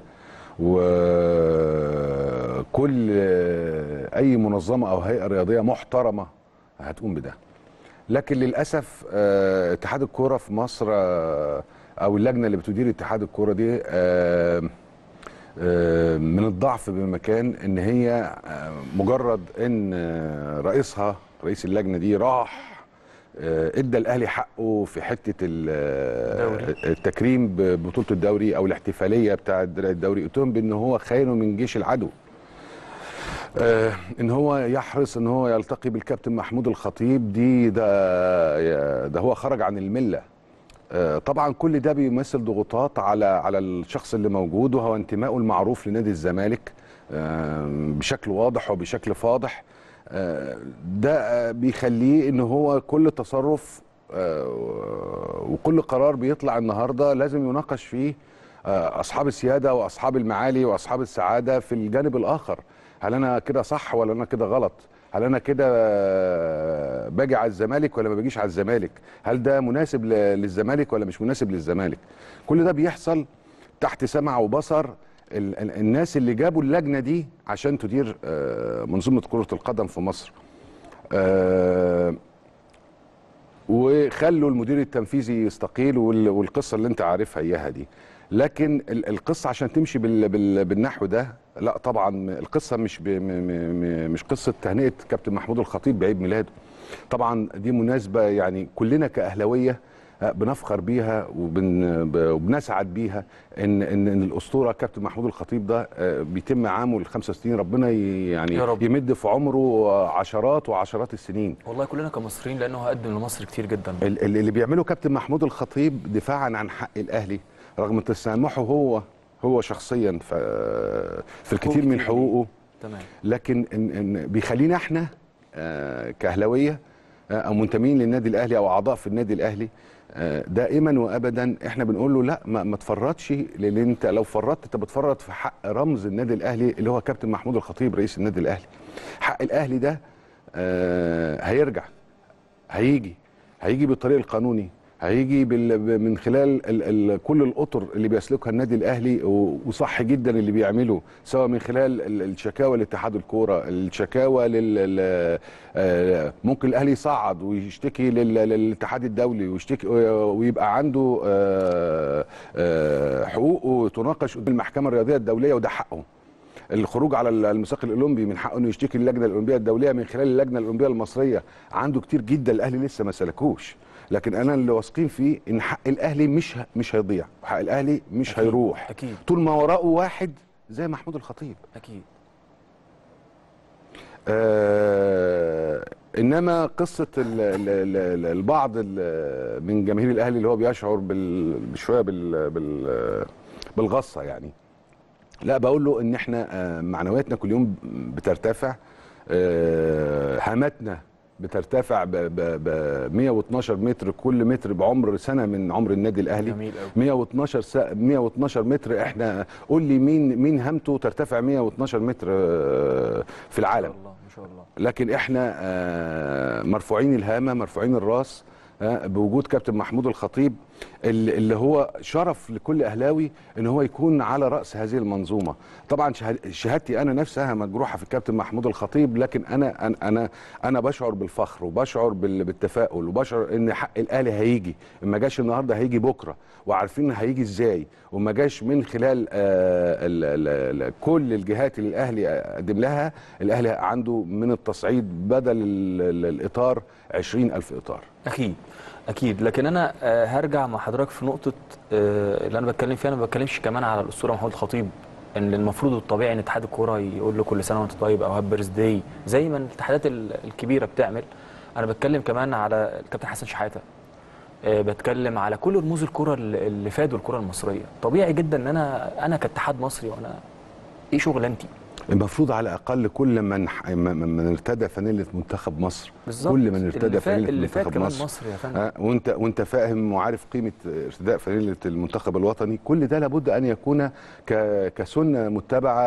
وكل آه، اي منظمه او هيئه رياضيه محترمه هتقوم بده لكن للاسف آه، اتحاد الكوره في مصر آه، او اللجنه اللي بتدير اتحاد الكوره دي آه، آه، من الضعف بمكان ان هي آه، مجرد ان آه، رئيسها رئيس اللجنه دي راح آه، ادى الاهلي حقه في حته ال- دوري. التكريم ببطوله الدوري او الاحتفاليه بتاعه درع الدوري اتهم بان هو خاينه من جيش العدو آه ان هو يحرص ان هو يلتقي بالكابتن محمود الخطيب دي ده ده هو خرج عن المله آه طبعا كل ده بيمثل ضغوطات على على الشخص اللي موجود وهو انتمائه المعروف لنادي الزمالك آه بشكل واضح وبشكل فاضح آه ده آه بيخليه ان هو كل تصرف آه وكل قرار بيطلع النهارده لازم يناقش فيه آه، اصحاب السياده واصحاب المعالي واصحاب السعاده في الجانب الاخر هل انا كده صح ولا انا كده غلط هل انا كده آه، باجي على الزمالك ولا ما باجيش على الزمالك هل ده مناسب ل- للزمالك ولا مش مناسب للزمالك كل ده بيحصل تحت سمع وبصر ال- ال- الناس اللي جابوا اللجنه دي عشان تدير آه، منظومه كره القدم في مصر آه، وخلوا المدير التنفيذي يستقيل وال- والقصه اللي انت عارفها اياها دي لكن ال- القصه عشان تمشي بال بال بالنحو ده لا طبعا القصه مش ب م م م مش قصه تهنئه كابتن محمود الخطيب بعيد ميلاده طبعا دي مناسبه يعني كلنا كاهلاويه آه، بنفخر بيها وبن ب- وبنسعد بيها ان ان ان الاسطوره كابتن محمود الخطيب ده آه، بيتم عامه ال 65 ربنا ي- يعني يا رب. يمد في عمره آه، عشرات وعشرات السنين والله كلنا كمصريين لانه قدم لمصر كتير جدا ال- ال- اللي بيعمله كابتن محمود الخطيب دفاعا عن حق الاهلي رغم تسامحه هو هو شخصيا ف- في الكثير من كتير حقوقه تمام لكن إن إن بيخلينا احنا آه، كاهلاويه آه، او منتمين للنادي الاهلي او اعضاء في النادي الاهلي آه، دائما وابدا احنا بنقول له لا ما, ما تفرطش لان انت لو فرطت انت بتفرط في حق رمز النادي الاهلي اللي هو كابتن محمود الخطيب رئيس النادي الاهلي حق الاهلي ده آه، هيرجع هيجي هيجي بالطريق القانوني هيجي بال... ب- من خلال ال... ال... كل الاطر اللي بيسلكها النادي الاهلي و... وصح جدا اللي بيعمله سواء من خلال ال- الشكاوى لاتحاد الكوره الشكاوى لل ال- آه، ممكن الاهلي يصعد ويشتكي لل... للاتحاد الدولي ويشتكي ويبقى عنده آه، آه، حقوقه تناقش قدام المحكمه الرياضيه الدوليه وده حقه الخروج على الميثاق الاولمبي من حقه انه يشتكي اللجنه الاولمبيه الدوليه من خلال اللجنه الاولمبيه المصريه عنده كتير جدا الاهلي لسه ما سلكوش لكن انا اللي واثقين فيه ان حق الاهلي مش ه- مش هيضيع حق الاهلي مش أكيد، هيروح أكيد. طول ما وراءه واحد زي محمود الخطيب اكيد آه انما قصه ال ال ال البعض ال من جماهير الاهلي اللي هو بيشعر بال- بشويه بال بال بالغصه يعني لا بقول له ان احنا آه، معنوياتنا كل يوم بترتفع آه، هاماتنا بترتفع ب ب- ب 112 متر كل متر بعمر سنه من عمر النادي الاهلي جميل أوي. 112 سا 112 متر احنا قول لي مين مين هامته ترتفع 112 متر آه، في ما العالم شاء الله ما شاء الله لكن احنا آه، مرفوعين الهامه مرفوعين الراس آه، بوجود كابتن محمود الخطيب اللي اللي هو شرف لكل اهلاوي ان هو يكون على راس هذه المنظومه طبعا شهاد- شهادتي انا نفسها مجروحه في الكابتن محمود الخطيب لكن انا أنا- انا انا بشعر بالفخر وبشعر بال- بالتفاؤل وبشعر ان حق الاهلي هيجي ما جاش النهارده هيجي بكره وعارفين هيجي ازاي وما جاش من خلال آه، ال- ال- ال- كل الجهات اللي الاهلي قدم لها الاهلي عنده من التصعيد بدل ال- ال- الاطار 20000 اطار اكيد اكيد لكن انا آه، هرجع مع حضرتك في نقطه آه، اللي انا بتكلم فيها انا ما بتكلمش كمان على الاسطوره محمود الخطيب ان المفروض الطبيعي ان اتحاد الكوره يقول له كل سنه وانت طيب او هاب بيرث داي زي ما الاتحادات ال- الكبيره بتعمل انا بتكلم كمان على الكابتن حسن شحاته آه، بتكلم على كل رموز الكره اللي اللي فادوا الكره المصريه طبيعي جدا ان انا انا كاتحاد مصري وانا ايه شغلانتي المفروض على الاقل كل من ح- من من ارتدى فانيله منتخب مصر بالظبط كل من ارتدى اللي فات فانيله اللي فات منتخب كمان مصر مصر يا فندم آه، وانت وانت فاهم وعارف قيمه ارتداء فانيله المنتخب الوطني كل ده لابد ان يكون ك- كسنه متبعه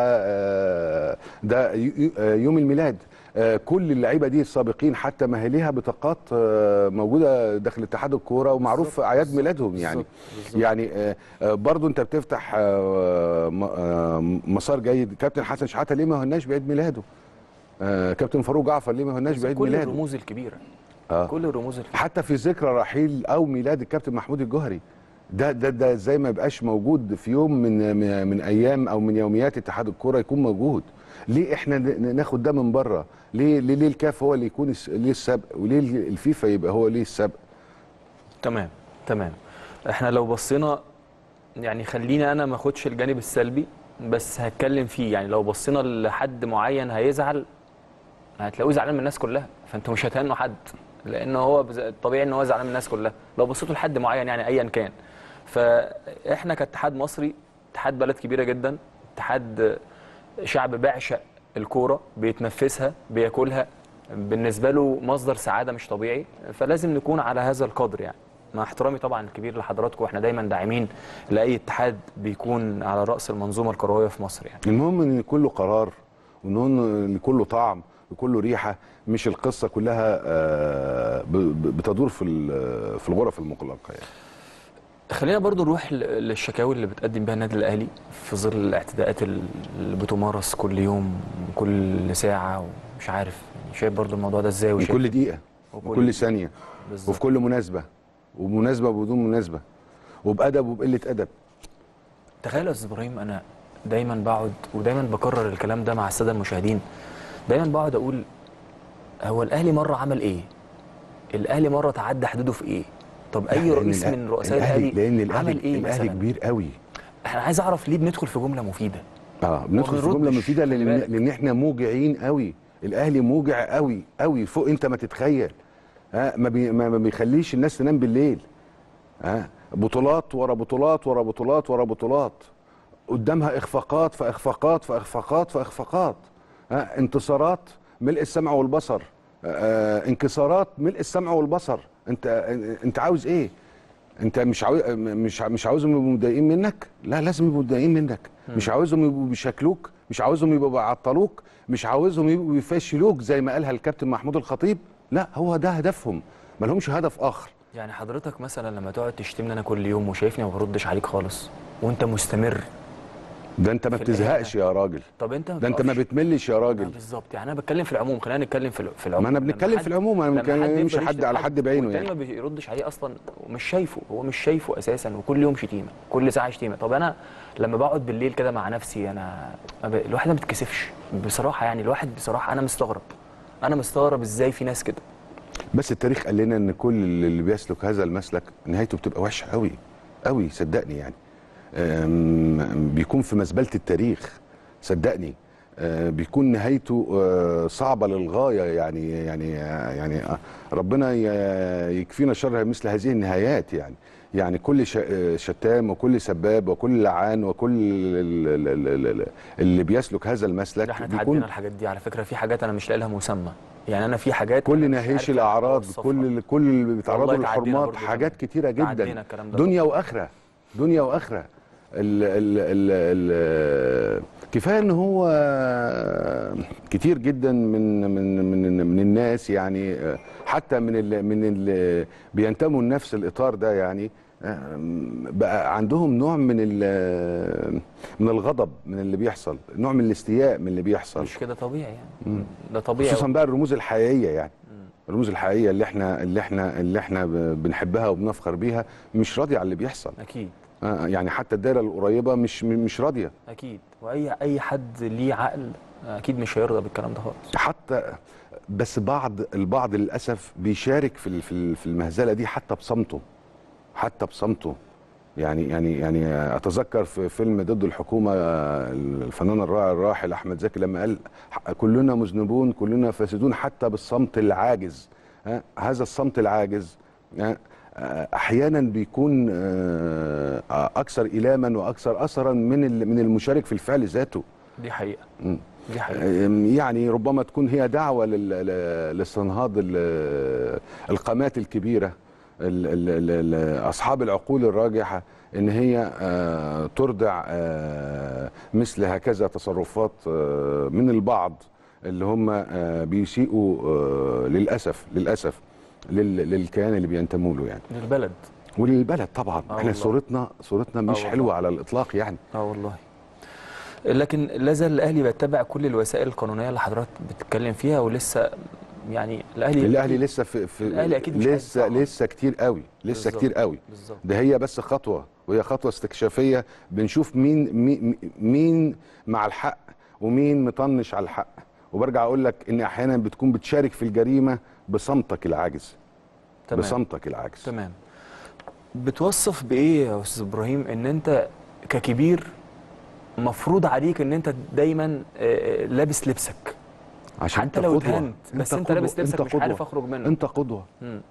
آه، ده ي- ي- آه، يوم الميلاد آه، كل اللعيبه دي السابقين حتى ما هي ليها بطاقات آه، موجوده داخل اتحاد الكوره ومعروف بالظبط، اعياد بالظبط، ميلادهم يعني بالظبط، بالظبط. يعني آه، آه، برضو انت بتفتح آه، م- آه، مسار جيد كابتن حسن شحاته ليه ما هناش بعيد ميلاده آه، كابتن فاروق جعفر ليه ما هناش بعيد كل ميلاده الرموز الكبيره آه. كل الرموز الكبيره حتى في ذكرى رحيل او ميلاد الكابتن محمود الجوهري ده ده ده ازاي ما يبقاش موجود في يوم من من- من ايام او من يوميات اتحاد الكوره يكون موجود ليه احنا ن- ناخد ده من بره ليه ليه, ليه الكاف هو اللي يكون الس- ليه السبق وليه الفيفا يبقى هو ليه السبق تمام تمام احنا لو بصينا يعني خليني انا ما اخدش الجانب السلبي بس هتكلم فيه يعني لو بصينا لحد معين هيزعل هتلاقوه زعلان من الناس كلها فانتوا مش هتهنوا حد لان هو بز- الطبيعي ان هو زعلان من الناس كلها لو بصيتوا لحد معين يعني ايا كان فاحنا كاتحاد مصري اتحاد بلد كبيره جدا اتحاد شعب بيعشق الكوره بيتنفسها بياكلها بالنسبه له مصدر سعاده مش طبيعي فلازم نكون على هذا القدر يعني مع احترامي طبعا الكبير لحضراتكم واحنا دايما داعمين لاي اتحاد بيكون على راس المنظومه الكرويه في مصر يعني المهم ان يكون له قرار وان هو إن يكون له طعم ويكون له ريحه مش القصه كلها آه، ب- ب- بتدور في ال- في الغرف المغلقه يعني خلينا برضو نروح ل- للشكاوي اللي بتقدم بها النادي الاهلي في ظل الاعتداءات اللي بتمارس كل يوم كل ساعه ومش عارف شايف برضو الموضوع ده ازاي من وشايف كل دقيقه وكل وكل دقيقة. ثانيه بالظبط. وفي كل مناسبه ومناسبه وبدون مناسبه وبادب وبقله ادب تخيل يا استاذ ابراهيم انا دايما بقعد ودايما بكرر الكلام ده مع الساده المشاهدين دايما بقعد اقول هو الاهلي مره عمل ايه الاهلي مره تعدى حدوده في ايه طب اي لأن رئيس الأ- من رؤساء الأهلي الاهلي لان الاهلي عمل ايه الاهلي مثلا كبير قوي انا عايز اعرف ليه بندخل في جمله مفيده اه بندخل في بنردش، جمله مفيده خلي لان بالك. لان احنا موجعين قوي الاهلي موجع قوي قوي فوق انت ما تتخيل ها ما, بي ما ما بيخليش الناس تنام بالليل ها بطولات ورا بطولات ورا بطولات ورا بطولات قدامها اخفاقات فاخفاقات فاخفاقات فاخفاقات ها انتصارات ملء السمع والبصر آه انكسارات ملء السمع والبصر انت انت عاوز ايه انت مش عاوز مش مش عاوزهم يبقوا متضايقين منك لا لازم يبقوا متضايقين منك مش عاوزهم يبقوا بيشكلوك مش عاوزهم يبقوا بيعطلوك مش عاوزهم يبقوا بيفشلوك زي ما قالها الكابتن محمود الخطيب لا هو ده هدفهم ما لهمش هدف اخر يعني حضرتك مثلا لما تقعد تشتمني انا كل يوم وشايفني ما بردش عليك خالص وانت مستمر ده انت ما في بتزهقش يا راجل طب انت ده انت ما بتقفش. بتملش يا آه، راجل بالظبط يعني انا بتكلم في العموم خلينا نتكلم في ال- في العموم ما انا لما بنتكلم حد- في العموم انا لما ما بنتكلمش يفضل حد يشتم على حد بعينه والتاني يعني ما بيردش عليه اصلا ومش شايفه هو مش شايفه اساسا وكل يوم شتيمه كل ساعه شتيمه طب انا لما بقعد بالليل كده مع نفسي انا ما ب... الواحد ما بيتكسفش بصراحه يعني الواحد بصراحه انا مستغرب انا مستغرب ازاي في ناس كده بس التاريخ قال لنا ان كل اللي بيسلك هذا المسلك نهايته بتبقى وحشه قوي قوي صدقني يعني أم، بيكون في مزبله التاريخ صدقني أه، بيكون نهايته أه، صعبه للغايه يعني يعني يعني أه، ربنا ي- يكفينا شر مثل هذه النهايات يعني يعني كل ش- شتام وكل سباب وكل لعان وكل ال- ال- ال- ال- اللي بيسلك هذا المسلك ده احنا بيكون تعدينا الحاجات دي على فكره في حاجات انا مش لاقي لها مسمى يعني انا في حاجات أنا كل مش ناهيش عارف الاعراض أوصفها. كل كل اللي بيتعرضوا والله تعدينا للحرمات برضو حاجات كمان. كتيره تعدينا جدا الكلام ده دنيا واخره دنيا واخره ال ال ال ال كفايه ان هو كتير جدا من من من من الناس يعني حتى من ال من ال بينتموا لنفس الاطار ده يعني بقى عندهم نوع من ال- من الغضب من اللي بيحصل نوع من الاستياء من اللي بيحصل مش كده طبيعي يعني ده طبيعي خصوصا بقى الرموز الحقيقيه يعني الرموز الحقيقيه اللي احنا اللي احنا اللي احنا ب- بنحبها وبنفخر بيها مش راضيه على اللي بيحصل اكيد آه، يعني حتى الدايره القريبه مش مش راضيه اكيد واي اي حد ليه عقل اكيد مش هيرضى بالكلام ده خالص حتى بس بعض البعض للاسف بيشارك في ال- في ال- في المهزله دي حتى بصمته حتى بصمته يعني يعني يعني اتذكر في فيلم ضد الحكومه آه، الفنان الرائع الراحل احمد زكي لما قال ح- كلنا مذنبون كلنا فاسدون حتى بالصمت العاجز ها، هذا الصمت العاجز ها، آه، احيانا بيكون آه، اكثر الاما واكثر اثرا من ال- من المشارك في الفعل ذاته دي حقيقه مم. دي حقيقه أم، يعني ربما تكون هي دعوة لل- ل- لاستنهاض ال- القامات الكبيرة ال- ال- ال- ال- أصحاب العقول الراجحة إن هي آه، تردع آه، مثل هكذا تصرفات آه، من البعض اللي هم آه، بيسيئوا آه، للأسف للأسف لل- للكيان اللي بينتموا له يعني للبلد وللبلد طبعا آه احنا والله. صورتنا صورتنا مش والله. حلوة على الإطلاق يعني اه والله لكن لا زال الاهلي بيتبع كل الوسائل القانونيه اللي حضرتك بتتكلم فيها ولسه يعني الاهلي الاهلي لسه في, في الأهلي أكيد مش عايز لسه يصعد. لسه كتير قوي لسه بالظبط. كتير قوي بالظبط ده هي بس خطوه وهي خطوه استكشافيه بنشوف مين مين, مين مع الحق ومين مطنش على الحق وبرجع اقول لك ان احيانا بتكون بتشارك في الجريمه بصمتك العاجز تمام بصمتك العاجز تمام بتوصف بايه يا استاذ ابراهيم ان انت ككبير مفروض عليك ان انت دايما آه، لابس لبسك عشان حتى انت لو قدوة. اتهنت بس انت قدوة. لابس لبسك انت مش عارف قدوة. اخرج منه انت قدوه مم.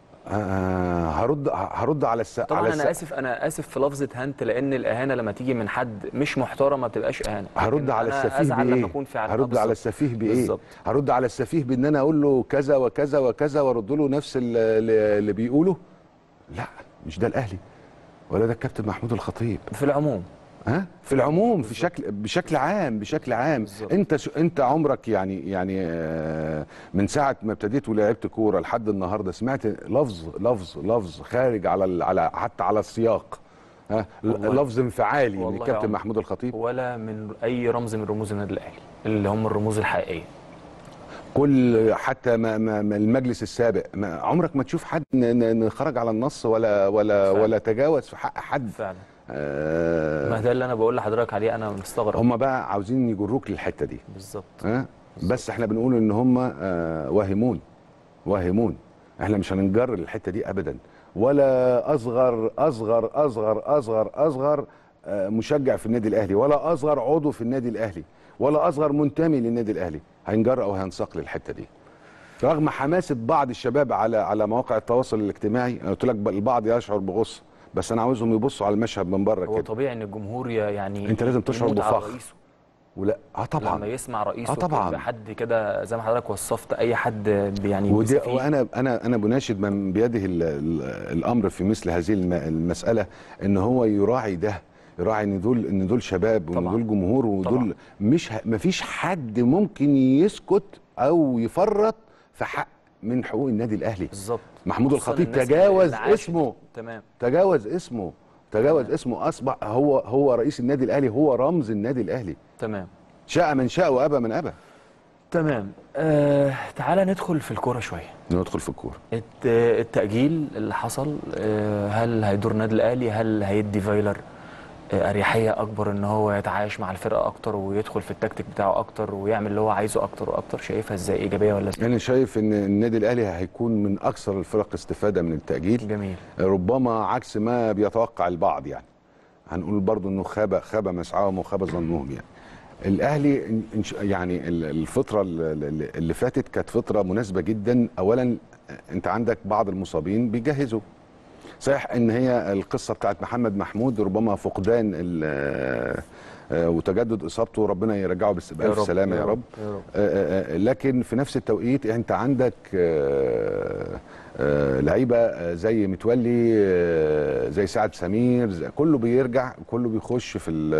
آه هرد هرد على الس... طبعا على انا الس... اسف انا اسف في لفظه هنت لان الاهانه لما تيجي من حد مش محترم ما بتبقاش اهانه هرد لكن على أنا السفيه ازعل بايه لما اكون فعلا هرد على السفيه بايه بالظبط. هرد على السفيه بان انا اقول له كذا وكذا وكذا وارد له نفس ال- اللي اللي بيقوله لا مش ده الاهلي ولا ده الكابتن محمود الخطيب في العموم ها في العموم في شكل بشكل عام بشكل عام بالظبط. انت ش... انت عمرك يعني يعني آه، من ساعه ما ابتديت ولعبت كوره لحد النهارده سمعت لفظ لفظ لفظ خارج على ال... على حتى على السياق ها والله. لفظ انفعالي من والله يا الكابتن عمر. محمود الخطيب ولا من اي رمز من رموز النادي الاهلي اللي هم الرموز الحقيقيه كل حتى ما ما ما المجلس السابق ما عمرك ما تشوف حد ن- ن- ن- خرج على النص ولا ولا فعلا. ولا تجاوز في حق حد فعلا آه ما ده اللي انا بقول لحضرتك عليه انا مستغرب هم بقى عاوزين يجروك للحته دي بالظبط ها بس احنا بنقول ان هم آه واهمون واهمون احنا مش هننجر للحته دي ابدا ولا اصغر اصغر اصغر اصغر اصغر آه مشجع في النادي الاهلي ولا اصغر عضو في النادي الاهلي ولا اصغر منتمي للنادي الاهلي هينجر او هينساق للحته دي رغم حماسه بعض الشباب على على مواقع التواصل الاجتماعي أنا قلت لك البعض يشعر بغصه بس انا عاوزهم يبصوا على المشهد من بره هو كده طبيعي ان الجمهور ي- يعني أنت لازم تشعر يموت على بفخر. رئيسه. ولا اه طبعا لما يسمع رئيسه آه طبعاً. كده، حد كده زي ما حضرتك وصفت اي حد يعني ودي بيستفيد. وانا انا انا بناشد من بيده ال- ال- الامر في مثل هذه الم- المساله ان هو يراعي ده يراعي ان دول ان دول شباب وان طبعاً. دول جمهور طبعاً. ودول مش ه- مفيش حد ممكن يسكت او يفرط في حق من حقوق النادي الاهلي بالظبط محمود خصوصاً الخطيب الناس تجاوز اللي عاشت. اسمه تمام تجاوز اسمه تجاوز تمام. اسمه اصبح هو هو رئيس النادي الاهلي هو رمز النادي الاهلي تمام شاء من شاء وابى من ابى تمام آه تعالى ندخل في الكوره شويه ندخل في الكوره الت- التأجيل اللي حصل آه، هل هيدور النادي الأهلي هل هيدي فايلر آه، أريحية أكبر إن هو يتعايش مع الفرقة أكتر ويدخل في التكتيك بتاعه أكتر ويعمل اللي هو عايزه أكتر وأكتر شايفها إزاي إيجابية ولا سلبية؟ انا شايف ان النادي الاهلي هيكون من اكثر الفرق استفاده من التاجيل جميل ربما عكس ما بيتوقع البعض يعني هنقول برضو انه خاب خاب مسعاهم وخاب ظنهم يعني الاهلي إن- إن شاء- يعني ال- الفتره اللي اللي فاتت كانت فتره مناسبه جدا اولا انت عندك بعض المصابين بيجهزوا صحيح ان هي القصه بتاعت محمد محمود ربما فقدان ال- آه، وتجدد اصابته ربنا يرجعه بالس- بألف سلامه يا رب يا رب آه، آه، لكن في نفس التوقيت انت عندك آه، آه، لعيبه آه، زي متولي آه، زي سعد سمير زي- كله بيرجع كله بيخش في ال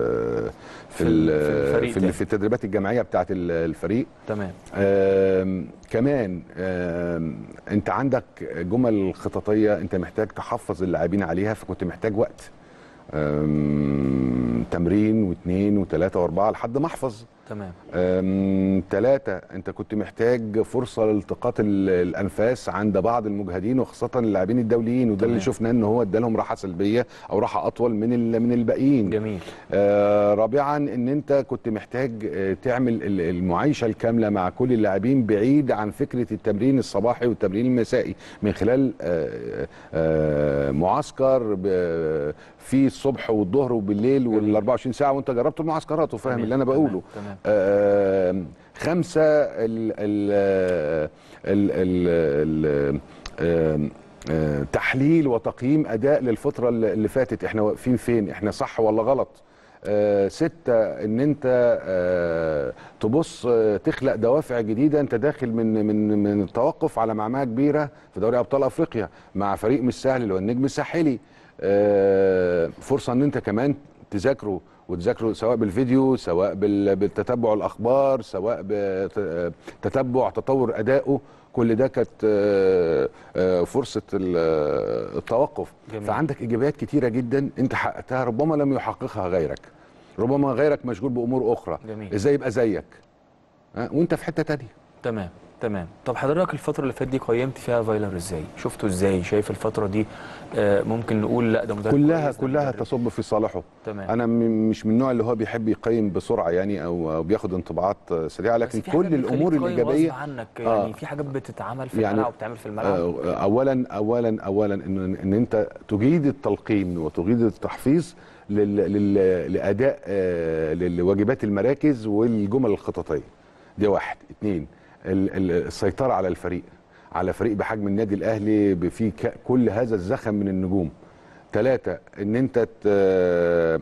في في ال ال- في الفريق في, ال- تاني. في التدريبات الجماعيه بتاعت ال- الفريق تمام آم، كمان آم، انت عندك جمل خططيه انت محتاج تحفظ اللاعبين عليها فكنت محتاج وقت آم، تمرين واثنين وثلاثه واربعه لحد ما احفظ تمام ثلاثة أنت كنت محتاج فرصة لالتقاط ال- الأنفاس عند بعض المجهدين وخاصة اللاعبين الدوليين وده اللي تمام. شفناه إن هو ادالهم راحة سلبية أو راحة أطول من ال- من الباقيين جميل آه رابعا ان انت كنت محتاج آه تعمل ال- المعايشه الكامله مع كل اللاعبين بعيد عن فكره التمرين الصباحي والتمرين المسائي من خلال آه آه معسكر ب- في الصبح والظهر وبالليل وال 24 ساعه وانت جربت المعسكرات وفاهم جميل. اللي انا بقوله تمام تمام. آه، خمسة ال ال ال ال ال آه، تحليل وتقييم أداء للفترة اللي اللي فاتت احنا واقفين فين احنا صح ولا غلط آه، ستة ان انت آه، تبص آه، تخلق دوافع جديدة انت داخل من من من التوقف على معمعة كبيرة في دوري ابطال افريقيا مع فريق مش سهل اللي هو النجم الساحلي آه، فرصة ان انت كمان تذاكره وتذاكروا سواء بالفيديو سواء بال- بالتتبع الاخبار سواء بتتبع تطور ادائه كل ده كانت آه، آه، فرصه ال- آه، التوقف جميل. فعندك ايجابيات كتيره جدا انت حققتها ربما لم يحققها غيرك ربما غيرك مشغول بامور اخرى جميل. ازاي يبقى زيك ها؟ وانت في حته تانية تمام تمام طب حضرتك الفترة اللي فاتت دي قيمت فيها فايلر ازاي؟ شفته ازاي؟ شايف الفترة دي آه، ممكن نقول لا ده مدرب كلها كويس، ده كلها مدرب- تصب في صالحه تمام انا م- مش من النوع اللي هو بيحب يقيم بسرعه يعني او أو بياخد انطباعات سريعه بس لكن في حاجات كل بتخليك الامور تقيم الايجابيه غصب عنك آه. يعني في حاجات بتتعمل في يعني- الملعب وبتتعمل في الملعب آه، اولا اولا اولا ان ان انت تجيد التلقين وتجيد التحفيظ لل... لل... لاداء آه، لواجبات المراكز والجمل الخططيه دي واحد اتنين ال... ال- السيطره على الفريق على فريق بحجم النادي الاهلي بفيه ك... كل هذا الزخم من النجوم ثلاثة ان انت ت... آه،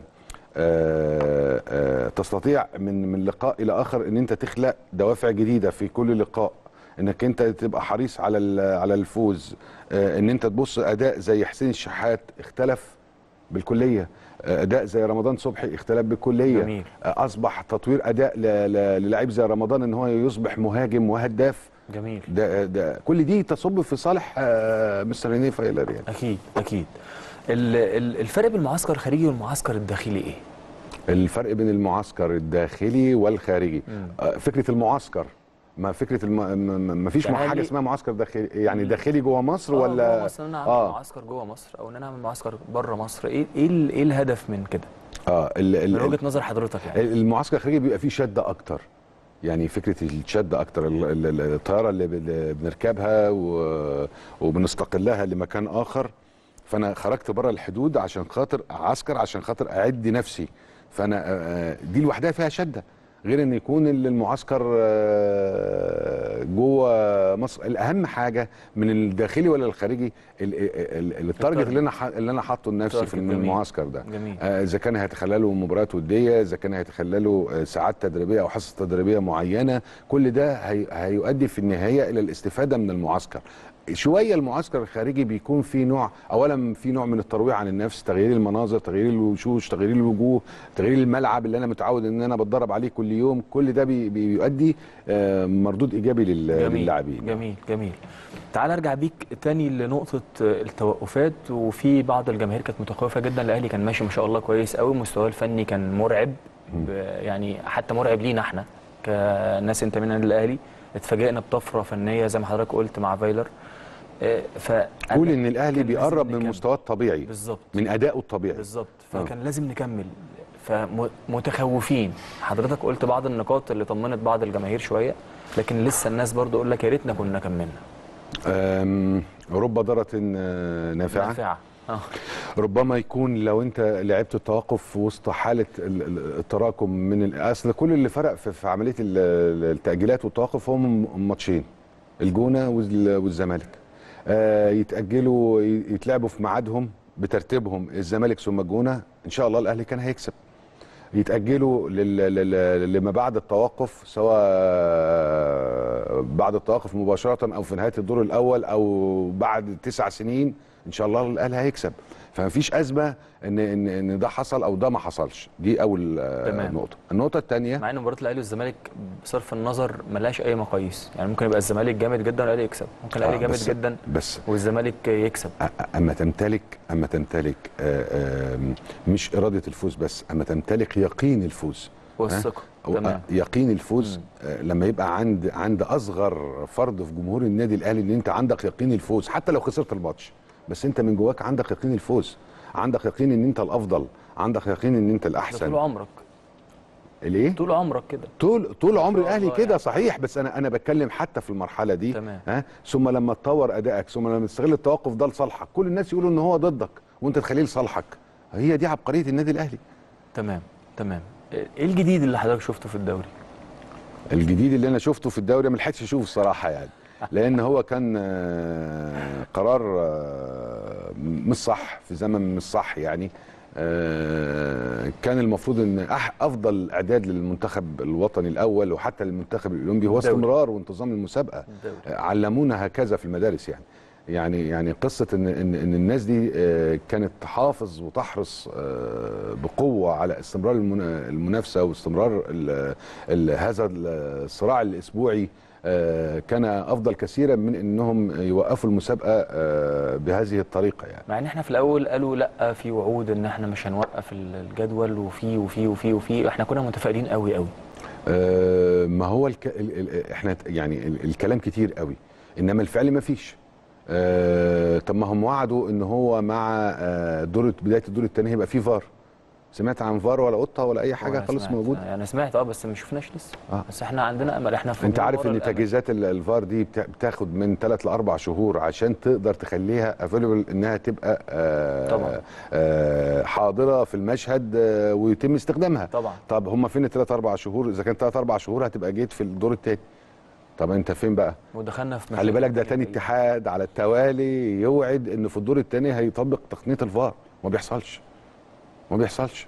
آه، آه، تستطيع من من لقاء الى اخر ان انت تخلق دوافع جديده في كل لقاء انك انت تبقى حريص على ال- على الفوز آه، ان انت تبص اداء زي حسين الشحات اختلف بالكليه آه، اداء زي رمضان صبحي اختلف بالكليه جميل. آه، اصبح تطوير اداء ل- ل- للاعب زي رمضان ان هو يصبح مهاجم وهداف جميل ده ده كل دي تصب في صالح آه، مستر رينيه فايلر يعني اكيد اكيد ال- ال- الفرق بين المعسكر الخارجي والمعسكر الداخلي ايه الفرق بين المعسكر الداخلي والخارجي آه، فكره المعسكر ما فكره الم... ما- ما ما فيش يعني حاجه ليه- اسمها معسكر داخلي يعني داخلي جوه مصر آه، ولا جوه مصر ان انا اعمل اه معسكر جوه مصر او ان انا اعمل معسكر بره مصر ايه ايه ال- ايه الهدف من كده اه ال... ال... من وجهه نظر حضرتك يعني المعسكر الخارجي بيبقى فيه شده اكتر يعني فكره الشده اكتر ال- ال- ال- الطياره اللي ب- اللي بنركبها و... وبنستقلها لمكان اخر فانا خرجت بره الحدود عشان خاطر عسكر عشان خاطر اعد نفسي فانا آه، دي لوحدها فيها شده غير ان يكون ال- المعسكر آه، جوه مصر الاهم حاجه من الداخلي ولا الخارجي ال- ال- ال- التارجت اللي انا ح- اللي انا حاطه لنفسي في التارجت جميل. المعسكر ده جميل. آه، اذا كان هيتخللوا مباريات وديه اذا كان هيتخللوا آه، ساعات تدريبيه او حصص تدريبيه معينه كل ده هي هيؤدي في النهايه الى الاستفاده من المعسكر شويه المعسكر الخارجي بيكون في نوع اولا في نوع من الترويع عن النفس تغيير المناظر تغيير الوشوش تغيير الوجوه تغيير الملعب اللي انا متعود ان انا بتدرب عليه كل يوم كل ده بي- بيؤدي آه، مردود ايجابي لل- جميل للاعبين جميل جميل تعال ارجع بيك تاني لنقطه التوقفات وفي بعض الجماهير كانت متخوفه جدا الاهلي كان ماشي ما شاء الله كويس قوي مستواه الفني كان مرعب ب- يعني حتى مرعب لينا احنا كناس انت من الاهلي اتفاجئنا بطفره فنيه زي ما حضرتك قلت مع فايلر آه، ف قول ان الاهلي كان لازم بيقرب من نكمل. مستواه الطبيعي بالظبط من ادائه الطبيعي بالظبط آه. فكان لازم نكمل فمتخوفين حضرتك قلت بعض النقاط اللي طمنت بعض الجماهير شويه لكن لسه الناس برضو يقول لك يا ريتنا كنا كملنا أم، رب ضارة آه، نافعة نافعه اه ربما يكون لو انت لعبت التوقف في وسط حاله ال- ال- التراكم من ال- اصل كل اللي فرق في, في عمليه ال- ال- التاجيلات والتوقف هم م- ماتشين الجونه وال- والزمالك آه يتاجلوا ي- يتلعبوا في ميعادهم بترتيبهم الزمالك ثم الجونه ان شاء الله الاهلي كان هيكسب يتاجلوا لل- لل- لما بعد التوقف سواء بعد التوقف مباشره او في نهايه الدور الاول او بعد تسع سنين ان شاء الله الاهلي هيكسب فمفيش ازمه ان ان ان ده حصل او ده ما حصلش دي اول آه، تمام. نقطه النقطه الثانيه مع ان مباراه الاهلي والزمالك بصرف النظر ملهاش اي مقاييس يعني ممكن يبقى الزمالك جامد جدا والاهلي يكسب ممكن الاهلي جامد بس جدا بس والزمالك يكسب أ- اما تمتلك اما تمتلك آه، آم، مش اراده الفوز بس اما تمتلك يقين الفوز والثقه أو تمام يقين الفوز آه، لما يبقى عند عند اصغر فرد في جمهور النادي الاهلي ان انت عندك يقين الفوز حتى لو خسرت الماتش بس انت من جواك عندك يقين الفوز عندك يقين ان انت الافضل عندك يقين ان انت ده طول الاحسن عمرك الايه طول عمرك كده طول طول عمر شاء الاهلي الله كده يعني. صحيح بس انا انا بتكلم حتى في المرحله دي تمام. ها ثم لما تطور ادائك ثم لما تستغل التوقف ده لصالحك كل الناس يقولوا ان هو ضدك وانت تخليه لصالحك هي دي عبقريه النادي الاهلي تمام تمام ايه الجديد اللي حضرتك شفته في الدوري الجديد اللي انا شفته في الدوري ما لحقتش اشوفه الصراحه يعني لان هو كان آه، قرار آه، مش صح في زمن مش صح يعني آه، كان المفروض ان أح- افضل اعداد للمنتخب الوطني الاول وحتى للمنتخب الاولمبي هو الدوري. استمرار وانتظام المسابقه الدوري. آه، علمونا هكذا في المدارس يعني يعني يعني قصه ان ان, إن الناس دي آه، كانت تحافظ وتحرص آه، بقوه على استمرار المنا- المنافسه واستمرار ال ال هذا الصراع الاسبوعي آه، كان افضل كثيرا من انهم يوقفوا المسابقه آه، بهذه الطريقه يعني مع ان احنا في الاول قالوا لا في وعود ان احنا مش هنوقف الجدول وفي وفي وفي وفي احنا كنا متفائلين قوي قوي آه، ما هو الك... ال... ال... احنا ت- يعني ال... الكلام كتير قوي انما الفعل ما فيش آه، طب ما هم وعدوا ان هو مع آه، دور بدايه الدور الثاني هيبقى فيه فار سمعت عن فار ولا قطه ولا اي حاجه وأنا خالص سمعت- موجود انا سمعت اه بس ما شفناش لسه آه. بس احنا عندنا امل احنا في انت عارف جمهور ان الأمل. تجهيزات ال- الفار دي بتا- بتاخد من ثلاث لاربع شهور عشان تقدر تخليها افيلبل انها تبقى آه طبعا. آه حاضره في المشهد آه ويتم استخدامها طبعا طب هم فين الثلاث اربع شهور اذا كان ثلاث اربع شهور هتبقى جيت في الدور الثاني طب انت فين بقى ودخلنا في خلي مشاكل بالك ده كتير تاني جداً. اتحاد على التوالي يوعد ان في الدور الثاني هيطبق تقنيه الفار ما بيحصلش ما بيحصلش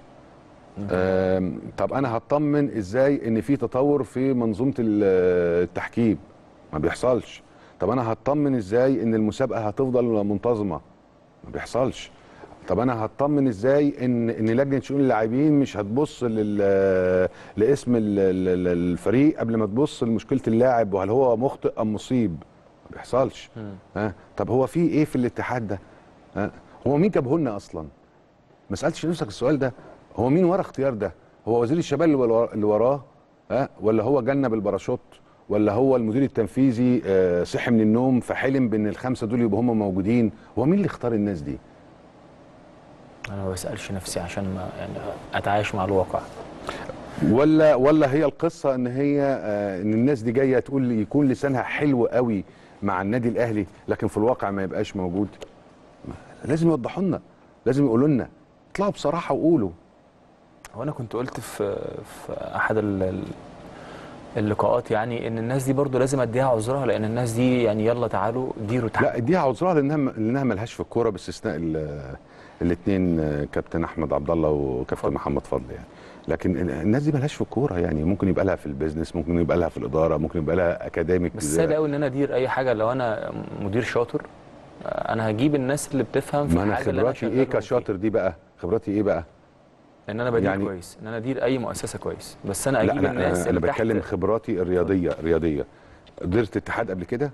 آم، طب انا هطمن ازاي ان في تطور في منظومه ال- التحكيم ما بيحصلش طب انا هطمن ازاي ان المسابقه هتفضل منتظمه ما بيحصلش طب انا هطمن ازاي ان ان لجنه شؤون اللاعبين مش هتبص لل لاسم ال- ال- ال- الفريق قبل ما تبص لمشكله اللاعب وهل هو مخطئ ام مصيب ما بيحصلش ها طب هو في ايه في الاتحاد ده ها هو مين جابه لنا اصلا ما سالتش نفسك السؤال ده هو مين ورا اختيار ده هو وزير الشباب اللي ورا- اللي وراه ها ولا هو جالنا بالباراشوت ولا هو المدير التنفيذي آه، صحي من النوم فحلم بان الخمسه دول يبقوا هم موجودين هو مين اللي اختار الناس دي انا ما بسالش نفسي عشان ما يعني اتعايش مع الواقع ولا ولا هي القصه ان هي آه، ان الناس دي جايه تقول يكون لسانها حلو قوي مع النادي الاهلي لكن في الواقع ما يبقاش موجود ما- لازم يوضحوا لنا لازم يقولوا لنا اطلعوا بصراحه وقولوا هو انا كنت قلت في في احد ال- ال- اللقاءات يعني ان الناس دي برضو لازم اديها عذرها لان الناس دي يعني يلا تعالوا ديروا لا تحت اديها عذرها لانها لانها ملهاش في الكوره باستثناء الاثنين كابتن احمد عبد الله وكابتن فضل. محمد فضل يعني لكن ال- الناس دي ملهاش في الكوره يعني ممكن يبقى لها في البيزنس ممكن يبقى لها في الاداره ممكن يبقى لها اكاديميك بس سهل قوي ان انا ادير اي حاجه لو انا مدير شاطر آه، انا هجيب الناس اللي بتفهم في ما انا الحاجه اللي انا خبراتي ايه شغال فيها. كشاطر دي بقى خبراتي ايه بقى ان انا بدير يعني- يعني كويس ان انا ادير اي مؤسسه كويس بس انا لا اجيب انا الناس انا, أنا اللي بتكلم تحت خبراتي الرياضيه رياضيه ديرت اتحاد قبل كده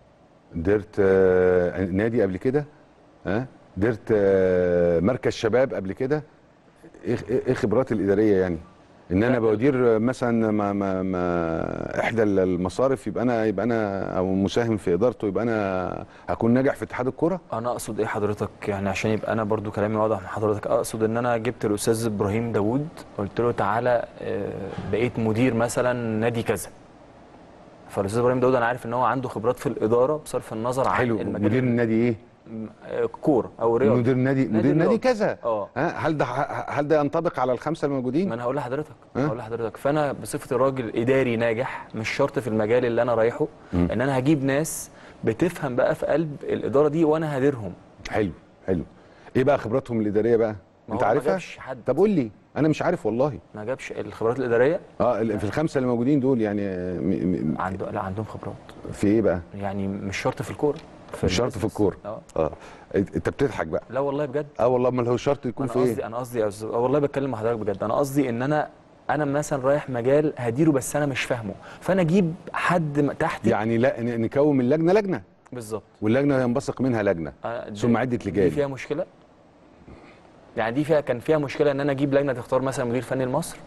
ديرت آه، نادي قبل كده ها ديرت آه، مركز شباب قبل كده ايه إيه- ايه خبراتي الاداريه يعني ان انا لا، بدير مثلا ما ما ما احدى المصارف يبقى انا يبقى انا او مساهم في ادارته يبقى انا هكون ناجح في اتحاد الكوره انا اقصد ايه حضرتك يعني عشان يبقى انا برضو كلامي واضح مع حضرتك اقصد ان انا جبت الاستاذ ابراهيم داوود قلت له تعالى آه، بقيت مدير مثلا نادي كذا فالاستاذ ابراهيم داوود انا عارف ان هو عنده خبرات في الاداره بصرف النظر عن حلو المجال مدير النادي ايه آه، كوره او رياضه مدير نادي مدير نادي رياضي. كذا اه ها هل ده هل ده ينطبق على الخمسه الموجودين ما انا هقول لحضرتك ها؟ هقول لحضرتك فانا بصفتي راجل اداري ناجح مش شرط في المجال اللي انا رايحه مم. ان انا هجيب ناس بتفهم بقى في قلب الاداره دي وانا هديرهم حلو حلو ايه بقى خبراتهم الاداريه بقى ما انت هو ما عارفها جابش حد. طب قول لي انا مش عارف والله ما جابش الخبرات الاداريه اه ال- في الخمسه اللي موجودين دول يعني آه، م- م- عنده لا عندهم خبرات في ايه بقى يعني مش شرط في الكوره في مش شرط في البيزنس. الكوره اه اه انت بتضحك بقى لا والله بجد اه والله امال هو شرط يكون انا في قصدي ايه انا قصدي يا أستاذ- آه والله بتكلم مع حضرتك بجد انا قصدي ان انا انا مثلا رايح مجال هديره بس انا مش فاهمه فانا اجيب حد م- تحت يعني لا ن- نكون من لجنه لجنه بالظبط واللجنه ينبثق منها لجنه آه، دي- ثم عده دي لجان فيها مشكله يعني دي فيها كان فيها مشكله ان انا اجيب لجنه تختار مثلا مدير فني لمصر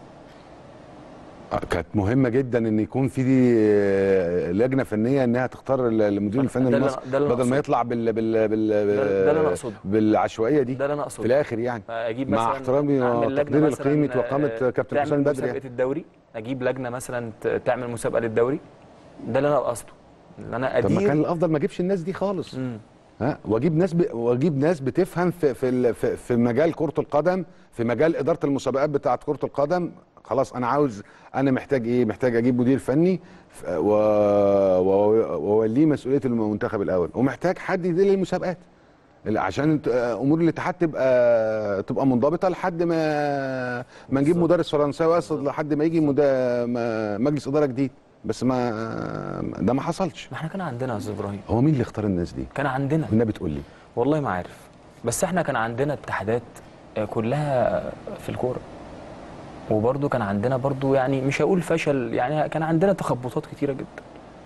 آه، كانت مهمه جدا ان يكون في دي آه، لجنه فنيه انها تختار ال- المدير الفني ده اللي لمصر أنا- ده اللي أنا بدل ما أقصده. يطلع بال بال بال ده- ده اللي أنا أقصده. بالعشوائيه دي ده اللي انا في اقصده الاخر يعني اجيب مع مثلا احترامي أعمل لجنة وتقديري مثلاً، لقيمه آه، وقامه كابتن تعمل حسام بدري مسابقه يعني. الدوري اجيب لجنه مثلا ت- تعمل مسابقه للدوري ده اللي انا قصده ان انا طب ما ادير كان الافضل ما اجيبش الناس دي خالص مم. ها واجيب ناس ب... واجيب ناس بتفهم في في ال- في, في مجال كره القدم في مجال اداره المسابقات بتاعه كره القدم خلاص انا عاوز انا محتاج ايه محتاج اجيب مدير فني ف- و- و- واوليه مسؤوليه المنتخب الاول ومحتاج حد يدير لي المسابقات ال- عشان ت- امور الاتحاد تبقى تبقى منضبطه لحد ما ما نجيب بالظبط. مدرس فرنساوي اصلا لحد ما يجي مدا... ما- مجلس اداره جديد بس ما ده ما حصلش ما احنا كان عندنا يا استاذ ابراهيم هو مين اللي اختار الناس دي كان عندنا والنبي تقول لي والله ما عارف بس احنا كان عندنا اتحادات آه، كلها في الكوره وبرضه كان عندنا برضه يعني مش هقول فشل يعني كان عندنا تخبطات كتيره جدا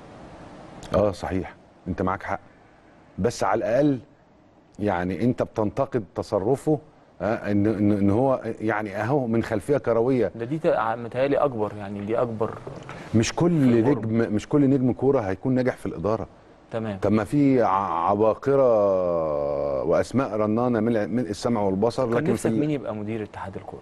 اه صحيح انت معاك حق بس على الاقل يعني انت بتنتقد تصرفه آه ان ان إن هو يعني اهو من خلفيه كرويه ده دي تق- متهيألي اكبر يعني دي اكبر مش كل الغرب. نجم مش كل نجم كوره هيكون ناجح في الاداره تمام طب ما في ع- عباقره واسماء رنانه من من السمع والبصر كان لكن في نفسك ال- مين يبقى مدير اتحاد الكوره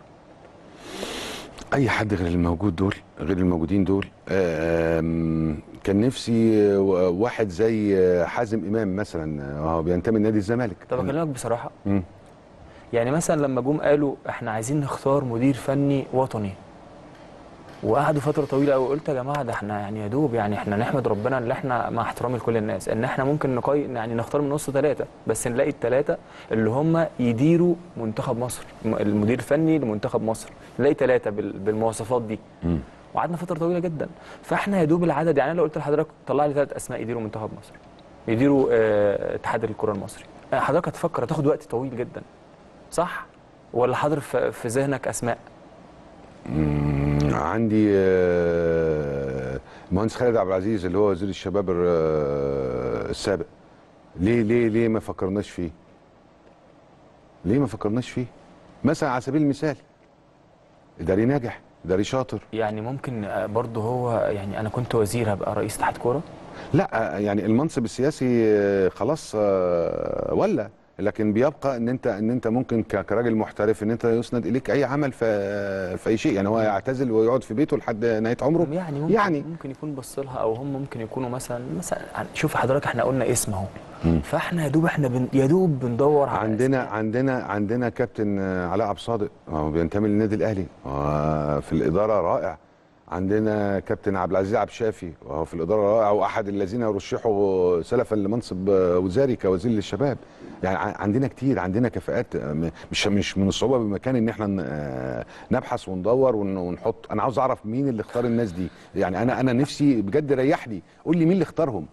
اي حد غير الموجود دول غير الموجودين دول آم، كان نفسي واحد زي حازم امام مثلا هو بينتمي لنادي الزمالك طب اكلمك بصراحه مم. يعني مثلا لما جم قالوا احنا عايزين نختار مدير فني وطني وقعدوا فتره طويله قوي قلت يا جماعه ده احنا يعني يا دوب يعني احنا نحمد ربنا ان احنا مع احترامي لكل الناس ان احنا ممكن نقي يعني نختار من نص ثلاثه بس نلاقي الثلاثه اللي هم يديروا منتخب مصر م- المدير الفني لمنتخب مصر نلاقي ثلاثه بال- بالمواصفات دي مم. وقعدنا فتره طويله جدا فاحنا يا دوب العدد يعني انا لو قلت لحضرتك طلع لي ثلاث اسماء يديروا منتخب مصر يديروا آه، اتحاد الكره المصري آه، حضرتك هتفكر هتاخد وقت طويل جدا صح ولا حاضر في في ذهنك اسماء مم، عندي آه، المهندس خالد عبد العزيز اللي هو وزير الشباب الر- آه، السابق ليه ليه ليه ما فكرناش فيه ليه ما فكرناش فيه مثلا على سبيل المثال اداري ناجح اداري شاطر يعني ممكن آه، برضه هو يعني انا كنت وزير هبقى رئيس اتحاد كوره لا يعني المنصب السياسي آه، خلاص آه، ولا لكن بيبقى ان انت ان انت ممكن ك- كراجل محترف ان انت يسند اليك اي عمل في في اي شيء يعني هو يعتزل ويقعد في بيته لحد نهايه عمره يعني ممكن يعني ممكن يكون بص لها او هم ممكن يكونوا مثلا مثلا عن- شوف حضرتك احنا قلنا اسم اهو فاحنا يا دوب احنا بن يا دوب بندور على عندنا أسماء. عندنا عندنا كابتن آه، علاء عبد الصادق هو بينتمي للنادي الاهلي آه، في الاداره رائع عندنا كابتن عبد العزيز عبد الشافي وهو في الاداره رائع واحد الذين رشحوا سلفا لمنصب آه، وزاري كوزير للشباب يعني ع- عندنا كتير عندنا كفاءات آه، م- مش مش من الصعوبه بمكان ان احنا ن- آه، نبحث وندور ون- ونحط انا عاوز اعرف مين اللي اختار الناس دي يعني انا انا نفسي بجد ريحني قول لي مين اللي اختارهم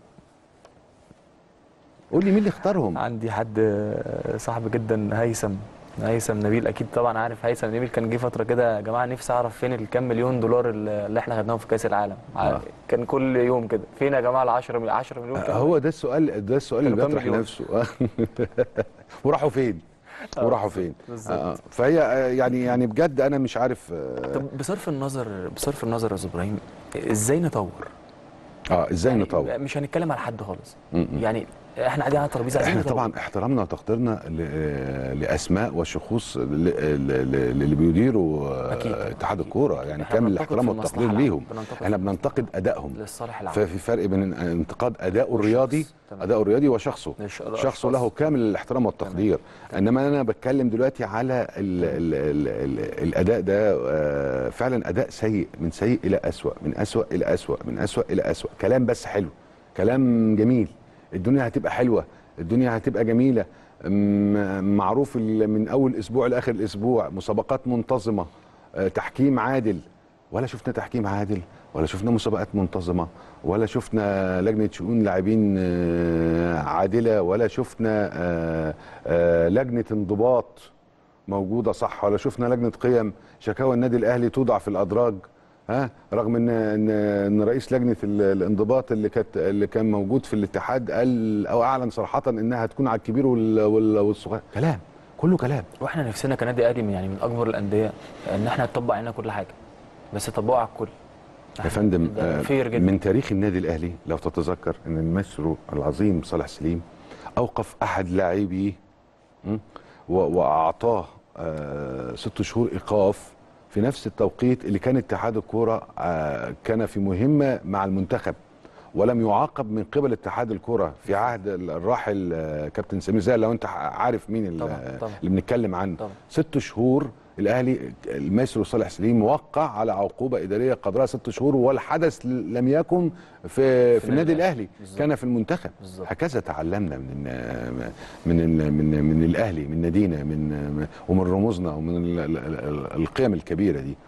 قول لي مين اللي اختارهم عندي حد آه، صاحبي جدا هيثم هيثم نبيل اكيد طبعا عارف هيثم نبيل كان جه فتره كده يا جماعه نفسي اعرف فين الكام مليون دولار اللي اللي احنا خدناهم في كاس العالم آه. كان كل يوم كده فين يا جماعه ال 10 مليون 10 مليون كام؟ هو ده السؤال ده السؤال اللي كانوا كام بيطرح مليون؟ نفسه وراحوا فين؟ آه، وراحوا فين؟ بالظبط. آه، فهي آه، يعني يعني بجد انا مش عارف اه طب بصرف النظر بصرف النظر يا استاذ ابراهيم ازاي نطور؟ آه، ازاي يعني نطور؟ مش هنتكلم على حد خالص م- م. يعني احنا قاعدين على الترابيزه عايزين احنا نطور. طبعا احترامنا وتقديرنا ل- آه، لاسماء وشخوص ل- ل- ل- اللي بيديروا آه، أكيد. اتحاد الكوره يعني إحنا كامل بننتقد الاحترام في والتقدير المصلحة ليهم العامة. بننتقد احنا في بننتقد ادائهم للصالح العام ففي فرق بين انتقاد ادائه الرياضي تمام. اداؤه الرياضي وشخصه للش- شخصه الأشخاص. له كامل الاحترام والتقدير انما انا بتكلم دلوقتي على ال ال ال ال الاداء ده آه، فعلا اداء سيء من سيء الى اسوا من اسوا الى اسوا من اسوا الى اسوا كلام بس حلو كلام جميل الدنيا هتبقى حلوه الدنيا هتبقى جميله م- معروف ال- من اول اسبوع لاخر الاسبوع مسابقات منتظمه آه، تحكيم عادل ولا شفنا تحكيم عادل ولا شفنا مسابقات منتظمه ولا شفنا لجنه شؤون لاعبين آه، عادله ولا شفنا آه، آه، لجنه انضباط موجوده صح ولا شفنا لجنه قيم شكاوى النادي الاهلي توضع في الادراج ها رغم ان ان ان رئيس لجنه ال- الانضباط اللي كانت اللي كان موجود في الاتحاد قال او اعلن صراحه انها هتكون على الكبير وال- وال- والصغير كلام كله كلام واحنا نفسنا كنادي اهلي من يعني من اكبر الانديه ان احنا نطبق علينا كل حاجه بس طبقوا على الكل يا فندم ده آه، فير جدا من تاريخ النادي الاهلي لو تتذكر ان المايسترو العظيم صالح سليم اوقف احد لاعبيه م? و- واعطاه آه، ست شهور ايقاف في نفس التوقيت اللي كان اتحاد الكوره آه، كان في مهمه مع المنتخب ولم يعاقب من قبل اتحاد الكره في عهد الراحل آه، كابتن سمير زاهر لو انت عارف مين ال- طبعاً، طبعاً. اللي بنتكلم عنه طبعاً. ست شهور الاهلي المايسترو صالح سليم وقع على عقوبه اداريه قدرها ست شهور والحدث لم يكن في في النادي الاهلي بالظبط. كان في المنتخب بالظبط. هكذا تعلمنا من من ال- من من الاهلي من نادينا من ومن رموزنا ومن ال- ال- ال- القيم الكبيره دي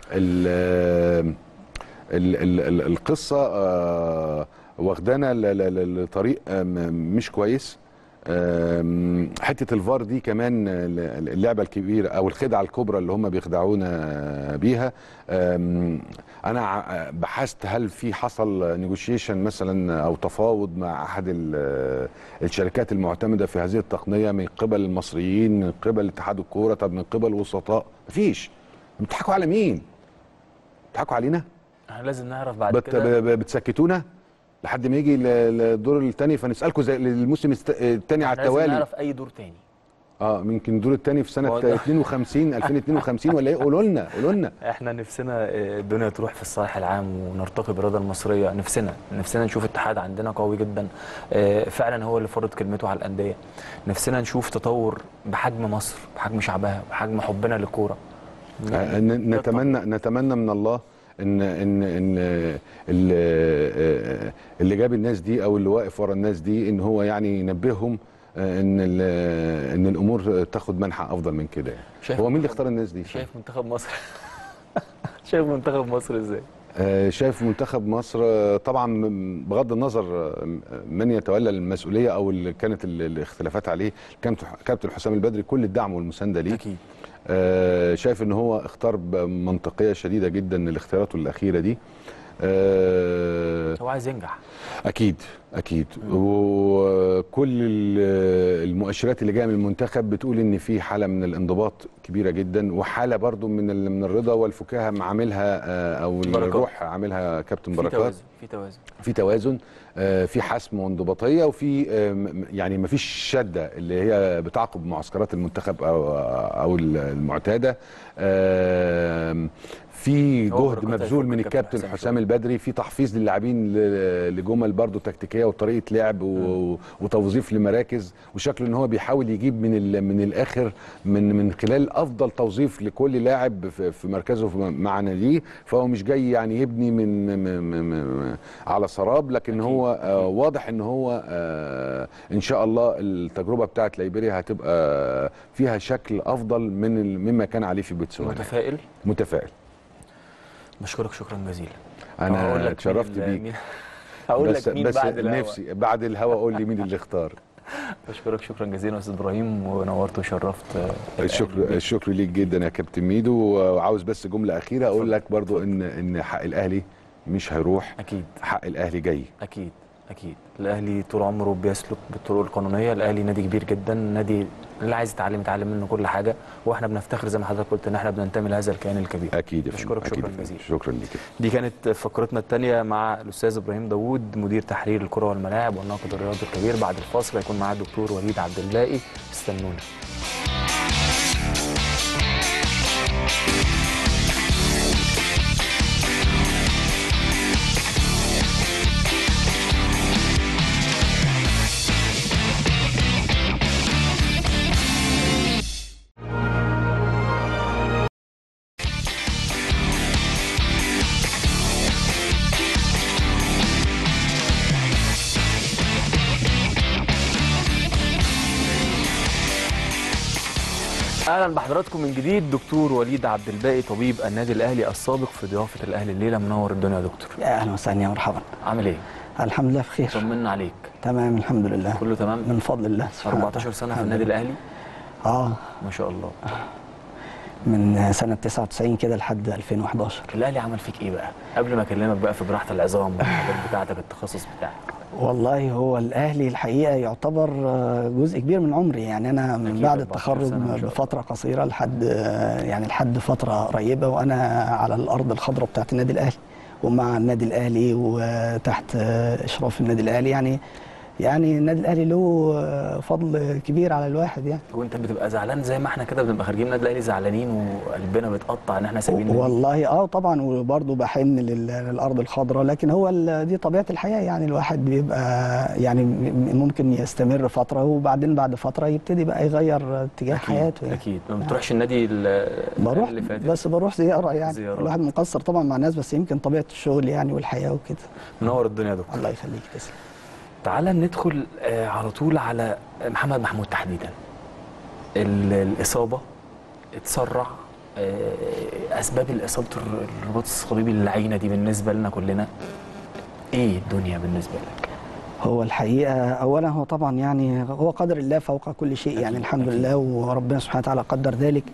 ال- ال- ال- ال- القصه آه، واخدانا ل- ل- ل- لطريق آم، مش كويس آم، حته الفار دي كمان ال- اللعبه الكبيره او الخدعه الكبرى اللي هم بيخدعونا بيها آم، انا ع- بحثت هل في حصل نيجوشيشن مثلا او تفاوض مع احد ال- الشركات المعتمده في هذه التقنيه من قبل المصريين من قبل اتحاد الكوره طب من قبل وسطاء مفيش بتضحكوا على مين بتضحكوا علينا احنا لازم نعرف بعد بت... كده ب- بتسكتونا لحد ما يجي ل- للدور الثاني فنسالكم زي الموسم الثاني على احنا لازم التوالي نعرف اي دور تاني اه يمكن الدور الثاني في سنه هو ده. 52 2052 ولا ايه قولوا لنا قولوا لنا احنا نفسنا آه، الدنيا تروح في الصالح العام ونرتقي بالرياضه المصريه نفسنا نفسنا نشوف اتحاد عندنا قوي جدا آه، فعلا هو اللي فرض كلمته على الانديه نفسنا نشوف تطور بحجم مصر بحجم شعبها بحجم حبنا للكوره آه، ن- نتمنى نتمنى من الله ان ان ان اللي, اللي جاب الناس دي او اللي واقف ورا الناس دي ان هو يعني ينبههم آه، ان ال- ان الامور تاخد منحى افضل من كده يعني. شايف هو مين اللي اختار الناس دي شايف منتخب مصر شايف منتخب مصر ازاي آه، شايف منتخب مصر آه، طبعا م- بغض النظر آه، من يتولى المسؤوليه او اللي كانت ال- الاختلافات عليه كابتن كابتن حسام البدري كل الدعم والمسانده ليه اكيد آه، شايف ان هو اختار بمنطقيه شديده جدا الاختيارات الاخيره دي آه، هو عايز ينجح اكيد اكيد وكل ال- المؤشرات اللي جايه من المنتخب بتقول ان في حاله من الانضباط كبيره جدا وحاله برضو من ال- من الرضا والفكاهه مع عاملها آه، او بركات. الروح عاملها كابتن في بركات توازن في توازن في توازن آه، في حسم وانضباطيه وفي آه، م- يعني ما فيش شده اللي هي بتعقب معسكرات المنتخب او او المعتاده آم، في هو جهد بركات مبذول هيفك من الكابتن الكابتن حسام حسام البدري في تحفيز للاعبين ل- لجمل برضو تكتيكيه وطريقه لعب و- وتوظيف لمراكز وشكله ان هو بيحاول يجيب من ال- من الاخر من من خلال افضل توظيف لكل لاعب في في مركزه في مع ناديه فهو مش جاي يعني يبني من م- م- م- على سراب لكن هو آه، واضح ان هو آه، ان شاء الله التجربه بتاعت ليبيريا هتبقى فيها شكل افضل من ال- مما كان عليه في بوتسوانا متفائل متفائل بشكرك شكرا جزيلا انا هقول لك مين اتشرفت ال- بيك مين- هقول بس لك مين بس بعد الهوا. نفسي بعد الهوا قول لي مين اللي اختار بشكرك شكرا جزيلا استاذ ابراهيم ونورت وشرفت آه، الشكر الأهلي. الشكر ليك جدا يا كابتن ميدو وعاوز بس جمله اخيره اقول لك برضو ان ان حق الاهلي مش هيروح اكيد حق الاهلي جاي اكيد اكيد الاهلي طول عمره بيسلك بالطرق القانونيه الاهلي نادي كبير جدا نادي اللي عايز يتعلم يتعلم منه كل حاجه واحنا بنفتخر زي ما حضرتك قلت ان احنا بننتمي لهذا الكيان الكبير اكيد يا فندم، بشكرك أكيد شكرا يا فندم. جزيلا. شكرا ليك دي كانت فقرتنا الثانيه مع الاستاذ ابراهيم داوود مدير تحرير الكره والملاعب والناقد الرياضي الكبير بعد الفاصل هيكون معاه الدكتور وليد عبد الباقي استنونا اهلا بحضراتكم من جديد دكتور وليد عبد الباقي طبيب النادي الاهلي السابق في ضيافه الاهلي الليله منور الدنيا يا دكتور يا اهلا وسهلا يا مرحبا عامل ايه الحمد لله بخير طمنا عليك تمام الحمد لله كله تمام من فضل الله سبحانه 14 سنه في الحمد النادي لله. الاهلي اه ما شاء الله من سنه 99 كده لحد 2011 الاهلي عمل فيك ايه بقى قبل ما اكلمك بقى في جراحه العظام والحاجات بتاعتك التخصص بتاعك والله هو الاهلي الحقيقه يعتبر آه، جزء كبير من عمري يعني انا من أكيد، بعد 14 التخرج سنة ما شاء الله. بفتره قصيره لحد آه، يعني لحد فتره قريبه وانا على الارض الخضراء بتاعت النادي الاهلي ومع النادي الاهلي وتحت آه، اشراف النادي الاهلي يعني يعني النادي الاهلي له آه، فضل كبير على الواحد يعني وانت بتبقى زعلان زي ما احنا كده بنبقى خارجين من النادي الاهلي زعلانين وقلبنا بيتقطع ان احنا سايبين النادي. والله اه طبعا وبرضه بحن لل- للارض الخضراء لكن هو ال- دي طبيعه الحياه يعني الواحد بيبقى يعني م- ممكن يستمر فتره وبعدين بعد فتره يبتدي بقى يغير اتجاه حياته يعني. اكيد ما بتروحش النادي ال- بروح اللي فاتت بس بروح زياره يعني زيارات. الواحد مقصر طبعا مع الناس بس يمكن طبيعه الشغل يعني والحياه وكده منور الدنيا يا دكتور الله يخليك تسلم تعالى ندخل آه، على طول على محمد محمود تحديدا ال- الاصابه اتسرع آه، اسباب الاصابه الر- الرباط الصليبي اللعينه دي بالنسبه لنا كلنا ايه الدنيا بالنسبه لك هو الحقيقه اولا هو طبعا يعني هو قدر الله فوق كل شيء يعني أكيد، الحمد أكيد. لله وربنا سبحانه وتعالى قدر ذلك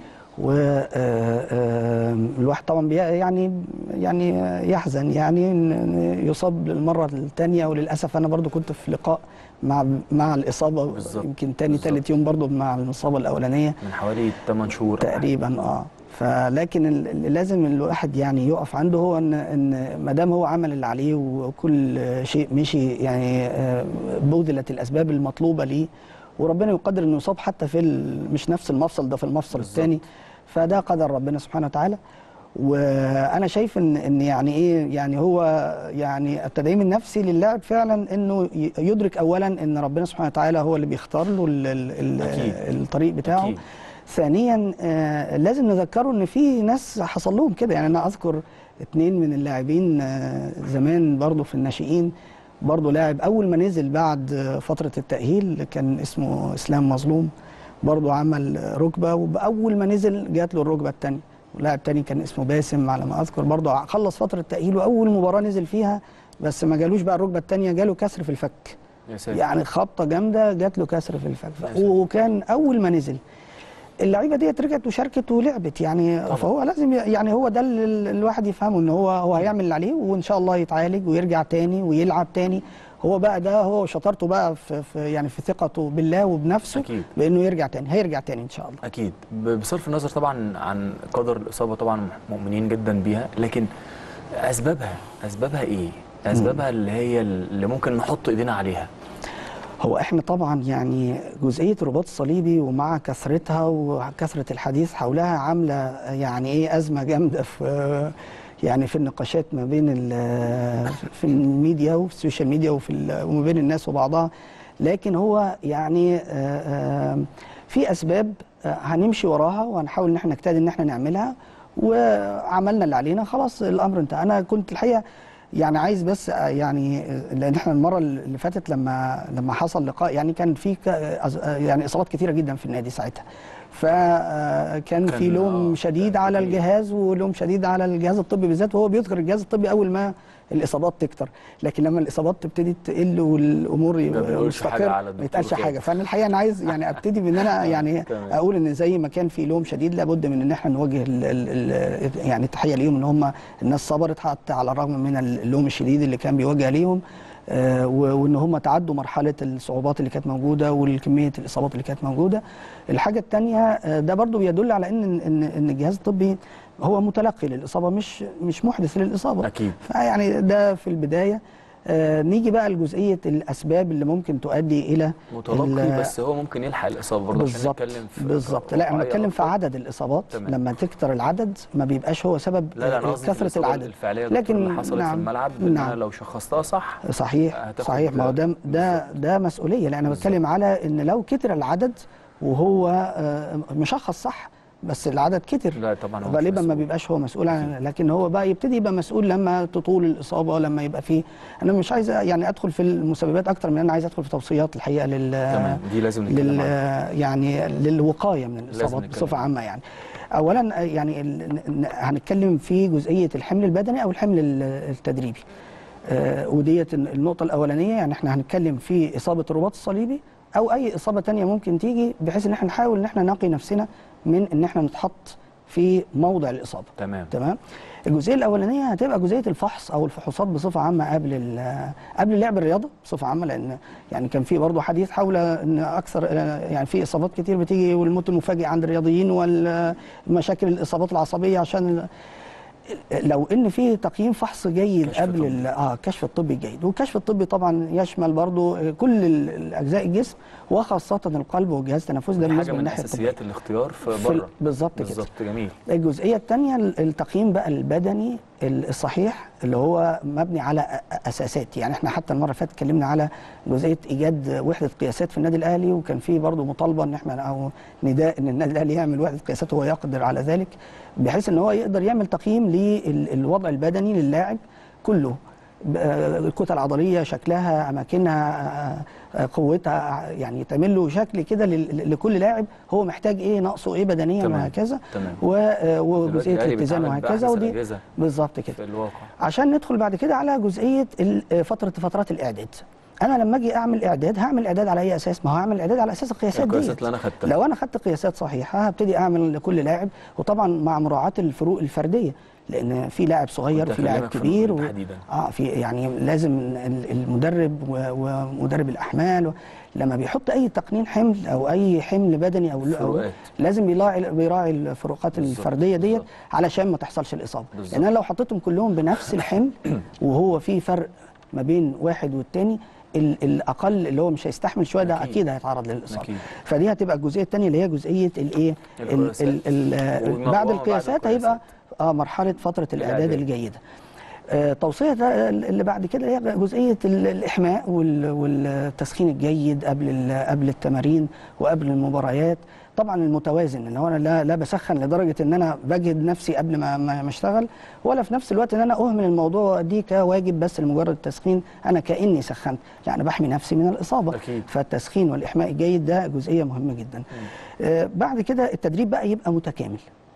والواحد طبعا بي يعني يعني يحزن يعني إن- إن يصاب للمره الثانيه وللاسف انا برضو كنت في لقاء مع مع الاصابه بالظبط، يمكن تاني بالظبط. ثالث يوم برضو مع الاصابه الاولانيه من حوالي 8 شهور أو حاجة. تقريبا اه فلكن ال- اللي لازم الواحد يعني يقف عنده هو ان ان ما دام هو عمل اللي عليه وكل شيء مشي يعني آه، بذلت الاسباب المطلوبه ليه وربنا يقدر انه يصاب حتى في ال- مش نفس المفصل ده في المفصل بالظبط. الثاني فده قدر ربنا سبحانه وتعالى وانا شايف ان ان يعني ايه يعني هو يعني التدعيم النفسي للاعب فعلا انه ي- يدرك اولا ان ربنا سبحانه وتعالى هو اللي بيختار له ال- ال- ال- أكيد. الطريق بتاعه أكيد. ثانيا آه لازم نذكره ان في ناس حصل لهم كده يعني انا اذكر اتنين من اللاعبين آه زمان برضو في الناشئين برضو لاعب اول ما نزل بعد آه، فتره التاهيل كان اسمه اسلام مظلوم برضو عمل آه، ركبه واول ما نزل جات له الركبه الثانيه ولاعب تاني كان اسمه باسم على ما اذكر برضه خلص فتره تاهيله اول مباراه نزل فيها بس ما جالوش بقى الركبه الثانيه جاله كسر في الفك يا ساتر يعني خبطه جامده جات له كسر في الفك يا ساتر. وكان اول ما نزل اللعيبه ديت رجعت وشاركت ولعبت يعني طبعا. فهو لازم ي- يعني هو ده اللي ال- الواحد يفهمه ان هو هو هيعمل اللي عليه وان شاء الله يتعالج ويرجع تاني ويلعب تاني هو بقى ده هو شطارته بقى في, في يعني في ثقته بالله وبنفسه أكيد. بانه يرجع تاني هيرجع تاني ان شاء الله اكيد ب- بصرف النظر طبعا عن قدر الاصابه طبعا مؤمنين جدا بيها لكن اسبابها اسبابها ايه اسبابها اللي هي اللي ممكن نحط ايدينا عليها هو احنا طبعا يعني جزئيه الرباط الصليبي ومع كثرتها وكثره الحديث حولها عامله يعني ايه ازمه جامده في يعني في النقاشات ما بين ال- في الميديا وفي السوشيال ميديا وفي ال- وما بين الناس وبعضها لكن هو يعني آه، آه، في اسباب آه، هنمشي وراها وهنحاول ان احنا نجتهد ان احنا نعملها وعملنا اللي علينا خلاص الامر انتهى انا كنت الحقيقه يعني عايز بس آه، يعني آه، لان احنا المره اللي فاتت لما لما حصل لقاء يعني كان في ك- أز- آه، يعني اصابات كثيره جدا في النادي ساعتها فكان كان، في لوم آه، شديد كان على كتير. الجهاز ولوم شديد على الجهاز الطبي بالذات وهو بيذكر الجهاز الطبي اول ما الاصابات تكتر لكن لما الاصابات تبتدي تقل والامور ما بنقولش حاجة مستقر على ما الدكتور يتقالش كده. حاجه فانا الحقيقه انا عايز يعني ابتدي بان انا يعني تمام. اقول ان زي ما كان في لوم شديد لابد من ان احنا نوجه ال ال ال يعني التحيه ليهم ان هم الناس صبرت حتى على الرغم من اللوم الشديد اللي كان بيواجه ليهم آه، و- وان هم تعدوا مرحله الصعوبات اللي كانت موجوده والكميه الاصابات اللي كانت موجوده الحاجه الثانيه ده برضو بيدل على ان ان ان الجهاز الطبي هو متلقي للاصابه مش مش محدث للاصابه اكيد فيعني ده في البدايه آه نيجي بقى لجزئيه الاسباب اللي ممكن تؤدي الى متلقي ال- بس هو ممكن يلحق الاصابه برضه عشان بالظبط نتكلم في بالظبط لا انا واقعية بتكلم في أكتر. عدد الاصابات تمام. لما تكتر العدد ما بيبقاش هو سبب لا لا انا آه، قصدي في كثره الإصابة العدد الفعليه لكن لكن اللي حصلت نعم، في الملعب ان نعم. انا لو شخصتها صح صحيح هتاخد صحيح ما هو ده ده ده مسؤوليه لا انا بتكلم على ان لو كتر العدد وهو آه، مشخص صح بس العدد كتر لا طبعا هو مش غالبا ما مسؤول. بيبقاش هو مسؤول عن لكن هو بقى يبتدي يبقى مسؤول لما تطول الاصابه لما يبقى فيه انا مش عايز يعني ادخل في المسببات اكتر من انا عايز ادخل في توصيات الحقيقه لل تمام دي لازم لل نتكلم عنها يعني للوقايه من الاصابات نتكلم بصفه عنها. عامه يعني اولا يعني ال- ن- هنتكلم في جزئيه الحمل البدني او الحمل ال- التدريبي آه، وديت النقطه الاولانيه يعني احنا هنتكلم في اصابه الرباط الصليبي او اي اصابه تانية ممكن تيجي بحيث ان احنا نحاول ان احنا نقي نفسنا من ان احنا نتحط في موضع الاصابه تمام تمام الجزئيه الاولانيه هتبقى جزئيه الفحص او الفحوصات بصفه عامه قبل ال- قبل لعب الرياضه بصفه عامه لان يعني كان في برضه حديث حول ان اكثر يعني في اصابات كتير بتيجي والموت المفاجئ عند الرياضيين والمشاكل الاصابات العصبيه عشان ال- لو ان في تقييم فحص جيد كشف قبل طبي. ال- اه الكشف الطبي الجيد والكشف الطبي طبعا يشمل برضه كل ال- الاجزاء الجسم وخاصه القلب والجهاز التنفسي ده دي بالنسبه حاجه من للناحيه الطبيه اساسيات الاختيار في في ال- بره بالظبط كده بالظبط جميل الجزئيه الثانيه التقييم بقى البدني الصحيح اللي هو مبني على أ- اساسات يعني احنا حتى المره اللي فاتت اتكلمنا على جزئيه ايجاد وحده قياسات في النادي الاهلي وكان في برضه مطالبه ان احنا او نداء ان النادي الاهلي يعمل وحده قياسات وهو يقدر على ذلك بحيث ان هو يقدر يعمل تقييم للوضع البدني للاعب كله ب- آه، الكتل العضليه شكلها اماكنها آه، قوتها يعني تعمل له شكل كده لل- لكل لاعب هو محتاج ايه ناقصه ايه بدنيا تمام. وهكذا تمام و- آه، دلوقتي وجزئيه الأهلي الاتزان بيتعامل وهكذا بأحدث ودي الأجهزة بالظبط كده في الواقع عشان ندخل بعد كده على جزئيه ال- فتره فترات الاعداد انا لما اجي اعمل اعداد هعمل اعداد على اي اساس ما هو هعمل اعداد على اساس القياسات دي القياسات اللي انا خدتها لو انا خدت قياسات صحيحه هبتدي اعمل لكل لاعب وطبعا مع مراعاه الفروق الفرديه لان في لاعب صغير كنت في لاعب هكلمك في كبير النقطة و... دي تحديدا اه في يعني لازم ال- المدرب و- ومدرب الاحمال و... لما بيحط اي تقنين حمل او اي حمل بدني او, أو فروقات. لازم بيراعي بيراعي الفروقات بالظبط، الفرديه ديت بالظبط. علشان ما تحصلش الاصابه بالظبط. لان انا لو حطيتهم كلهم بنفس الحمل وهو في فرق ما بين واحد والتاني ال- الاقل اللي هو مش هيستحمل شويه ده أكيد. اكيد هيتعرض للاصابه أكيد. فدي هتبقى الجزئيه الثانيه اللي هي جزئيه الايه ال- القياسات. ال- ال- والموضوع بعد بعد القياسات هيبقى القياسات. اه مرحله فتره الاعداد الإعداد. الجيده آه، توصيه ده اللي بعد كده هي جزئيه ال- الاحماء وال- والتسخين الجيد قبل ال- قبل التمارين وقبل المباريات طبعا المتوازن ان هو انا لا لا بسخن لدرجه ان انا بجهد نفسي قبل ما ما ما اشتغل ولا في نفس الوقت ان انا اهمل الموضوع دي كواجب بس لمجرد التسخين انا كاني سخنت لا انا بحمي نفسي من الاصابه أكيد. فالتسخين والاحماء الجيد ده جزئيه مهمه جدا آه، بعد كده التدريب بقى يبقى متكامل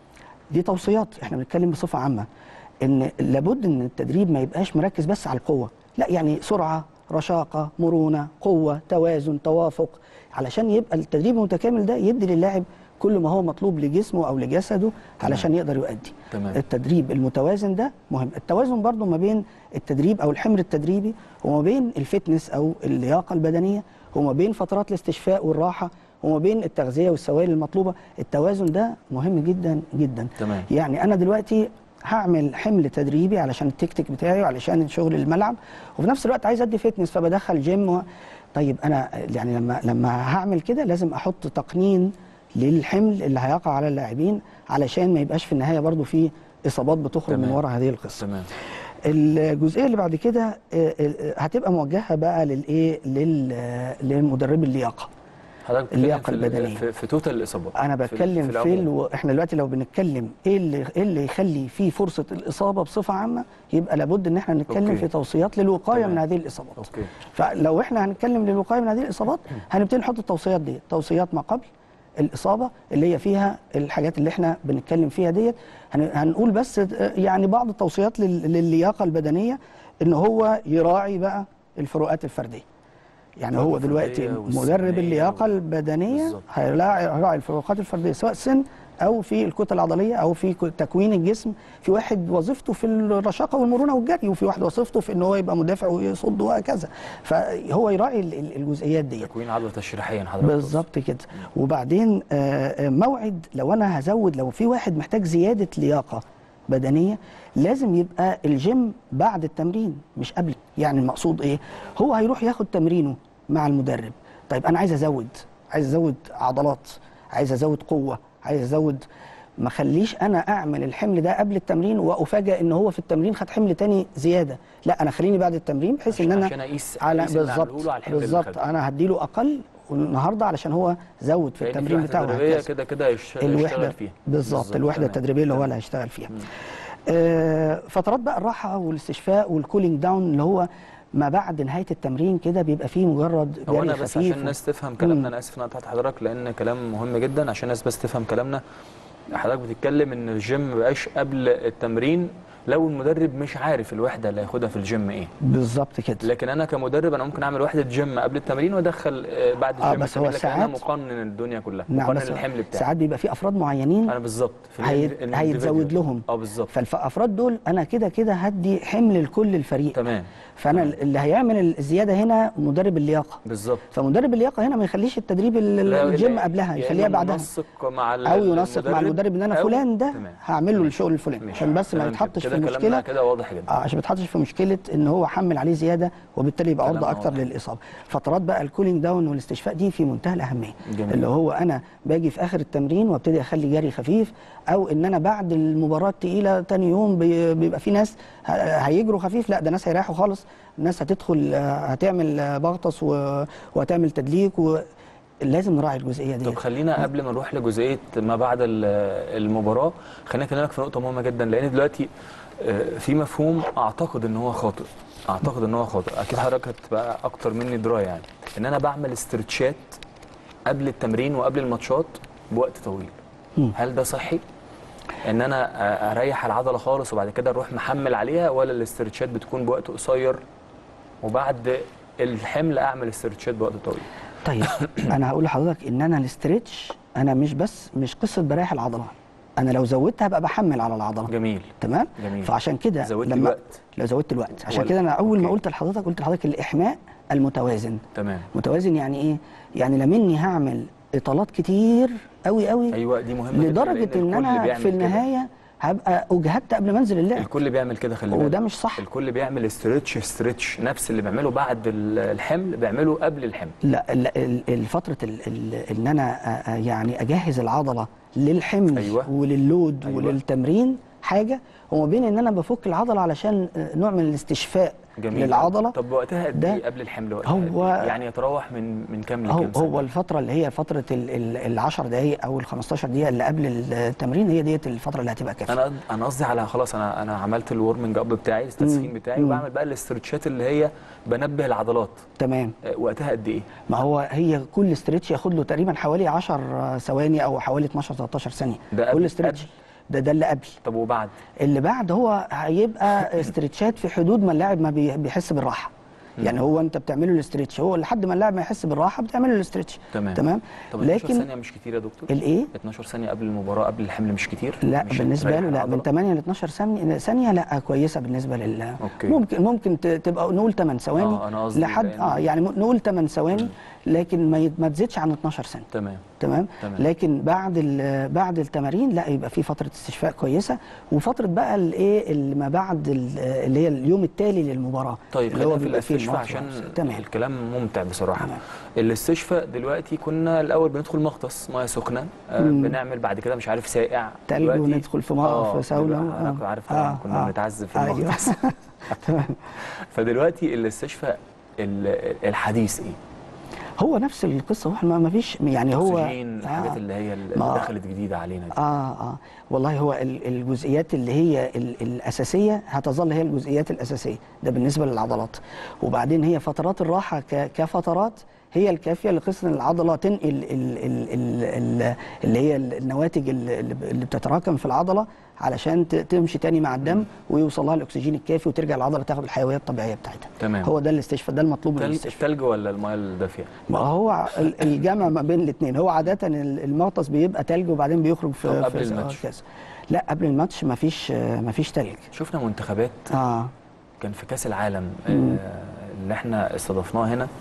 دي توصيات احنا بنتكلم بصفه عامه ان لابد ان التدريب ما يبقاش مركز بس على القوه لا يعني سرعه رشاقه مرونه قوه توازن توافق علشان يبقى التدريب المتكامل ده يدي للاعب كل ما هو مطلوب لجسمه او لجسده علشان يقدر يؤدي تمام. التدريب المتوازن ده مهم التوازن برضو ما بين التدريب او الحمر التدريبي وما بين الفتنس او اللياقه البدنيه وما بين فترات الاستشفاء والراحه وما بين التغذيه والسوائل المطلوبه التوازن ده مهم جدا جدا تمام. يعني انا دلوقتي هعمل حمل تدريبي علشان التكتيك بتاعي وعلشان شغل الملعب وفي نفس الوقت عايز ادي فتنس فبدخل جيم و... طيب انا يعني لما لما هعمل كده لازم احط تقنين للحمل اللي هيقع على اللاعبين علشان ما يبقاش في النهايه برضو في اصابات بتخرج من تمام. وراء هذه القصه تمام الجزئيه اللي بعد كده آه، آه، هتبقى موجهه بقى للايه لل- للمدرب اللياقه حضرتك بتتكلم اللياقة في ال- البدنية. في, في توتال الاصابات انا في ال- بتكلم في, العموم. الو... احنا دلوقتي لو بنتكلم ايه اللي ايه اللي يخلي فيه فرصه الاصابه بصفه عامه يبقى لابد ان احنا نتكلم أوكي. في توصيات للوقايه تمام. من هذه الاصابات اوكي فلو احنا هنتكلم للوقايه من هذه الاصابات هنبتدي نحط التوصيات دي توصيات ما قبل الاصابه اللي هي فيها الحاجات اللي احنا بنتكلم فيها ديت هن- هنقول بس آه، يعني بعض التوصيات لل- للياقه البدنيه ان هو يراعي بقى الفروقات الفرديه يعني هو الفردية دلوقتي والسنية مدرب اللياقه وال- البدنيه بالظبط. هيراعي هيراعي الفروقات الفرديه سواء سن او في الكتله العضليه او في ك- تكوين الجسم في واحد وظيفته في الرشاقه والمرونه والجري وفي واحد وظيفته في ان هو يبقى مدافع ويصد وهكذا فهو يراعي ال- ال- الجزئيات دي تكوين عضله تشريحيا حضرتك بالظبط كده وبعدين آه، آه، موعد لو انا هزود لو في واحد محتاج زياده لياقه بدنيه لازم يبقى الجيم بعد التمرين مش قبل يعني المقصود ايه هو هيروح ياخد تمرينه مع المدرب طيب انا عايز ازود عايز ازود عضلات عايز ازود قوه عايز ازود ما خليش انا اعمل الحمل ده قبل التمرين وافاجئ ان هو في التمرين خد حمل تاني زياده لا انا خليني بعد التمرين بحيث ان عشان- انا عشان أقيس- على أقيس اللي عمله بالظبط له على الحمل اللي بالظبط خده. انا هديله اقل النهارده علشان هو زود في لأن التمرين وحدة بتاعه تدريبية وهكذا. كده كده يش- يشتغل الوحده فيها بالظبط الوحده تمام. التدريبيه اللي هو اللي هيشتغل فيها آه فترات بقى الراحه والاستشفاء والكولينج داون اللي هو ما بعد نهايه التمرين كده بيبقى فيه مجرد هو جري انا بس خفيف عشان الناس تفهم كلامنا انا اسف ان انا قطعت حضرتك لان كلام مهم جدا عشان الناس بس تفهم كلامنا حضرتك بتتكلم ان الجيم ما بقاش قبل التمرين لو المدرب مش عارف الوحده اللي هياخدها في الجيم ايه بالظبط كده لكن انا كمدرب انا ممكن اعمل وحده جيم قبل التمرين وادخل آه، بعد آه، الجيم بس هو التمرين، لكن انا ساعات- مقنن الدنيا كلها نعم مقنن بس الحمل بتاعي ساعات بيبقى في افراد معينين انا بالظبط في هي... ال- ال- هيتزود individual. لهم اه بالظبط فالافراد دول انا كده كده هدي حمل لكل الفريق تمام فانا اللي هيعمل الزياده هنا مدرب اللياقه بالظبط فمدرب اللياقه هنا ما يخليش التدريب ال- لا، الجيم لا، قبلها يا يخليها إما بعدها منسق مع ال- او ينسق مع المدرب ان انا أو- فلان ده تمام. هعمل له ماشي. الشغل الفلاني ماشي. عشان بس ما تمام كده. يتحطش في كده كلامنا مشكله كده واضح جدا اه عشان ما يتحطش في مشكله ان هو حمل عليه زياده وبالتالي يبقى عرضه كلام اكتر واضح. للاصابه فترات بقى الكولينج داون والاستشفاء دي في منتهى الاهميه جميل. اللي هو انا باجي في اخر التمرين وابتدي اخلي جري خفيف او ان انا بعد المباراه التقيله تاني يوم بي- بيبقى في ناس ه- هيجروا خفيف لا ده ناس هيريحوا خالص الناس هتدخل آه، هتعمل آه، بغطس و- وهتعمل تدليك ولازم نراعي الجزئيه دي طب خلينا قبل ما نروح لجزئيه ما بعد ال- المباراه خلينا اكلمك في نقطه مهمه جدا لان دلوقتي آه، في مفهوم اعتقد ان هو خاطئ اعتقد ان هو خاطئ اكيد حضرتك هتبقى اكتر مني درايه يعني ان انا بعمل استرتشات قبل التمرين وقبل الماتشات بوقت طويل مم. هل ده صحي ان انا آه، اريح العضله خالص وبعد كده اروح محمل عليها ولا الاسترتشات بتكون بوقت قصير وبعد الحمل اعمل استرتشات بوقت طويل طيب انا هقول لحضرتك ان انا الاسترتش انا مش بس مش قصه بريح العضله انا لو زودتها هبقى بحمل على العضله جميل تمام جميل. فعشان كده زودت لما الوقت. لو زودت الوقت عشان ولا- كده انا اول ما أوكي. قلت لحضرتك قلت لحضرتك الاحماء المتوازن تمام متوازن يعني ايه يعني لا مني هعمل اطالات كتير قوي قوي ايوه دي مهمه جداً، لدرجه لأن ان الكل انا بيعمل في كده. النهايه هبقى اجهدت قبل ما انزل اللعب الكل بيعمل كده خلي بالك وده مش صح الكل بيعمل استرتش استرتش نفس اللي بيعمله بعد ال- الحمل بيعمله قبل الحمل لا ال- ال- الفترة ال- ال- ان انا أ- أ- يعني اجهز العضلة للحمل أيوة. وللود أيوة. وللتمرين حاجة وما بين ان انا بفك العضلة علشان آه، نوع من الاستشفاء جميل للعضلة طب وقتها قد ده ايه قبل الحمل وقتها هو- قد إيه؟ يعني يتراوح من من كام هو لكام سنه هو الفترة اللي هي فترة ال- ال ال 10 دقايق او ال 15 دقيقة اللي قبل التمرين هي ديت الفترة اللي هتبقى كافية انا انا قصدي على خلاص انا انا عملت الورمنج اب بتاعي التسخين مم. بتاعي مم. وبعمل بقى الاسترتشات اللي هي بنبه العضلات تمام آه، وقتها قد ايه ما هو هي كل استرتش ياخد له تقريبا حوالي 10 ثواني او حوالي 12 13 ثانيه ده قبل- كل استرتش ده ده اللي قبل طب وبعد اللي بعد هو هيبقى استرتشات في حدود ما اللاعب ما بي- بيحس بالراحه يعني هو انت بتعمله الاسترتش هو لحد ما اللاعب ما يحس بالراحه بتعمله الاسترتش تمام. تمام طب 12 لكن ثانيه مش كتير يا دكتور الايه 12 ثانيه قبل المباراه قبل الحمل مش كتير لا مش بالنسبه هتريح له لا العضلة؟ من 8 ل 12 ثانيه ثانيه لا كويسه بالنسبه لل أوكي. ممكن ممكن ت- تبقى نقول 8 ثواني آه، أنا قصدي لحد لأن- اه يعني م- نقول 8 ثواني لكن ما يت- ما تزيدش عن 12 ثانيه تمام تمام تمام. لكن بعد ال- بعد التمارين لا يبقى في فتره استشفاء كويسه وفتره بقى الايه اللي ما بعد ال- اللي هي اليوم التالي للمباراه طيب اللي هو خلينا في بيبقى فيه الاستشفاء الماتش عشان والأفسد. تمام الكلام ممتع بصراحه تمام. الاستشفاء دلوقتي كنا الاول بندخل مغطس ميه سخنه آه مم. بنعمل بعد كده مش عارف ساقع تلج دلوقتي- وندخل في ميه آه، في ساونا بنبقى- انا آه. كنت عارف طبعا آه، كنا آه. بنتعذب في أيوة. المغطس تمام فدلوقتي الاستشفاء ال- الحديث ايه؟ هو نفس القصه هو ما ما فيش يعني هو اكسجين الحاجات اللي هي اللي ما- دخلت جديده علينا دي اه اه والله هو ال- الجزئيات اللي هي ال- الاساسيه هتظل هي الجزئيات الاساسيه ده بالنسبه للعضلات وبعدين هي فترات الراحه ك- كفترات هي الكافيه لقصه ان العضله تنقل ال ال ال ال اللي هي النواتج اللي اللي بتتراكم في العضله علشان ت- تمشي تاني مع الدم ويوصل لها الاكسجين الكافي وترجع العضله تاخد الحيويه الطبيعيه بتاعتها تمام. هو ده الاستشفاء ده المطلوب من تل- الاستشفاء التلج ولا الميه الدافيه؟ ما هو ال- الجمع ما بين الاثنين هو عاده ال- المغطس بيبقى تلج وبعدين بيخرج في طب قبل في الماتش؟ كاس لا قبل الماتش ما فيش ما فيش تلج شفنا منتخبات اه كان في كاس العالم آه، اللي احنا استضفناه هنا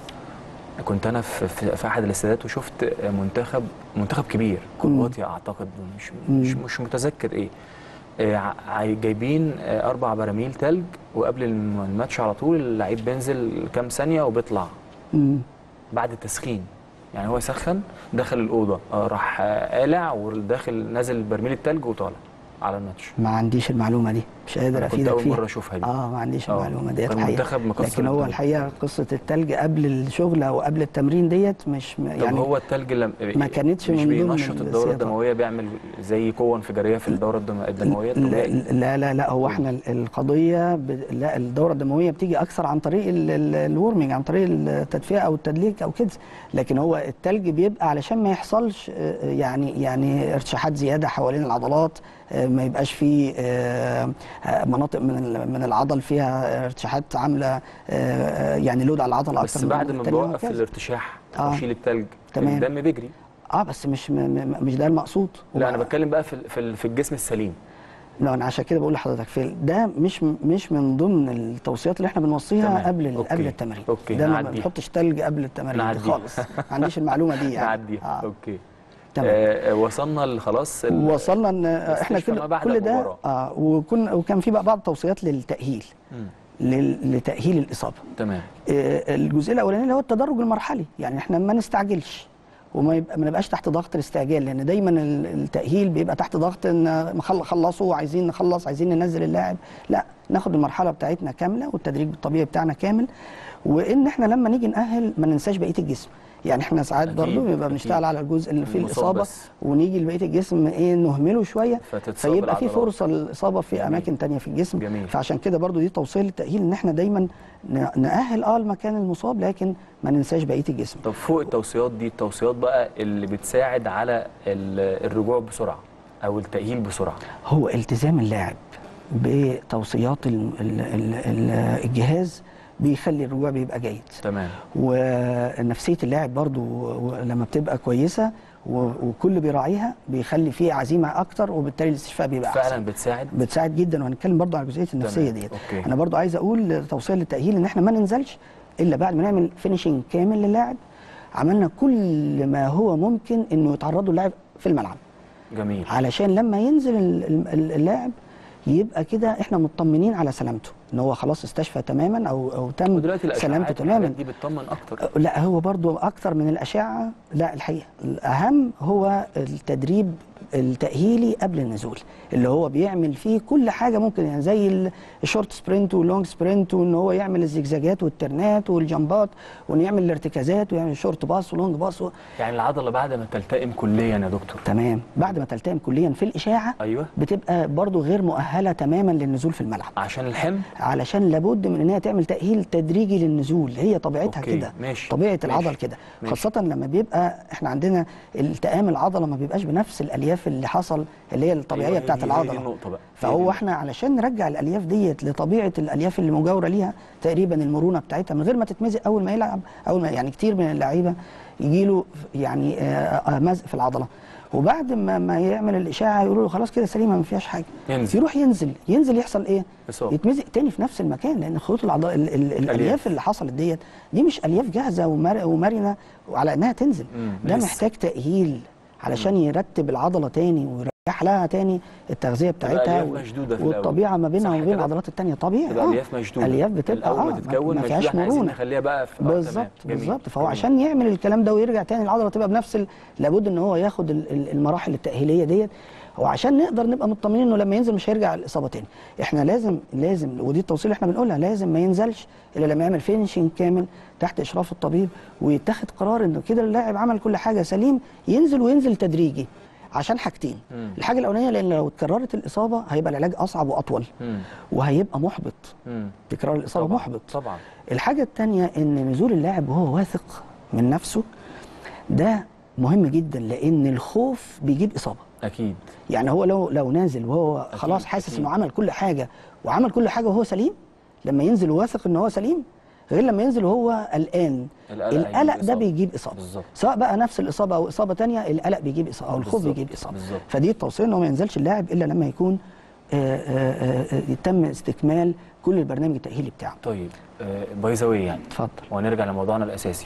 كنت انا في, في, في احد الاستادات وشفت منتخب منتخب كبير كرواتيا اعتقد مش مش مش متذكر ايه آه، ع- جايبين آه، اربع براميل تلج وقبل الم- الماتش على طول اللعيب بينزل كام ثانيه وبيطلع مم. بعد التسخين يعني هو سخن دخل الاوضه آه، راح آه، قالع وداخل نازل برميل التلج وطالع على الماتش ما عنديش المعلومه دي مش قادر أنا كنت افيدك أول فيها مرة أشوفها دي. اه ما عنديش آه، المعلومه ديت كان الحقيقة. منتخب مكسر لكن هو الدنيا. الحقيقه قصه التلج قبل الشغل او قبل التمرين ديت مش م- طب يعني هو التلج لم... ما كانتش مش من ضمن بينشط الدوره السياطة. الدمويه بيعمل زي قوه انفجاريه في الدوره الدم... الدمويه لا, الطبيعي لا لا لا هو احنا ال- القضيه ب... لا الدوره الدمويه بتيجي اكثر عن طريق ال- ال- الورمنج عن طريق التدفئه او التدليك او كده لكن هو التلج بيبقى علشان ما يحصلش آه، يعني يعني ارتشاحات زياده حوالين العضلات آه، ما يبقاش فيه آه، آه، مناطق من ال- من العضل فيها ارتشاحات عامله آه، آه، يعني لود على العضله بس اكتر بعد من ما التانية بوقف وهكذا. الارتشاح آه. واشيل التلج تمام. الدم بيجري اه بس مش م... م... مش ده المقصود لا انا هو- بتكلم بقى في ال- في ال- في الجسم السليم لا انا عشان كده بقول لحضرتك في ده مش مش من ضمن التوصيات اللي احنا بنوصيها تمام. قبل ال- أوكي. قبل التمارين أوكي، ده ما نعديها. بنحطش تلج قبل التمارين دي نعديها. خالص ما عنديش المعلومه دي يعني نعديها آه. اوكي تمام. آه آه، وصلنا ل- خلاص ال- وصلنا ان احنا الاستشفاء كل ما بعد كل ده المباراة. اه وكنا وكان في بقى بعض التوصيات للتاهيل مم. لل- لتاهيل الاصابه تمام آه، الجزء الاولاني اللي هو التدرج المرحلي يعني احنا ما نستعجلش وما يبقى ما نبقاش تحت ضغط الاستعجال لان دايما ال- التاهيل بيبقى تحت ضغط ان مخل- خلصوا عايزين نخلص عايزين ننزل اللاعب لا ناخد المرحله بتاعتنا كامله والتدريج الطبيعي بتاعنا كامل وان احنا لما نيجي ناهل ما ننساش بقيه الجسم يعني احنا ساعات أكيد، برضه بنبقى أكيد. بنشتغل على الجزء اللي فيه المصاب الاصابه بس. ونيجي لبقيه الجسم ايه نهمله شويه فتتصاب فيبقى في العضلات. فرصه للاصابه في جميل. اماكن تانية في الجسم جميل. فعشان كده برضو دي توصيه للتاهيل ان احنا دايما ن- ناهل اه المكان المصاب لكن ما ننساش بقيه الجسم طب فوق التوصيات دي التوصيات بقى اللي بتساعد على ال- الرجوع بسرعه او التاهيل بسرعه هو التزام اللاعب بتوصيات ال- ال- ال- ال- الجهاز بيخلي الرجوع بيبقى جيد تمام ونفسيه اللاعب برضو و- لما بتبقى كويسه و- وكل بيراعيها بيخلي فيه عزيمه اكتر وبالتالي الاستشفاء بيبقى احسن فعلا بتساعد بتساعد جدا وهنتكلم برضو على جزئيه النفسيه تمام. ديت أوكي. انا برضو عايز اقول توصيه للتاهيل ان احنا ما ننزلش الا بعد ما نعمل فينيشنج كامل للاعب عملنا كل ما هو ممكن انه يتعرض له اللاعب في الملعب جميل علشان لما ينزل ال- ال- اللاعب يبقى كده احنا مطمنين على سلامته ان هو خلاص استشفى تماما او او تم ودلوقتي الاشعاعات سلامته والحاجات تماما دي بتطمن اكتر لا هو برضو اكتر من الاشعه لا الحقيقه الاهم هو التدريب التاهيلي قبل النزول اللي هو بيعمل فيه كل حاجه ممكن يعني زي ال- الشورت سبرنت واللونج سبرنت وان هو يعمل الزجزاجات والترنات والجمبات وان يعمل الارتكازات ويعمل شورت باص ولونج باص و... يعني العضله بعد ما تلتئم كليا يا دكتور تمام بعد ما تلتئم كليا في الاشاعه ايوه بتبقى برضو غير مؤهله تماما للنزول في الملعب عشان الحمل علشان لابد من ان هي تعمل تاهيل تدريجي للنزول هي طبيعتها أوكي، كده ماشي، طبيعه ماشي، العضل كده ماشي. خاصه لما بيبقى احنا عندنا التئام العضله ما بيبقاش بنفس الالياف اللي حصل اللي هي الطبيعيه أيوة، هي بتاعت دي- هي العضله دي النقطة بقى. هي دي فهو النقطة. احنا علشان نرجع الالياف ديت لطبيعه الالياف اللي مجاوره ليها تقريبا المرونه بتاعتها من غير ما تتمزق اول ما يلعب اول ما يعني كتير من اللعيبه يجي له يعني آه، آه، مزق في العضله وبعد ما ما يعمل الاشاعه يقولوا له خلاص كده سليمه ما فيهاش حاجه ينزل. يروح ينزل ينزل يحصل ايه إصابة. يتمزق تاني في نفس المكان لان خطوط العضله ال- ال- الالياف اللي حصلت ديت دي مش الياف جاهزه ومر- ومرنه على انها تنزل مم، ده لسه. محتاج تاهيل علشان يرتب العضله تاني ويريح لها تاني التغذيه بتاعتها الألياف مشدودة في الأول. والطبيعه ما بينها صح وبين كده؟ العضلات التانيه طبيعي تبقى آه. الياف مشدوده الياف بتبقى اول اه ما تتكون ما مشدودة، فيهاش احنا عايزين مرونه نخليها بقى في آه، تمام. بالظبط جميل. بالظبط فهو جميل. عشان يعمل الكلام ده ويرجع تاني العضله تبقى بنفس ال- لابد ان هو ياخد ال- ال- المراحل التاهيليه ديت وعشان نقدر نبقى مطمنين انه لما ينزل مش هيرجع الاصابه تاني احنا لازم لازم ودي التوصيل اللي احنا بنقولها لازم ما ينزلش الا لما يعمل فينشنج كامل تحت اشراف الطبيب ويتخذ قرار انه كده اللاعب عمل كل حاجه سليم ينزل وينزل تدريجي عشان حاجتين مم. الحاجه الاولانيه لان لو اتكررت الاصابه هيبقى العلاج اصعب واطول مم. وهيبقى محبط مم. تكرار الاصابه طبعا محبط طبعا الحاجة التانية إن نزول اللاعب وهو واثق من نفسه ده مهم جدا لأن الخوف بيجيب إصابة اكيد يعني هو لو لو نازل وهو خلاص حاسس أكيد. إنه عمل كل حاجة وعمل كل حاجة وهو سليم لما ينزل واثق إن هو سليم غير لما ينزل وهو قلقان القلق هيجيب القلق ده إصابة. بيجيب إصابة بالظبط. سواء بقى نفس الإصابة أو إصابة تانية القلق بيجيب إصابة أو الخوف بالظبط. بيجيب إصابة بالظبط. فدي التوصية إن هو ما ينزلش اللاعب إلا لما يكون آه، آه، آه، يتم استكمال كل البرنامج التأهيلي بتاعه طيب باي ذا يعني اتفضل وهنرجع لموضوعنا الاساسي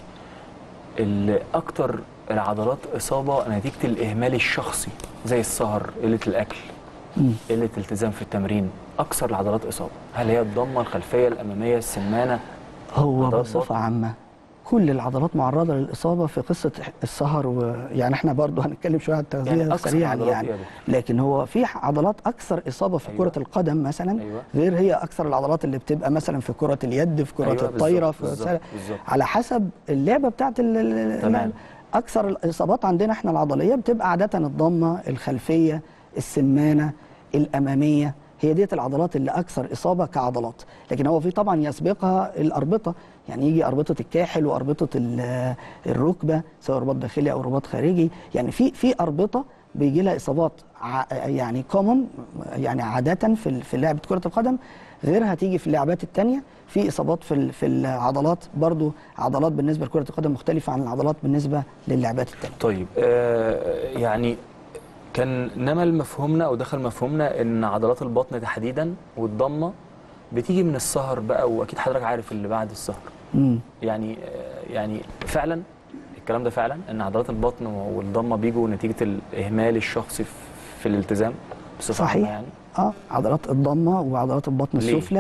ال- اكتر العضلات اصابه نتيجه الاهمال الشخصي زي السهر قله الاكل مم. قله التزام في التمرين اكثر العضلات اصابه هل هي الضمه الخلفيه الاماميه السمانه هو عضلات بصفة بطن. عامة كل العضلات معرضة للإصابة في قصة السهر ويعني احنا برضو هنتكلم شوية عن التغذية يعني أكثر سريعا العضلات يعني إيه يا دكتور؟ لكن هو في عضلات أكثر إصابة في أيوة. كرة القدم مثلا أيوة. غير هي أكثر العضلات اللي بتبقى مثلا في كرة اليد في كرة أيوة، الطايرة بالظبط، في بالظبط، بالظبط. على حسب اللعبة بتاعت ال- ال- تمام. اللعبة. أكثر الإصابات عندنا احنا العضلية بتبقى عادة الضمة الخلفية السمانة الأمامية هي ديت العضلات اللي أكثر إصابة كعضلات لكن هو في طبعا يسبقها الأربطة يعني يجي أربطة الكاحل وأربطة ال- الركبة سواء رباط داخلي أو رباط خارجي يعني في في أربطة بيجي لها إصابات ع- يعني كومون يعني عادة في ال- في لعبة كرة القدم غيرها تيجي في اللعبات التانية في إصابات في ال- في العضلات برضو عضلات بالنسبة لكرة القدم مختلفة عن العضلات بالنسبة للعبات التانية طيب آه يعني كان نمل مفهومنا او دخل مفهومنا ان عضلات البطن تحديدا والضمه بتيجي من السهر بقى واكيد حضرتك عارف اللي بعد السهر مم. يعني آه، يعني فعلا الكلام ده فعلا ان عضلات البطن والضمه بيجوا نتيجه الاهمال الشخصي في- في الالتزام بصفه عامه صحيح يعني اه عضلات الضمه وعضلات البطن ليه؟ السفلى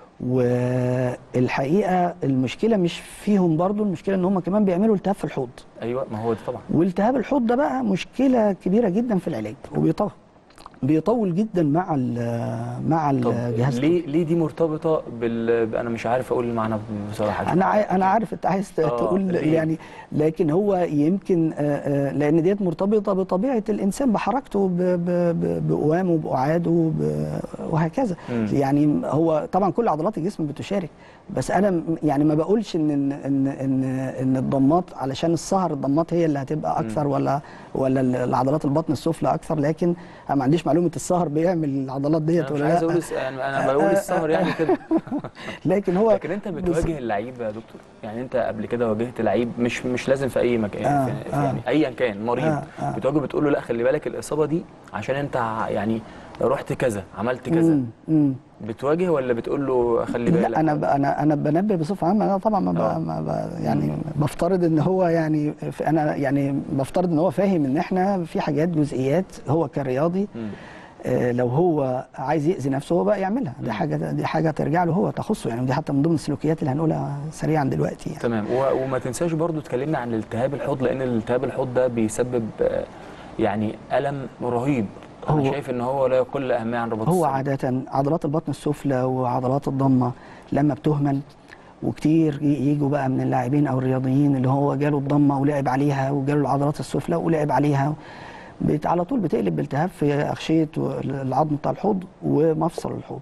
والحقيقه المشكله مش فيهم برضو المشكله ان هم كمان بيعملوا التهاب في الحوض ايوه ما هو ده طبعا والتهاب الحوض ده بقى مشكله كبيره جدا في العلاج وبيطول بيطول جدا مع ال- مع طب الجهاز ليه ليه دي مرتبطه بال انا مش عارف اقول المعنى بصراحه انا عا- انا عارف انت عايز ت- آه، تقول ليه؟ يعني لكن هو يمكن آه، آه، لان ديت مرتبطه بطبيعه الانسان بحركته ب- ب- ب- بقوامه بقعاده ب- وهكذا مم. يعني هو طبعا كل عضلات الجسم بتشارك بس انا م- يعني ما بقولش ان ان ان ان, إن الضمات علشان السهر الضمات هي اللي هتبقى اكثر ولا ولا ال- العضلات البطن السفلى اكثر لكن انا ما عنديش معلومه السهر بيعمل العضلات ديت انا مش ولا عايز لا اقول الس- انا أنا بقول السهر يعني كده لكن هو لكن انت بتواجه اللعيب يا دكتور يعني انت قبل كده واجهت لعيب مش مش لازم في اي مكان آه، في في آه. يعني ايا كان مريض آه، آه. بتواجهه بتقول له لا خلي بالك الاصابه دي عشان انت ع- يعني رحت كذا عملت كذا مم، مم. بتواجه ولا بتقول له خلي بالك لا انا ب- انا انا بنبه بصفه عامه انا طبعا ما, آه. ب... ما ب... يعني بفترض ان هو يعني ف- انا يعني بفترض ان هو فاهم ان احنا في حاجات جزئيات هو كرياضي مم. آه، لو هو عايز يأذي نفسه هو بقى يعملها دي حاجه دي حاجه ترجع له هو تخصه يعني دي حتى من ضمن السلوكيات اللي هنقولها سريعا دلوقتي يعني. تمام و- وما تنساش برضو اتكلمنا عن التهاب الحوض لان الالتهاب الحوض ده بيسبب آه، يعني الم رهيب انا هو- شايف ان هو لا يقل اهميه عن رباط هو الصليب. عادة عضلات البطن السفلى وعضلات الضمة لما بتهمل وكتير ي- يجوا بقى من اللاعبين او الرياضيين اللي هو جاله الضمه ولعب عليها وجاله العضلات السفلى ولعب عليها بت على طول بتقلب بالتهاب في اغشيه العظم بتاع الحوض ومفصل الحوض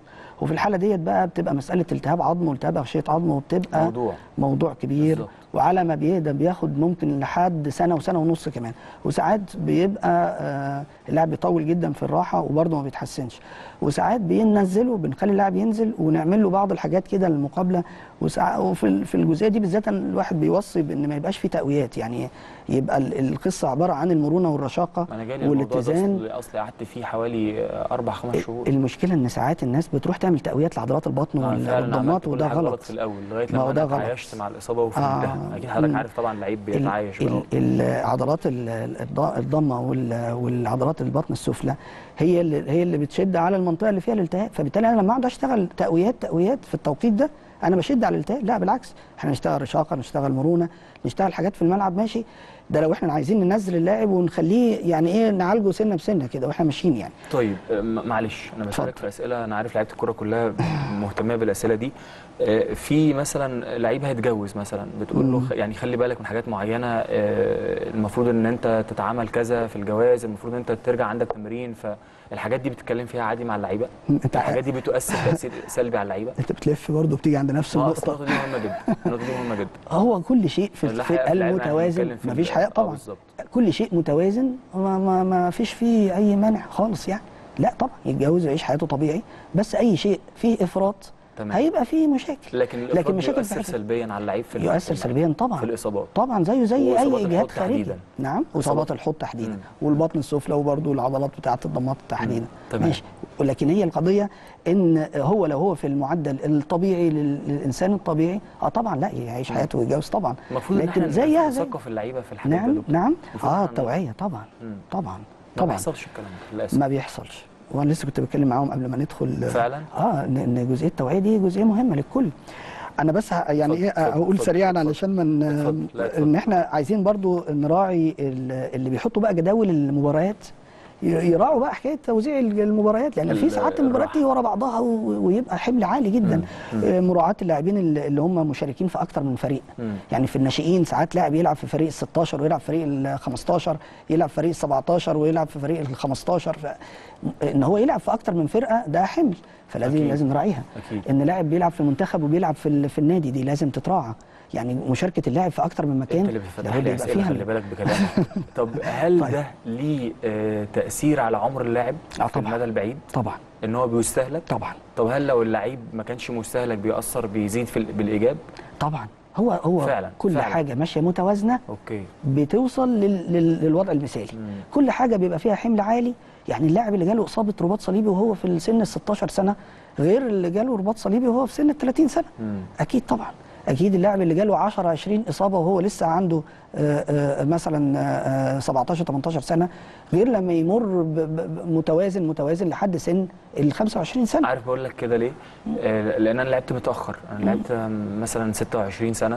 وفي الحاله ديت بقى بتبقى مساله التهاب عظم والتهاب اغشيه عظم وبتبقى موضوع. موضوع كبير بالظبط. وعلى ما بيهدى بياخد ممكن لحد سنه وسنه ونص كمان وساعات بيبقى آه، اللاعب بيطول جدا في الراحه وبرضه ما بيتحسنش وساعات بننزله بنخلي اللاعب ينزل ونعمل له بعض الحاجات كده المقابله وساعات وفي ال- في الجزئيه دي بالذات الواحد بيوصي بان ما يبقاش فيه تقويات يعني يبقى ال- القصه عباره عن المرونه والرشاقه انا جالي الموضوع ده والاتزان اصل اصل قعدت فيه حوالي آه، اربع خمس شهور المشكله ان ساعات الناس بتروح تعمل تقويات لعضلات البطن آه، وال- فعلا أنا والضمات عملت كل وده حاجة غلط في الاول لغايه ما هو لما ده انا غلط. تعايشت مع الاصابه وفهمتها آه. اكيد حضرتك مم. عارف طبعا اللعيب ال- بيتعايش ال- بالأول. العضلات ال- الض- الضمه وال- والعضلات البطن السفلى هي اللي هي اللي بتشد على المنطقه اللي فيها الالتهاب فبالتالي انا لما اقعد اشتغل تقويات تقويات في التوقيت ده انا بشد على الالتهاب لا بالعكس احنا نشتغل رشاقه نشتغل مرونه نشتغل حاجات في الملعب ماشي ده لو احنا عايزين ننزل اللاعب ونخليه يعني ايه نعالجه سنه بسنه كده واحنا ماشيين يعني طيب آه، م- معلش انا بسالك اتفضل. في اسئله انا عارف لعيبه الكوره كلها مهتمه بالاسئله دي آه، في مثلا لعيب هيتجوز مثلا بتقول له خ- يعني خلي بالك من حاجات معينه آه، المفروض ان انت تتعامل كذا في الجواز المفروض ان انت ترجع عندك تمرين فالحاجات دي بتتكلم فيها عادي مع اللعيبه انت الحاجات دي بتؤثر تاثير سلبي على اللعيبه انت بتلف برضه بتيجي عند نفس اه أصل النقطه النقطه دي مهمه جدا النقطه دي مهمه جدا هو كل شيء في, لا في حقيقة اللعيبة احنا المتوازن بنتكلم في مفيش ال- حقيقه آه، طبعا بالظبط. كل شيء متوازن ما, ما, ما فيش فيه اي مانع خالص يعني لا طبعا يتجوز ويعيش حياته طبيعي بس اي شيء فيه افراط تمام. هيبقى فيه مشاكل لكن الافراط لكن مشاكل بيؤثر في- سلبيا على اللعيب في ال- يؤثر في سلبيا طبعا في الاصابات طبعا زيه زي وإصابات اي جهاد الحوض خارجي تحديداً. نعم إصابات- واصابات الحوض تحديدا مم. والبطن السفلى وبرضه العضلات بتاعه الضمات تحديدا تمام. ماشي ولكن هي القضيه ان هو لو هو في المعدل الطبيعي لل- للانسان الطبيعي اه طبعا لا يعيش حياته ويتجوز طبعا المفروض ان احنا زيها زي نثقف اللعيبه في الحاجات دي يا نعم دكتور. نعم المفروض اه إحنا- التوعيه طبعا مم. طبعا ما طبعا بيحصلش الكلام ده للاسف ما بيحصلش وانا لسه كنت بتكلم معاهم قبل ما ندخل فعلا؟ اه ان إن جزئيه التوعيه دي جزئيه مهمه للكل انا بس ه- يعني اتفضل، ايه اتفضل، هقول اتفضل، سريعا اتفضل. علشان من اتفضل، لا، اتفضل. ان احنا عايزين برضو نراعي ال- اللي بيحطوا بقى جداول المباريات ي- يراعوا بقى حكايه توزيع الج- المباريات لان في ال- ساعات المباريات الراحة. تيجي ورا بعضها و- ويبقى حمل عالي جدا آه، مراعاه اللاعبين اللي اللي هم مشاركين في اكتر من فريق مم. يعني في الناشئين ساعات لاعب يلعب في فريق ال 16 ويلعب في فريق ال 15 يلعب في فريق ال 17 ويلعب في فريق ال 15 ف... ان هو يلعب في اكتر من فرقه ده حمل فلازم أكيد. لازم نراعيها أكيد. ان لاعب بيلعب في المنتخب وبيلعب في ال- في النادي دي لازم تتراعى يعني مشاركه اللاعب في اكتر من مكان انت اللي بتفتح لابد لي يبقى اسئله فيها خلي بالك بكلامك طب هل طيب. ده ليه آه، تاثير على عمر اللاعب آه، في طبعاً. المدى البعيد طبعا ان هو بيستهلك طبعا طب هل لو اللعيب ما كانش مستهلك بيأثر بيزيد في ال- بالايجاب طبعا هو هو فعلاً، كل فعلاً. حاجه ماشيه متوازنه اوكي بتوصل لل... لل... للوضع المثالي مم. كل حاجه بيبقى فيها حمل عالي يعني اللاعب اللي جاله اصابه رباط صليبي وهو في السن ال 16 سنه غير اللي جاله رباط صليبي وهو في سن ال 30 سنه مم. اكيد طبعا اكيد اللاعب اللي جاله 10 20 اصابه وهو لسه عنده آه، آه، مثلا آه، آه، 17 18 سنه غير لما يمر ب- ب- ب- متوازن متوازن لحد سن ال 25 سنه عارف بقول لك كده ليه؟ آه لان انا لعبت متاخر انا لعبت آم، مثلا 26 سنه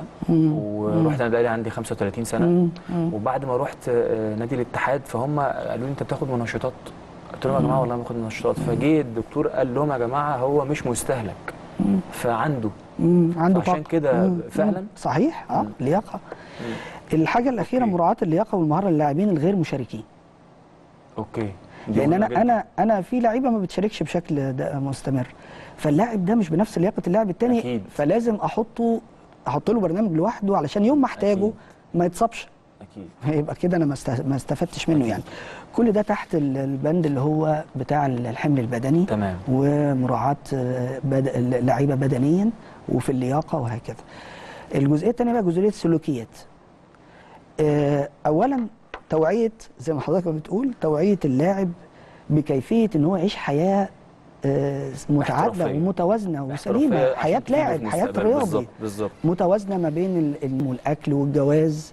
ورحت نادي الاهلي عندي 35 سنه وبعد ما رحت آه، نادي الاتحاد فهم قالوا لي انت بتاخد منشطات قلت لهم يا جماعه والله ما باخد منشطات فجه الدكتور قال لهم يا جماعه هو مش مستهلك فعنده مم، عنده فعشان طاقة. كده مم، فعلاً؟ مم، صحيح اه مم. لياقه الحاجه الاخيره أوكي. مراعاه اللياقه والمهاره للاعبين الغير مشاركين اوكي دي لان مهمة انا جداً. انا انا في لعيبه ما بتشاركش بشكل ده مستمر فاللاعب ده مش بنفس لياقه اللاعب التاني أكيد. فلازم احطه احط له برنامج لوحده علشان يوم ما احتاجه أكيد. ما يتصابش اكيد يبقى كده انا ما است- ما استفدتش منه أكيد. يعني كل ده تحت ال- البند اللي هو بتاع الحمل البدني تمام. ومراعاه آه، بد- اللعيبه بدنيا وفي اللياقه وهكذا الجزئيه الثانيه بقى جزئيه السلوكيات آه، اولا توعيه زي ما حضرتك بتقول توعيه اللاعب بكيفيه ان هو يعيش حياه آه، متعادله احترافية. وسليمه وسليمه احترافية عشان حياه تفيده لاعب في حياه المستقبل. رياضي بالظبط بالظبط متوازنه ما بين ال- ال- الاكل والجواز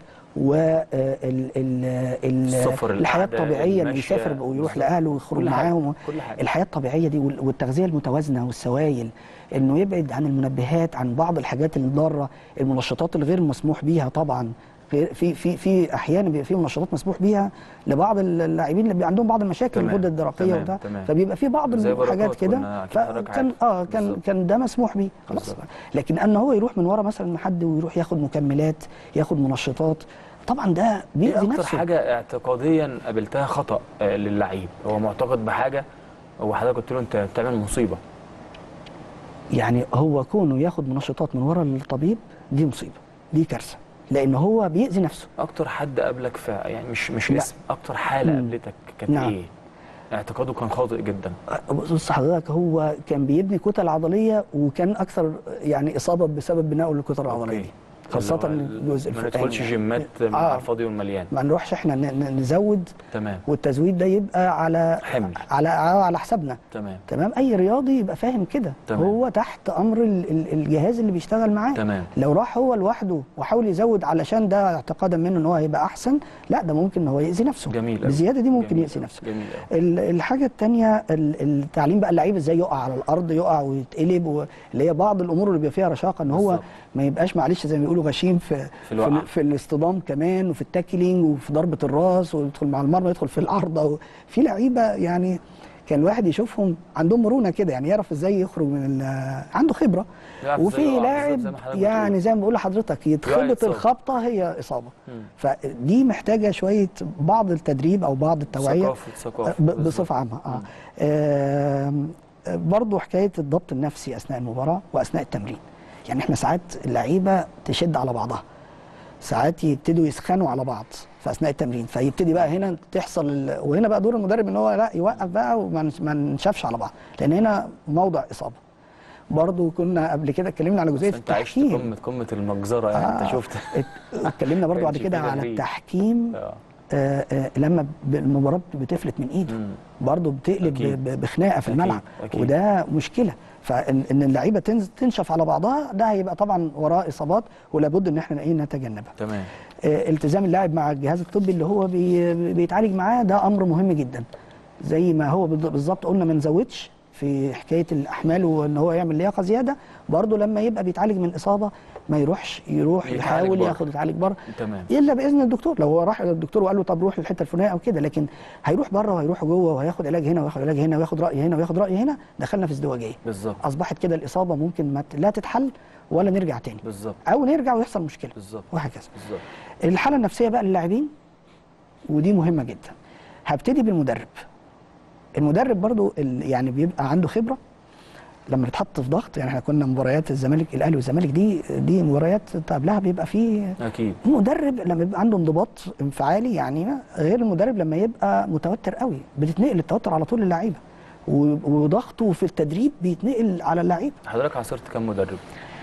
السفر، والحياه القعدة، الطبيعيه انه المشي، يسافر ويروح بالظبط. لاهله ويخرج كل حاجة، معاهم كل حاجة. الحياه الطبيعيه دي وال- والتغذيه المتوازنه والسوائل انه يبعد عن المنبهات عن بعض الحاجات الضاره المنشطات الغير مسموح بيها طبعا غير- في في في احيانا بيبقى في منشطات مسموح بيها لبعض اللاعبين اللي بيبقى عندهم بعض المشاكل تمام، الغده الدرقيه تمام، وده تمام. فبيبقى في بعض زي الحاجات بركات كده كنا أكيد حضرتك فكان عارف. اه كان بالظبط. كان ده مسموح بيه خلاص بالظبط. لكن ان هو يروح من ورا مثلا حد ويروح ياخد مكملات ياخد منشطات طبعا ده ايه بيأذي اكتر نفسه حاجه اعتقاديا قابلتها خطا آه، للعيب هو معتقد بحاجه وحضرتك قلت له انت بتعمل مصيبه يعني هو كونه ياخد منشطات من ورا الطبيب دي مصيبه دي كارثه لان هو بيأذي نفسه اكتر حد قابلك في يعني مش مش لا. اسم اكتر حاله مم. قابلتك كانت نعم. ايه اعتقاده كان خاطئ جدا بص حضرتك هو كان بيبني كتل عضليه وكان اكثر يعني اصابه بسبب بناء الكتل العضليه دي خاصه اللي هو الجزء ما الفوقاني ندخلش يعني. جيمات مع آه. الفاضي والمليان ما نروحش احنا ن- ن- نزود تمام والتزويد ده يبقى على حمل. على على حسابنا تمام تمام اي رياضي يبقى فاهم كده تمام. هو تحت امر ال- ال- الجهاز اللي بيشتغل معاه تمام لو راح هو لوحده وحاول يزود علشان ده اعتقادا منه ان هو هيبقى احسن لا ده ممكن ان هو يأذي نفسه جميل أوي. بزياده دي ممكن جميل يأذي أوي. نفسه جميل قوي ال- الحاجه الثانيه التعليم بقى اللعيب ازاي يقع على الارض يقع ويتقلب و- اللي هي بعض الامور اللي بيبقى فيها رشاقه ان هو بالظبط. ما يبقاش معلش زي ما بيقولوا غشيم في في الوقعة. في الاصطدام كمان وفي التاكلينج وفي ضربه الراس ويدخل مع المرمى يدخل في العارضه في لعيبه يعني كان الواحد يشوفهم عندهم مرونه كده يعني يعرف ازاي يخرج من ال- عنده خبره يعرف إزاي وفي يقع بالظبط لاعب زي ما حضرتك يعني بتقول. زي ما بقول لحضرتك يتخبط يتصاب. الخبطه هي اصابه مم. فدي محتاجه شويه بعض التدريب او بعض التوعيه ثقافه ثقافه ب- بالظبط. بصفه عامه اه آم، آه، برضو حكايه الضبط النفسي اثناء المباراه واثناء التمرين يعني احنا ساعات اللعيبه تشد على بعضها ساعات يبتدوا يسخنوا على بعض في اثناء التمرين فيبتدي بقى هنا تحصل ال- وهنا بقى دور المدرب ان هو لا يوقف بقى وما نش- ما نشافش على بعض لان هنا موضع اصابه برضو كنا قبل كده اتكلمنا على جزئيه بس انت عشت التحكيم قمه قمه المجزره يعني آه. انت شفت ات- اتكلمنا برضو بعد كانش كده فيه على تدريب. التحكيم آه. آه، آه، لما ب- المباراه بتفلت من ايده مم. برضه بتقلب أكيد. ب- بخناقه في أكيد. الملعب أكيد. وده مشكله فان إن اللعيبه تنز- تنشف على بعضها ده هيبقى طبعا وراه اصابات ولابد ان احنا ايه نتجنبها تمام آه، التزام اللاعب مع الجهاز الطبي اللي هو بي بيتعالج معاه ده امر مهم جدا زي ما هو بالض- بالظبط قلنا ما نزودش في حكايه الاحمال وان هو يعمل لياقه زياده برضه لما يبقى بيتعالج من اصابه ما يروحش يروح يتعالج يحاول بره. ياخد يتعالج بره تمام الا باذن الدكتور لو هو راح للدكتور وقال له طب روح للحته الفلانيه او كده لكن هيروح بره وهيروح جوه وهياخد علاج هنا وياخد علاج هنا وياخد راي هنا وياخد راي هنا دخلنا في ازدواجيه بالظبط اصبحت كده الاصابه ممكن ما ت- لا تتحل ولا نرجع تاني بالظبط او نرجع ويحصل مشكله بالظبط وهكذا بالظبط الحاله النفسيه بقى للاعبين ودي مهمه جدا هبتدي بالمدرب المدرب برضو ال- يعني بيبقى عنده خبره لما بيتحط في ضغط يعني احنا كنا مباريات الزمالك الاهلي والزمالك دي دي مباريات قبلها بيبقى فيه اكيد المدرب لما يبقى عنده انضباط انفعالي يعني غير المدرب لما يبقى متوتر قوي بتتنقل التوتر على طول للعيبه و- وضغطه في التدريب بيتنقل على اللعيبه حضرتك عاصرت كام مدرب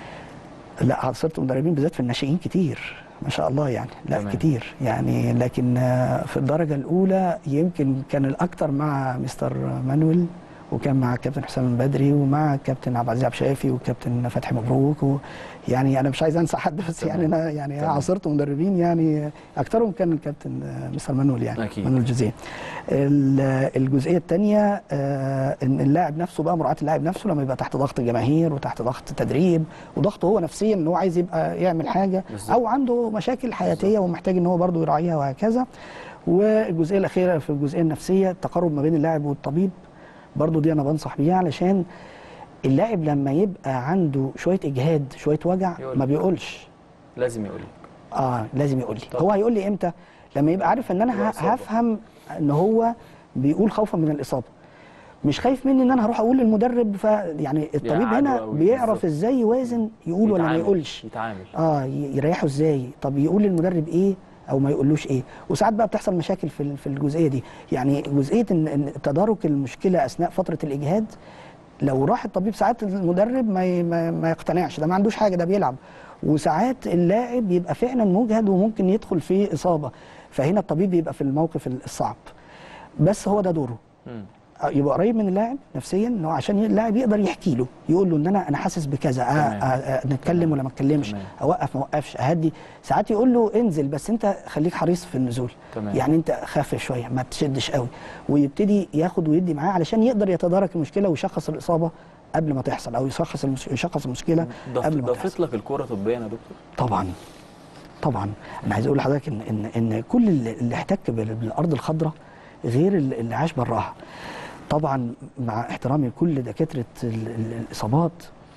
لا عاصرت مدربين بالذات في الناشئين كتير ما شاء الله يعني لا تمام. كتير يعني لكن آه، في الدرجه الاولى يمكن كان الاكثر مع مستر مانويل وكان مع كابتن حسام البدري ومع كابتن عبد العزيز عبد الشافي وكابتن فتحي مبروك و يعني انا مش عايز انسى حد بس تمام. يعني انا يعني تمام. عاصرت مدربين يعني اكثرهم كان الكابتن آه، مستر مانويل يعني أكيد. مانويل جوزيه ال- الجزئيه الثانيه ان اللاعب نفسه بقى مراعاه اللاعب نفسه لما يبقى تحت ضغط جماهير وتحت ضغط تدريب وضغطه هو نفسيا ان هو عايز يبقى يعمل حاجه بالظبط. او عنده مشاكل حياتيه ومحتاج ان هو برضه يراعيها وهكذا والجزئيه الاخيره في الجزئيه النفسيه التقارب ما بين اللاعب والطبيب برضه دي انا بنصح بيها علشان اللاعب لما يبقى عنده شويه اجهاد شويه وجع يقول ما لك. بيقولش لازم يقول لك اه لازم يقول لي طبعا. هو هيقول لي امتى لما يبقى عارف ان انا ه- الإصابة. هفهم ان هو بيقول خوفا من الاصابه مش خايف مني ان انا هروح اقول للمدرب ف يعني الطبيب يقعده هنا أو بيعرف بالظبط. ازاي يوازن يقول ولا ما يتعامل. يقولش يتعامل اه ي- يريحه ازاي طب يقول للمدرب ايه او ما يقولوش ايه وساعات بقى بتحصل مشاكل في ال- في الجزئيه دي يعني جزئيه ان إن تدارك المشكله اثناء فتره الاجهاد لو راح الطبيب ساعات المدرب ما ي- ما, ما يقتنعش ده ما عندوش حاجه ده بيلعب وساعات اللاعب يبقى فعلا مجهد وممكن يدخل في اصابه فهنا الطبيب بيبقى في الموقف الصعب بس هو ده دوره مم. يبقى قريب من اللاعب نفسيا ان هو عشان اللاعب يقدر يحكي له يقول له ان انا انا حاسس بكذا آه تمام. آه آه نتكلم ولا ما اتكلمش تمام. اوقف ما اوقفش اهدي ساعات يقول له انزل بس انت خليك حريص في النزول تمام. يعني انت خفف شويه ما تشدش قوي ويبتدي ياخد ويدي معاه علشان يقدر يتدارك المشكله ويشخص الاصابه قبل ما تحصل او يشخص المش... يشخص المشكله ضف- قبل ما تحصل ضافت لك الكوره طبيا يا دكتور طبعا طبعا انا عايز اقول لحضرتك ان ان ان كل اللي اللي احتك بال- بالارض الخضراء غير اللي اللي عاش براها طبعا مع احترامي لكل دكاتره ال- ال- الاصابات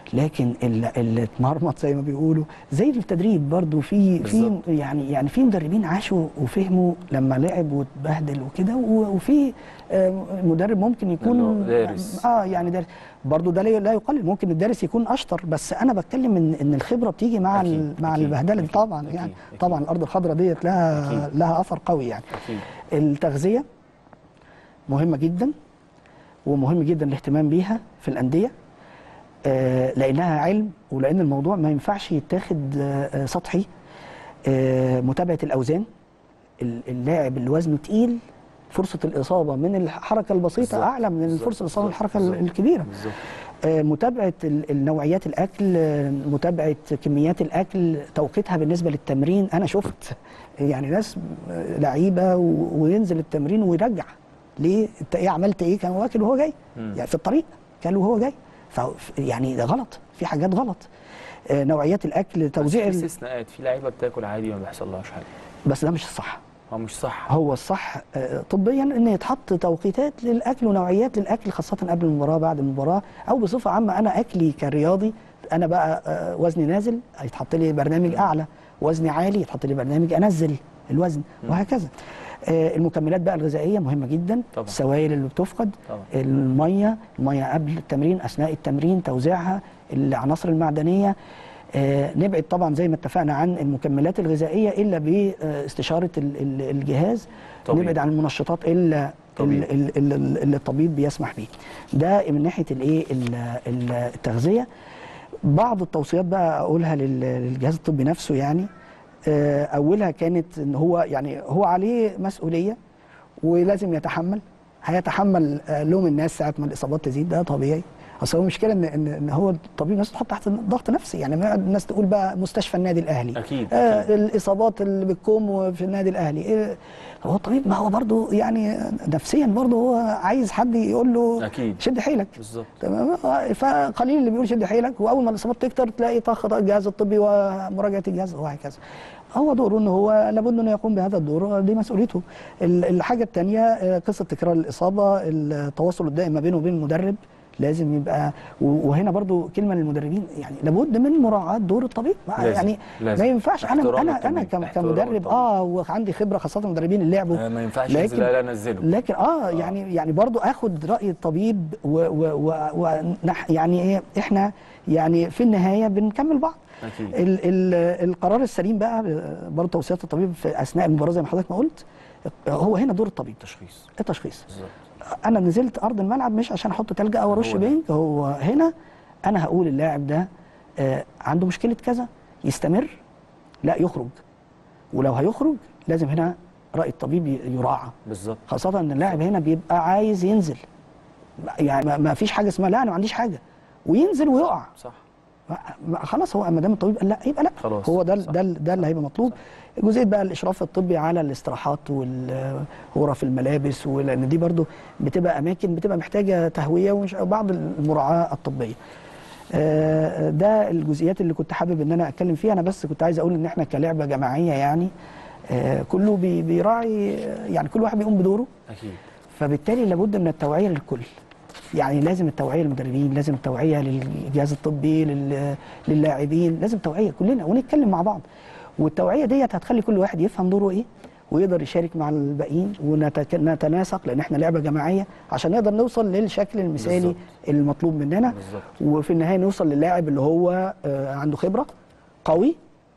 لكن اللي, اللي اتمرمط زي ما بيقولوا زي التدريب برضو في في بالظبط. يعني يعني في مدربين عاشوا وفهموا لما لعب واتبهدل وكده و- وفي آه، مدرب ممكن يكون اللي هو دارس. اه يعني دارس برضو ده لا لا يقلل ممكن الدارس يكون اشطر بس انا بتكلم ان ان الخبره بتيجي مع أكيد، ال- مع أكيد، البهدله دي أكيد، طبعا أكيد، يعني أكيد. طبعا الارض الخضراء ديت لها أكيد. لها اثر قوي يعني اكيد التغذيه مهمه جدا ومهم جدا الاهتمام بيها في الانديه آه، لانها علم ولان الموضوع ما ينفعش يتاخد آه، آه، سطحي آه، متابعه الاوزان ال- اللاعب اللي وزنه تقيل فرصه الاصابه من الحركه البسيطه بالظبط، اعلى من بالظبط، فرصه الاصابه من بالظبط، الحركه بالظبط. الكبيره بالظبط آه، متابعه ال- النوعيات الاكل آه، متابعه كميات الاكل توقيتها بالنسبه للتمرين انا شفت يعني ناس آه، لعيبه و- وينزل التمرين ويرجع ليه انت ايه عملت ايه كان واكل وهو جاي مم. يعني في الطريق كان وهو جاي ف يعني ده غلط في حاجات غلط آه، نوعيات الاكل بس توزيع في ال- استثناءات في لعيبه بتاكل عادي وما بيحصلهاش حاجه بس ده مش الصح هو مش صح هو الصح آه، طبيا ان يتحط توقيتات للاكل ونوعيات للاكل خاصه قبل المباراه بعد المباراه او بصفه عامه انا اكلي كرياضي انا بقى آه، وزني نازل هيتحط لي برنامج اعلى وزني عالي يتحط لي برنامج انزل الوزن وهكذا آه، المكملات بقى الغذائيه مهمه جدا طبعا. السوائل اللي بتفقد طبعا. الميه الميه قبل التمرين اثناء التمرين توزيعها العناصر المعدنيه آه، نبعد طبعا زي ما اتفقنا عن المكملات الغذائيه الا باستشاره ال- ال- الجهاز طبيب. نبعد عن المنشطات الا طبيب. ال- ال- ال- اللي الطبيب بيسمح بيه ده من ناحيه الايه ال- ال- التغذيه بعض التوصيات بقى اقولها لل- للجهاز الطبي نفسه يعني آه، اولها كانت ان هو يعني هو عليه مسؤوليه ولازم يتحمل هيتحمل آه، لوم الناس ساعه ما الاصابات تزيد ده طبيعي اصل هو المشكله ان ان ان هو الطبيب نفسه تحط تحت ضغط نفسي يعني ما يقعد الناس تقول بقى مستشفى النادي الاهلي أكيد، آه أكيد. الاصابات اللي بتكون في النادي الاهلي إيه هو الطبيب ما هو برضه يعني نفسيا برضه هو عايز حد يقول له أكيد. شد حيلك بالظبط تمام آه، فقليل اللي بيقول شد حيلك واول ما الاصابات تكتر تلاقي طخ طخ الجهاز الطبي ومراجعه الجهاز وهكذا هو دوره ان هو لابد انه يقوم بهذا الدور دي مسؤوليته ال- الحاجه الثانيه قصه تكرار الاصابه التواصل الدائم ما بينه وبين المدرب لازم يبقى و- وهنا برضو كلمه للمدربين يعني لابد من مراعاه دور الطبيب ما- لازم، يعني لازم. ما ينفعش انا احترام انا انا الطبيب، كم- احترام كمدرب الطبيب. اه وعندي خبره خاصه المدربين اللي لعبوا آه، ما ينفعش لكن- ينزل لا لا نزله لكن اه يعني يعني برضو اخد راي الطبيب و و و ونح يعني ايه احنا يعني في النهايه بنكمل بعض اكيد ال ال القرار السليم بقى برضو توصيات الطبيب في اثناء المباراه زي ما حضرتك ما قلت هو هنا دور الطبيب تشخيص التشخيص بالظبط انا نزلت ارض الملعب مش عشان احط تلج او ارش هو ده. بينك هو هنا انا هقول اللاعب ده آه عنده مشكله كذا يستمر لا يخرج ولو هيخرج لازم هنا راي الطبيب ي- يراعى بالظبط خاصه ان اللاعب هنا بيبقى عايز ينزل يعني ما- ما فيش حاجه اسمها لا انا ما عنديش حاجه وينزل ويقع صح ما- ما- خلاص هو ما دام الطبيب قال لا يبقى لا خلاص، هو ده صح. ده ده اللي هيبقى مطلوب جزئيه بقى الاشراف الطبي على الاستراحات وغرف الملابس ولان دي برضو بتبقى اماكن بتبقى محتاجه تهويه ومش- وبعض المراعاه الطبيه آه، ده الجزئيات اللي كنت حابب ان انا اتكلم فيها انا بس كنت عايز اقول ان احنا كلعبه جماعيه يعني آه، كله بي- بيراعي يعني كل واحد بيقوم بدوره اكيد فبالتالي لابد من التوعيه للكل يعني لازم التوعيه للمدربين لازم التوعيه للجهاز الطبي لل- للاعبين لازم توعيه كلنا ونتكلم مع بعض والتوعيه ديت هتخلي كل واحد يفهم دوره ايه ويقدر يشارك مع الباقيين ونتناسق لان احنا لعبه جماعيه عشان نقدر نوصل للشكل المثالي بالظبط. المطلوب مننا بالظبط. وفي النهايه نوصل للاعب اللي هو آه، عنده خبره قوي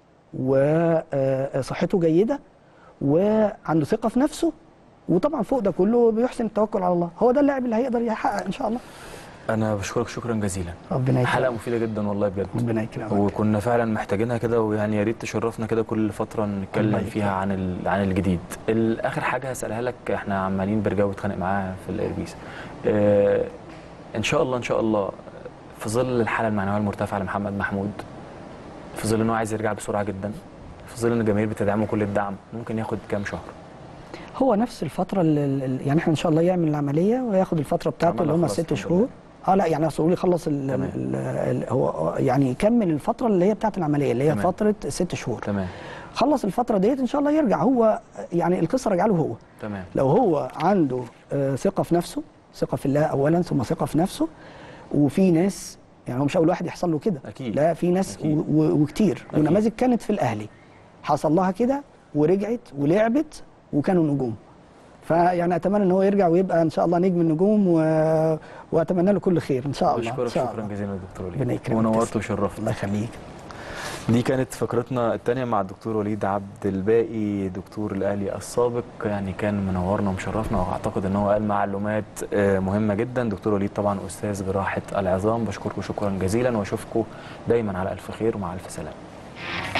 وصحته جيده وعنده ثقه في نفسه وطبعا فوق ده كله بيحسن التوكل على الله هو ده اللاعب اللي هيقدر يحقق ان شاء الله انا بشكرك شكرا جزيلا ربنا حلقه يكرمك مفيده جدا والله بجد ربنا يكرمك وكنا فعلا محتاجينها كده ويعني يا ريت تشرفنا كده كل فتره الله نتكلم يكرمك. فيها عن ال... عن الجديد ال- اخر حاجه هسالها لك احنا عمالين برجاوي بيتخانق معاها في الايربيس اه ان شاء الله ان شاء الله في ظل الحاله المعنويه المرتفعه لمحمد محمود في ظل انه عايز يرجع بسرعه جدا في ظل ان الجماهير بتدعمه كل الدعم ممكن ياخد كام شهر هو نفس الفتره اللي اللي- يعني احنا ان شاء الله يعمل العمليه وياخد الفتره بتاعته عملها اللي هم خلاص الست الحمد شهور اه لا يعني اصل يخلص ال تمام. ال ال هو يعني يكمل الفتره اللي هي بتاعت العمليه اللي هي تمام. فتره ست شهور تمام خلص الفتره ديت ان شاء الله يرجع هو يعني القصه راجعه له هو تمام لو هو عنده آه، ثقة في نفسه ثقة في الله أولا ثم ثقة في نفسه وفي ناس يعني هو مش اول واحد يحصل له كده أكيد. لا في ناس أكيد. و- و- وكتير أكيد. ونماذج كانت في الاهلي حصل لها كده ورجعت ولعبت وكانوا نجوم فيعني اتمنى ان هو يرجع ويبقى ان شاء الله نجم النجوم و... واتمنى له كل خير ان شاء الله بشكرك ان شاء شكرا الله جزيلا يا دكتور ربنا وليد يكرمك ونورت تسلم. وشرفت الله يخليك دي كانت فقرتنا الثانيه مع الدكتور وليد عبد الباقي دكتور الاهلي السابق يعني كان منورنا ومشرفنا واعتقد ان هو قال معلومات آه، مهمه جدا دكتور وليد طبعا استاذ جراحه العظام بشكركم شكرا جزيلا واشوفكم دايما على الف خير ومع الف سلامه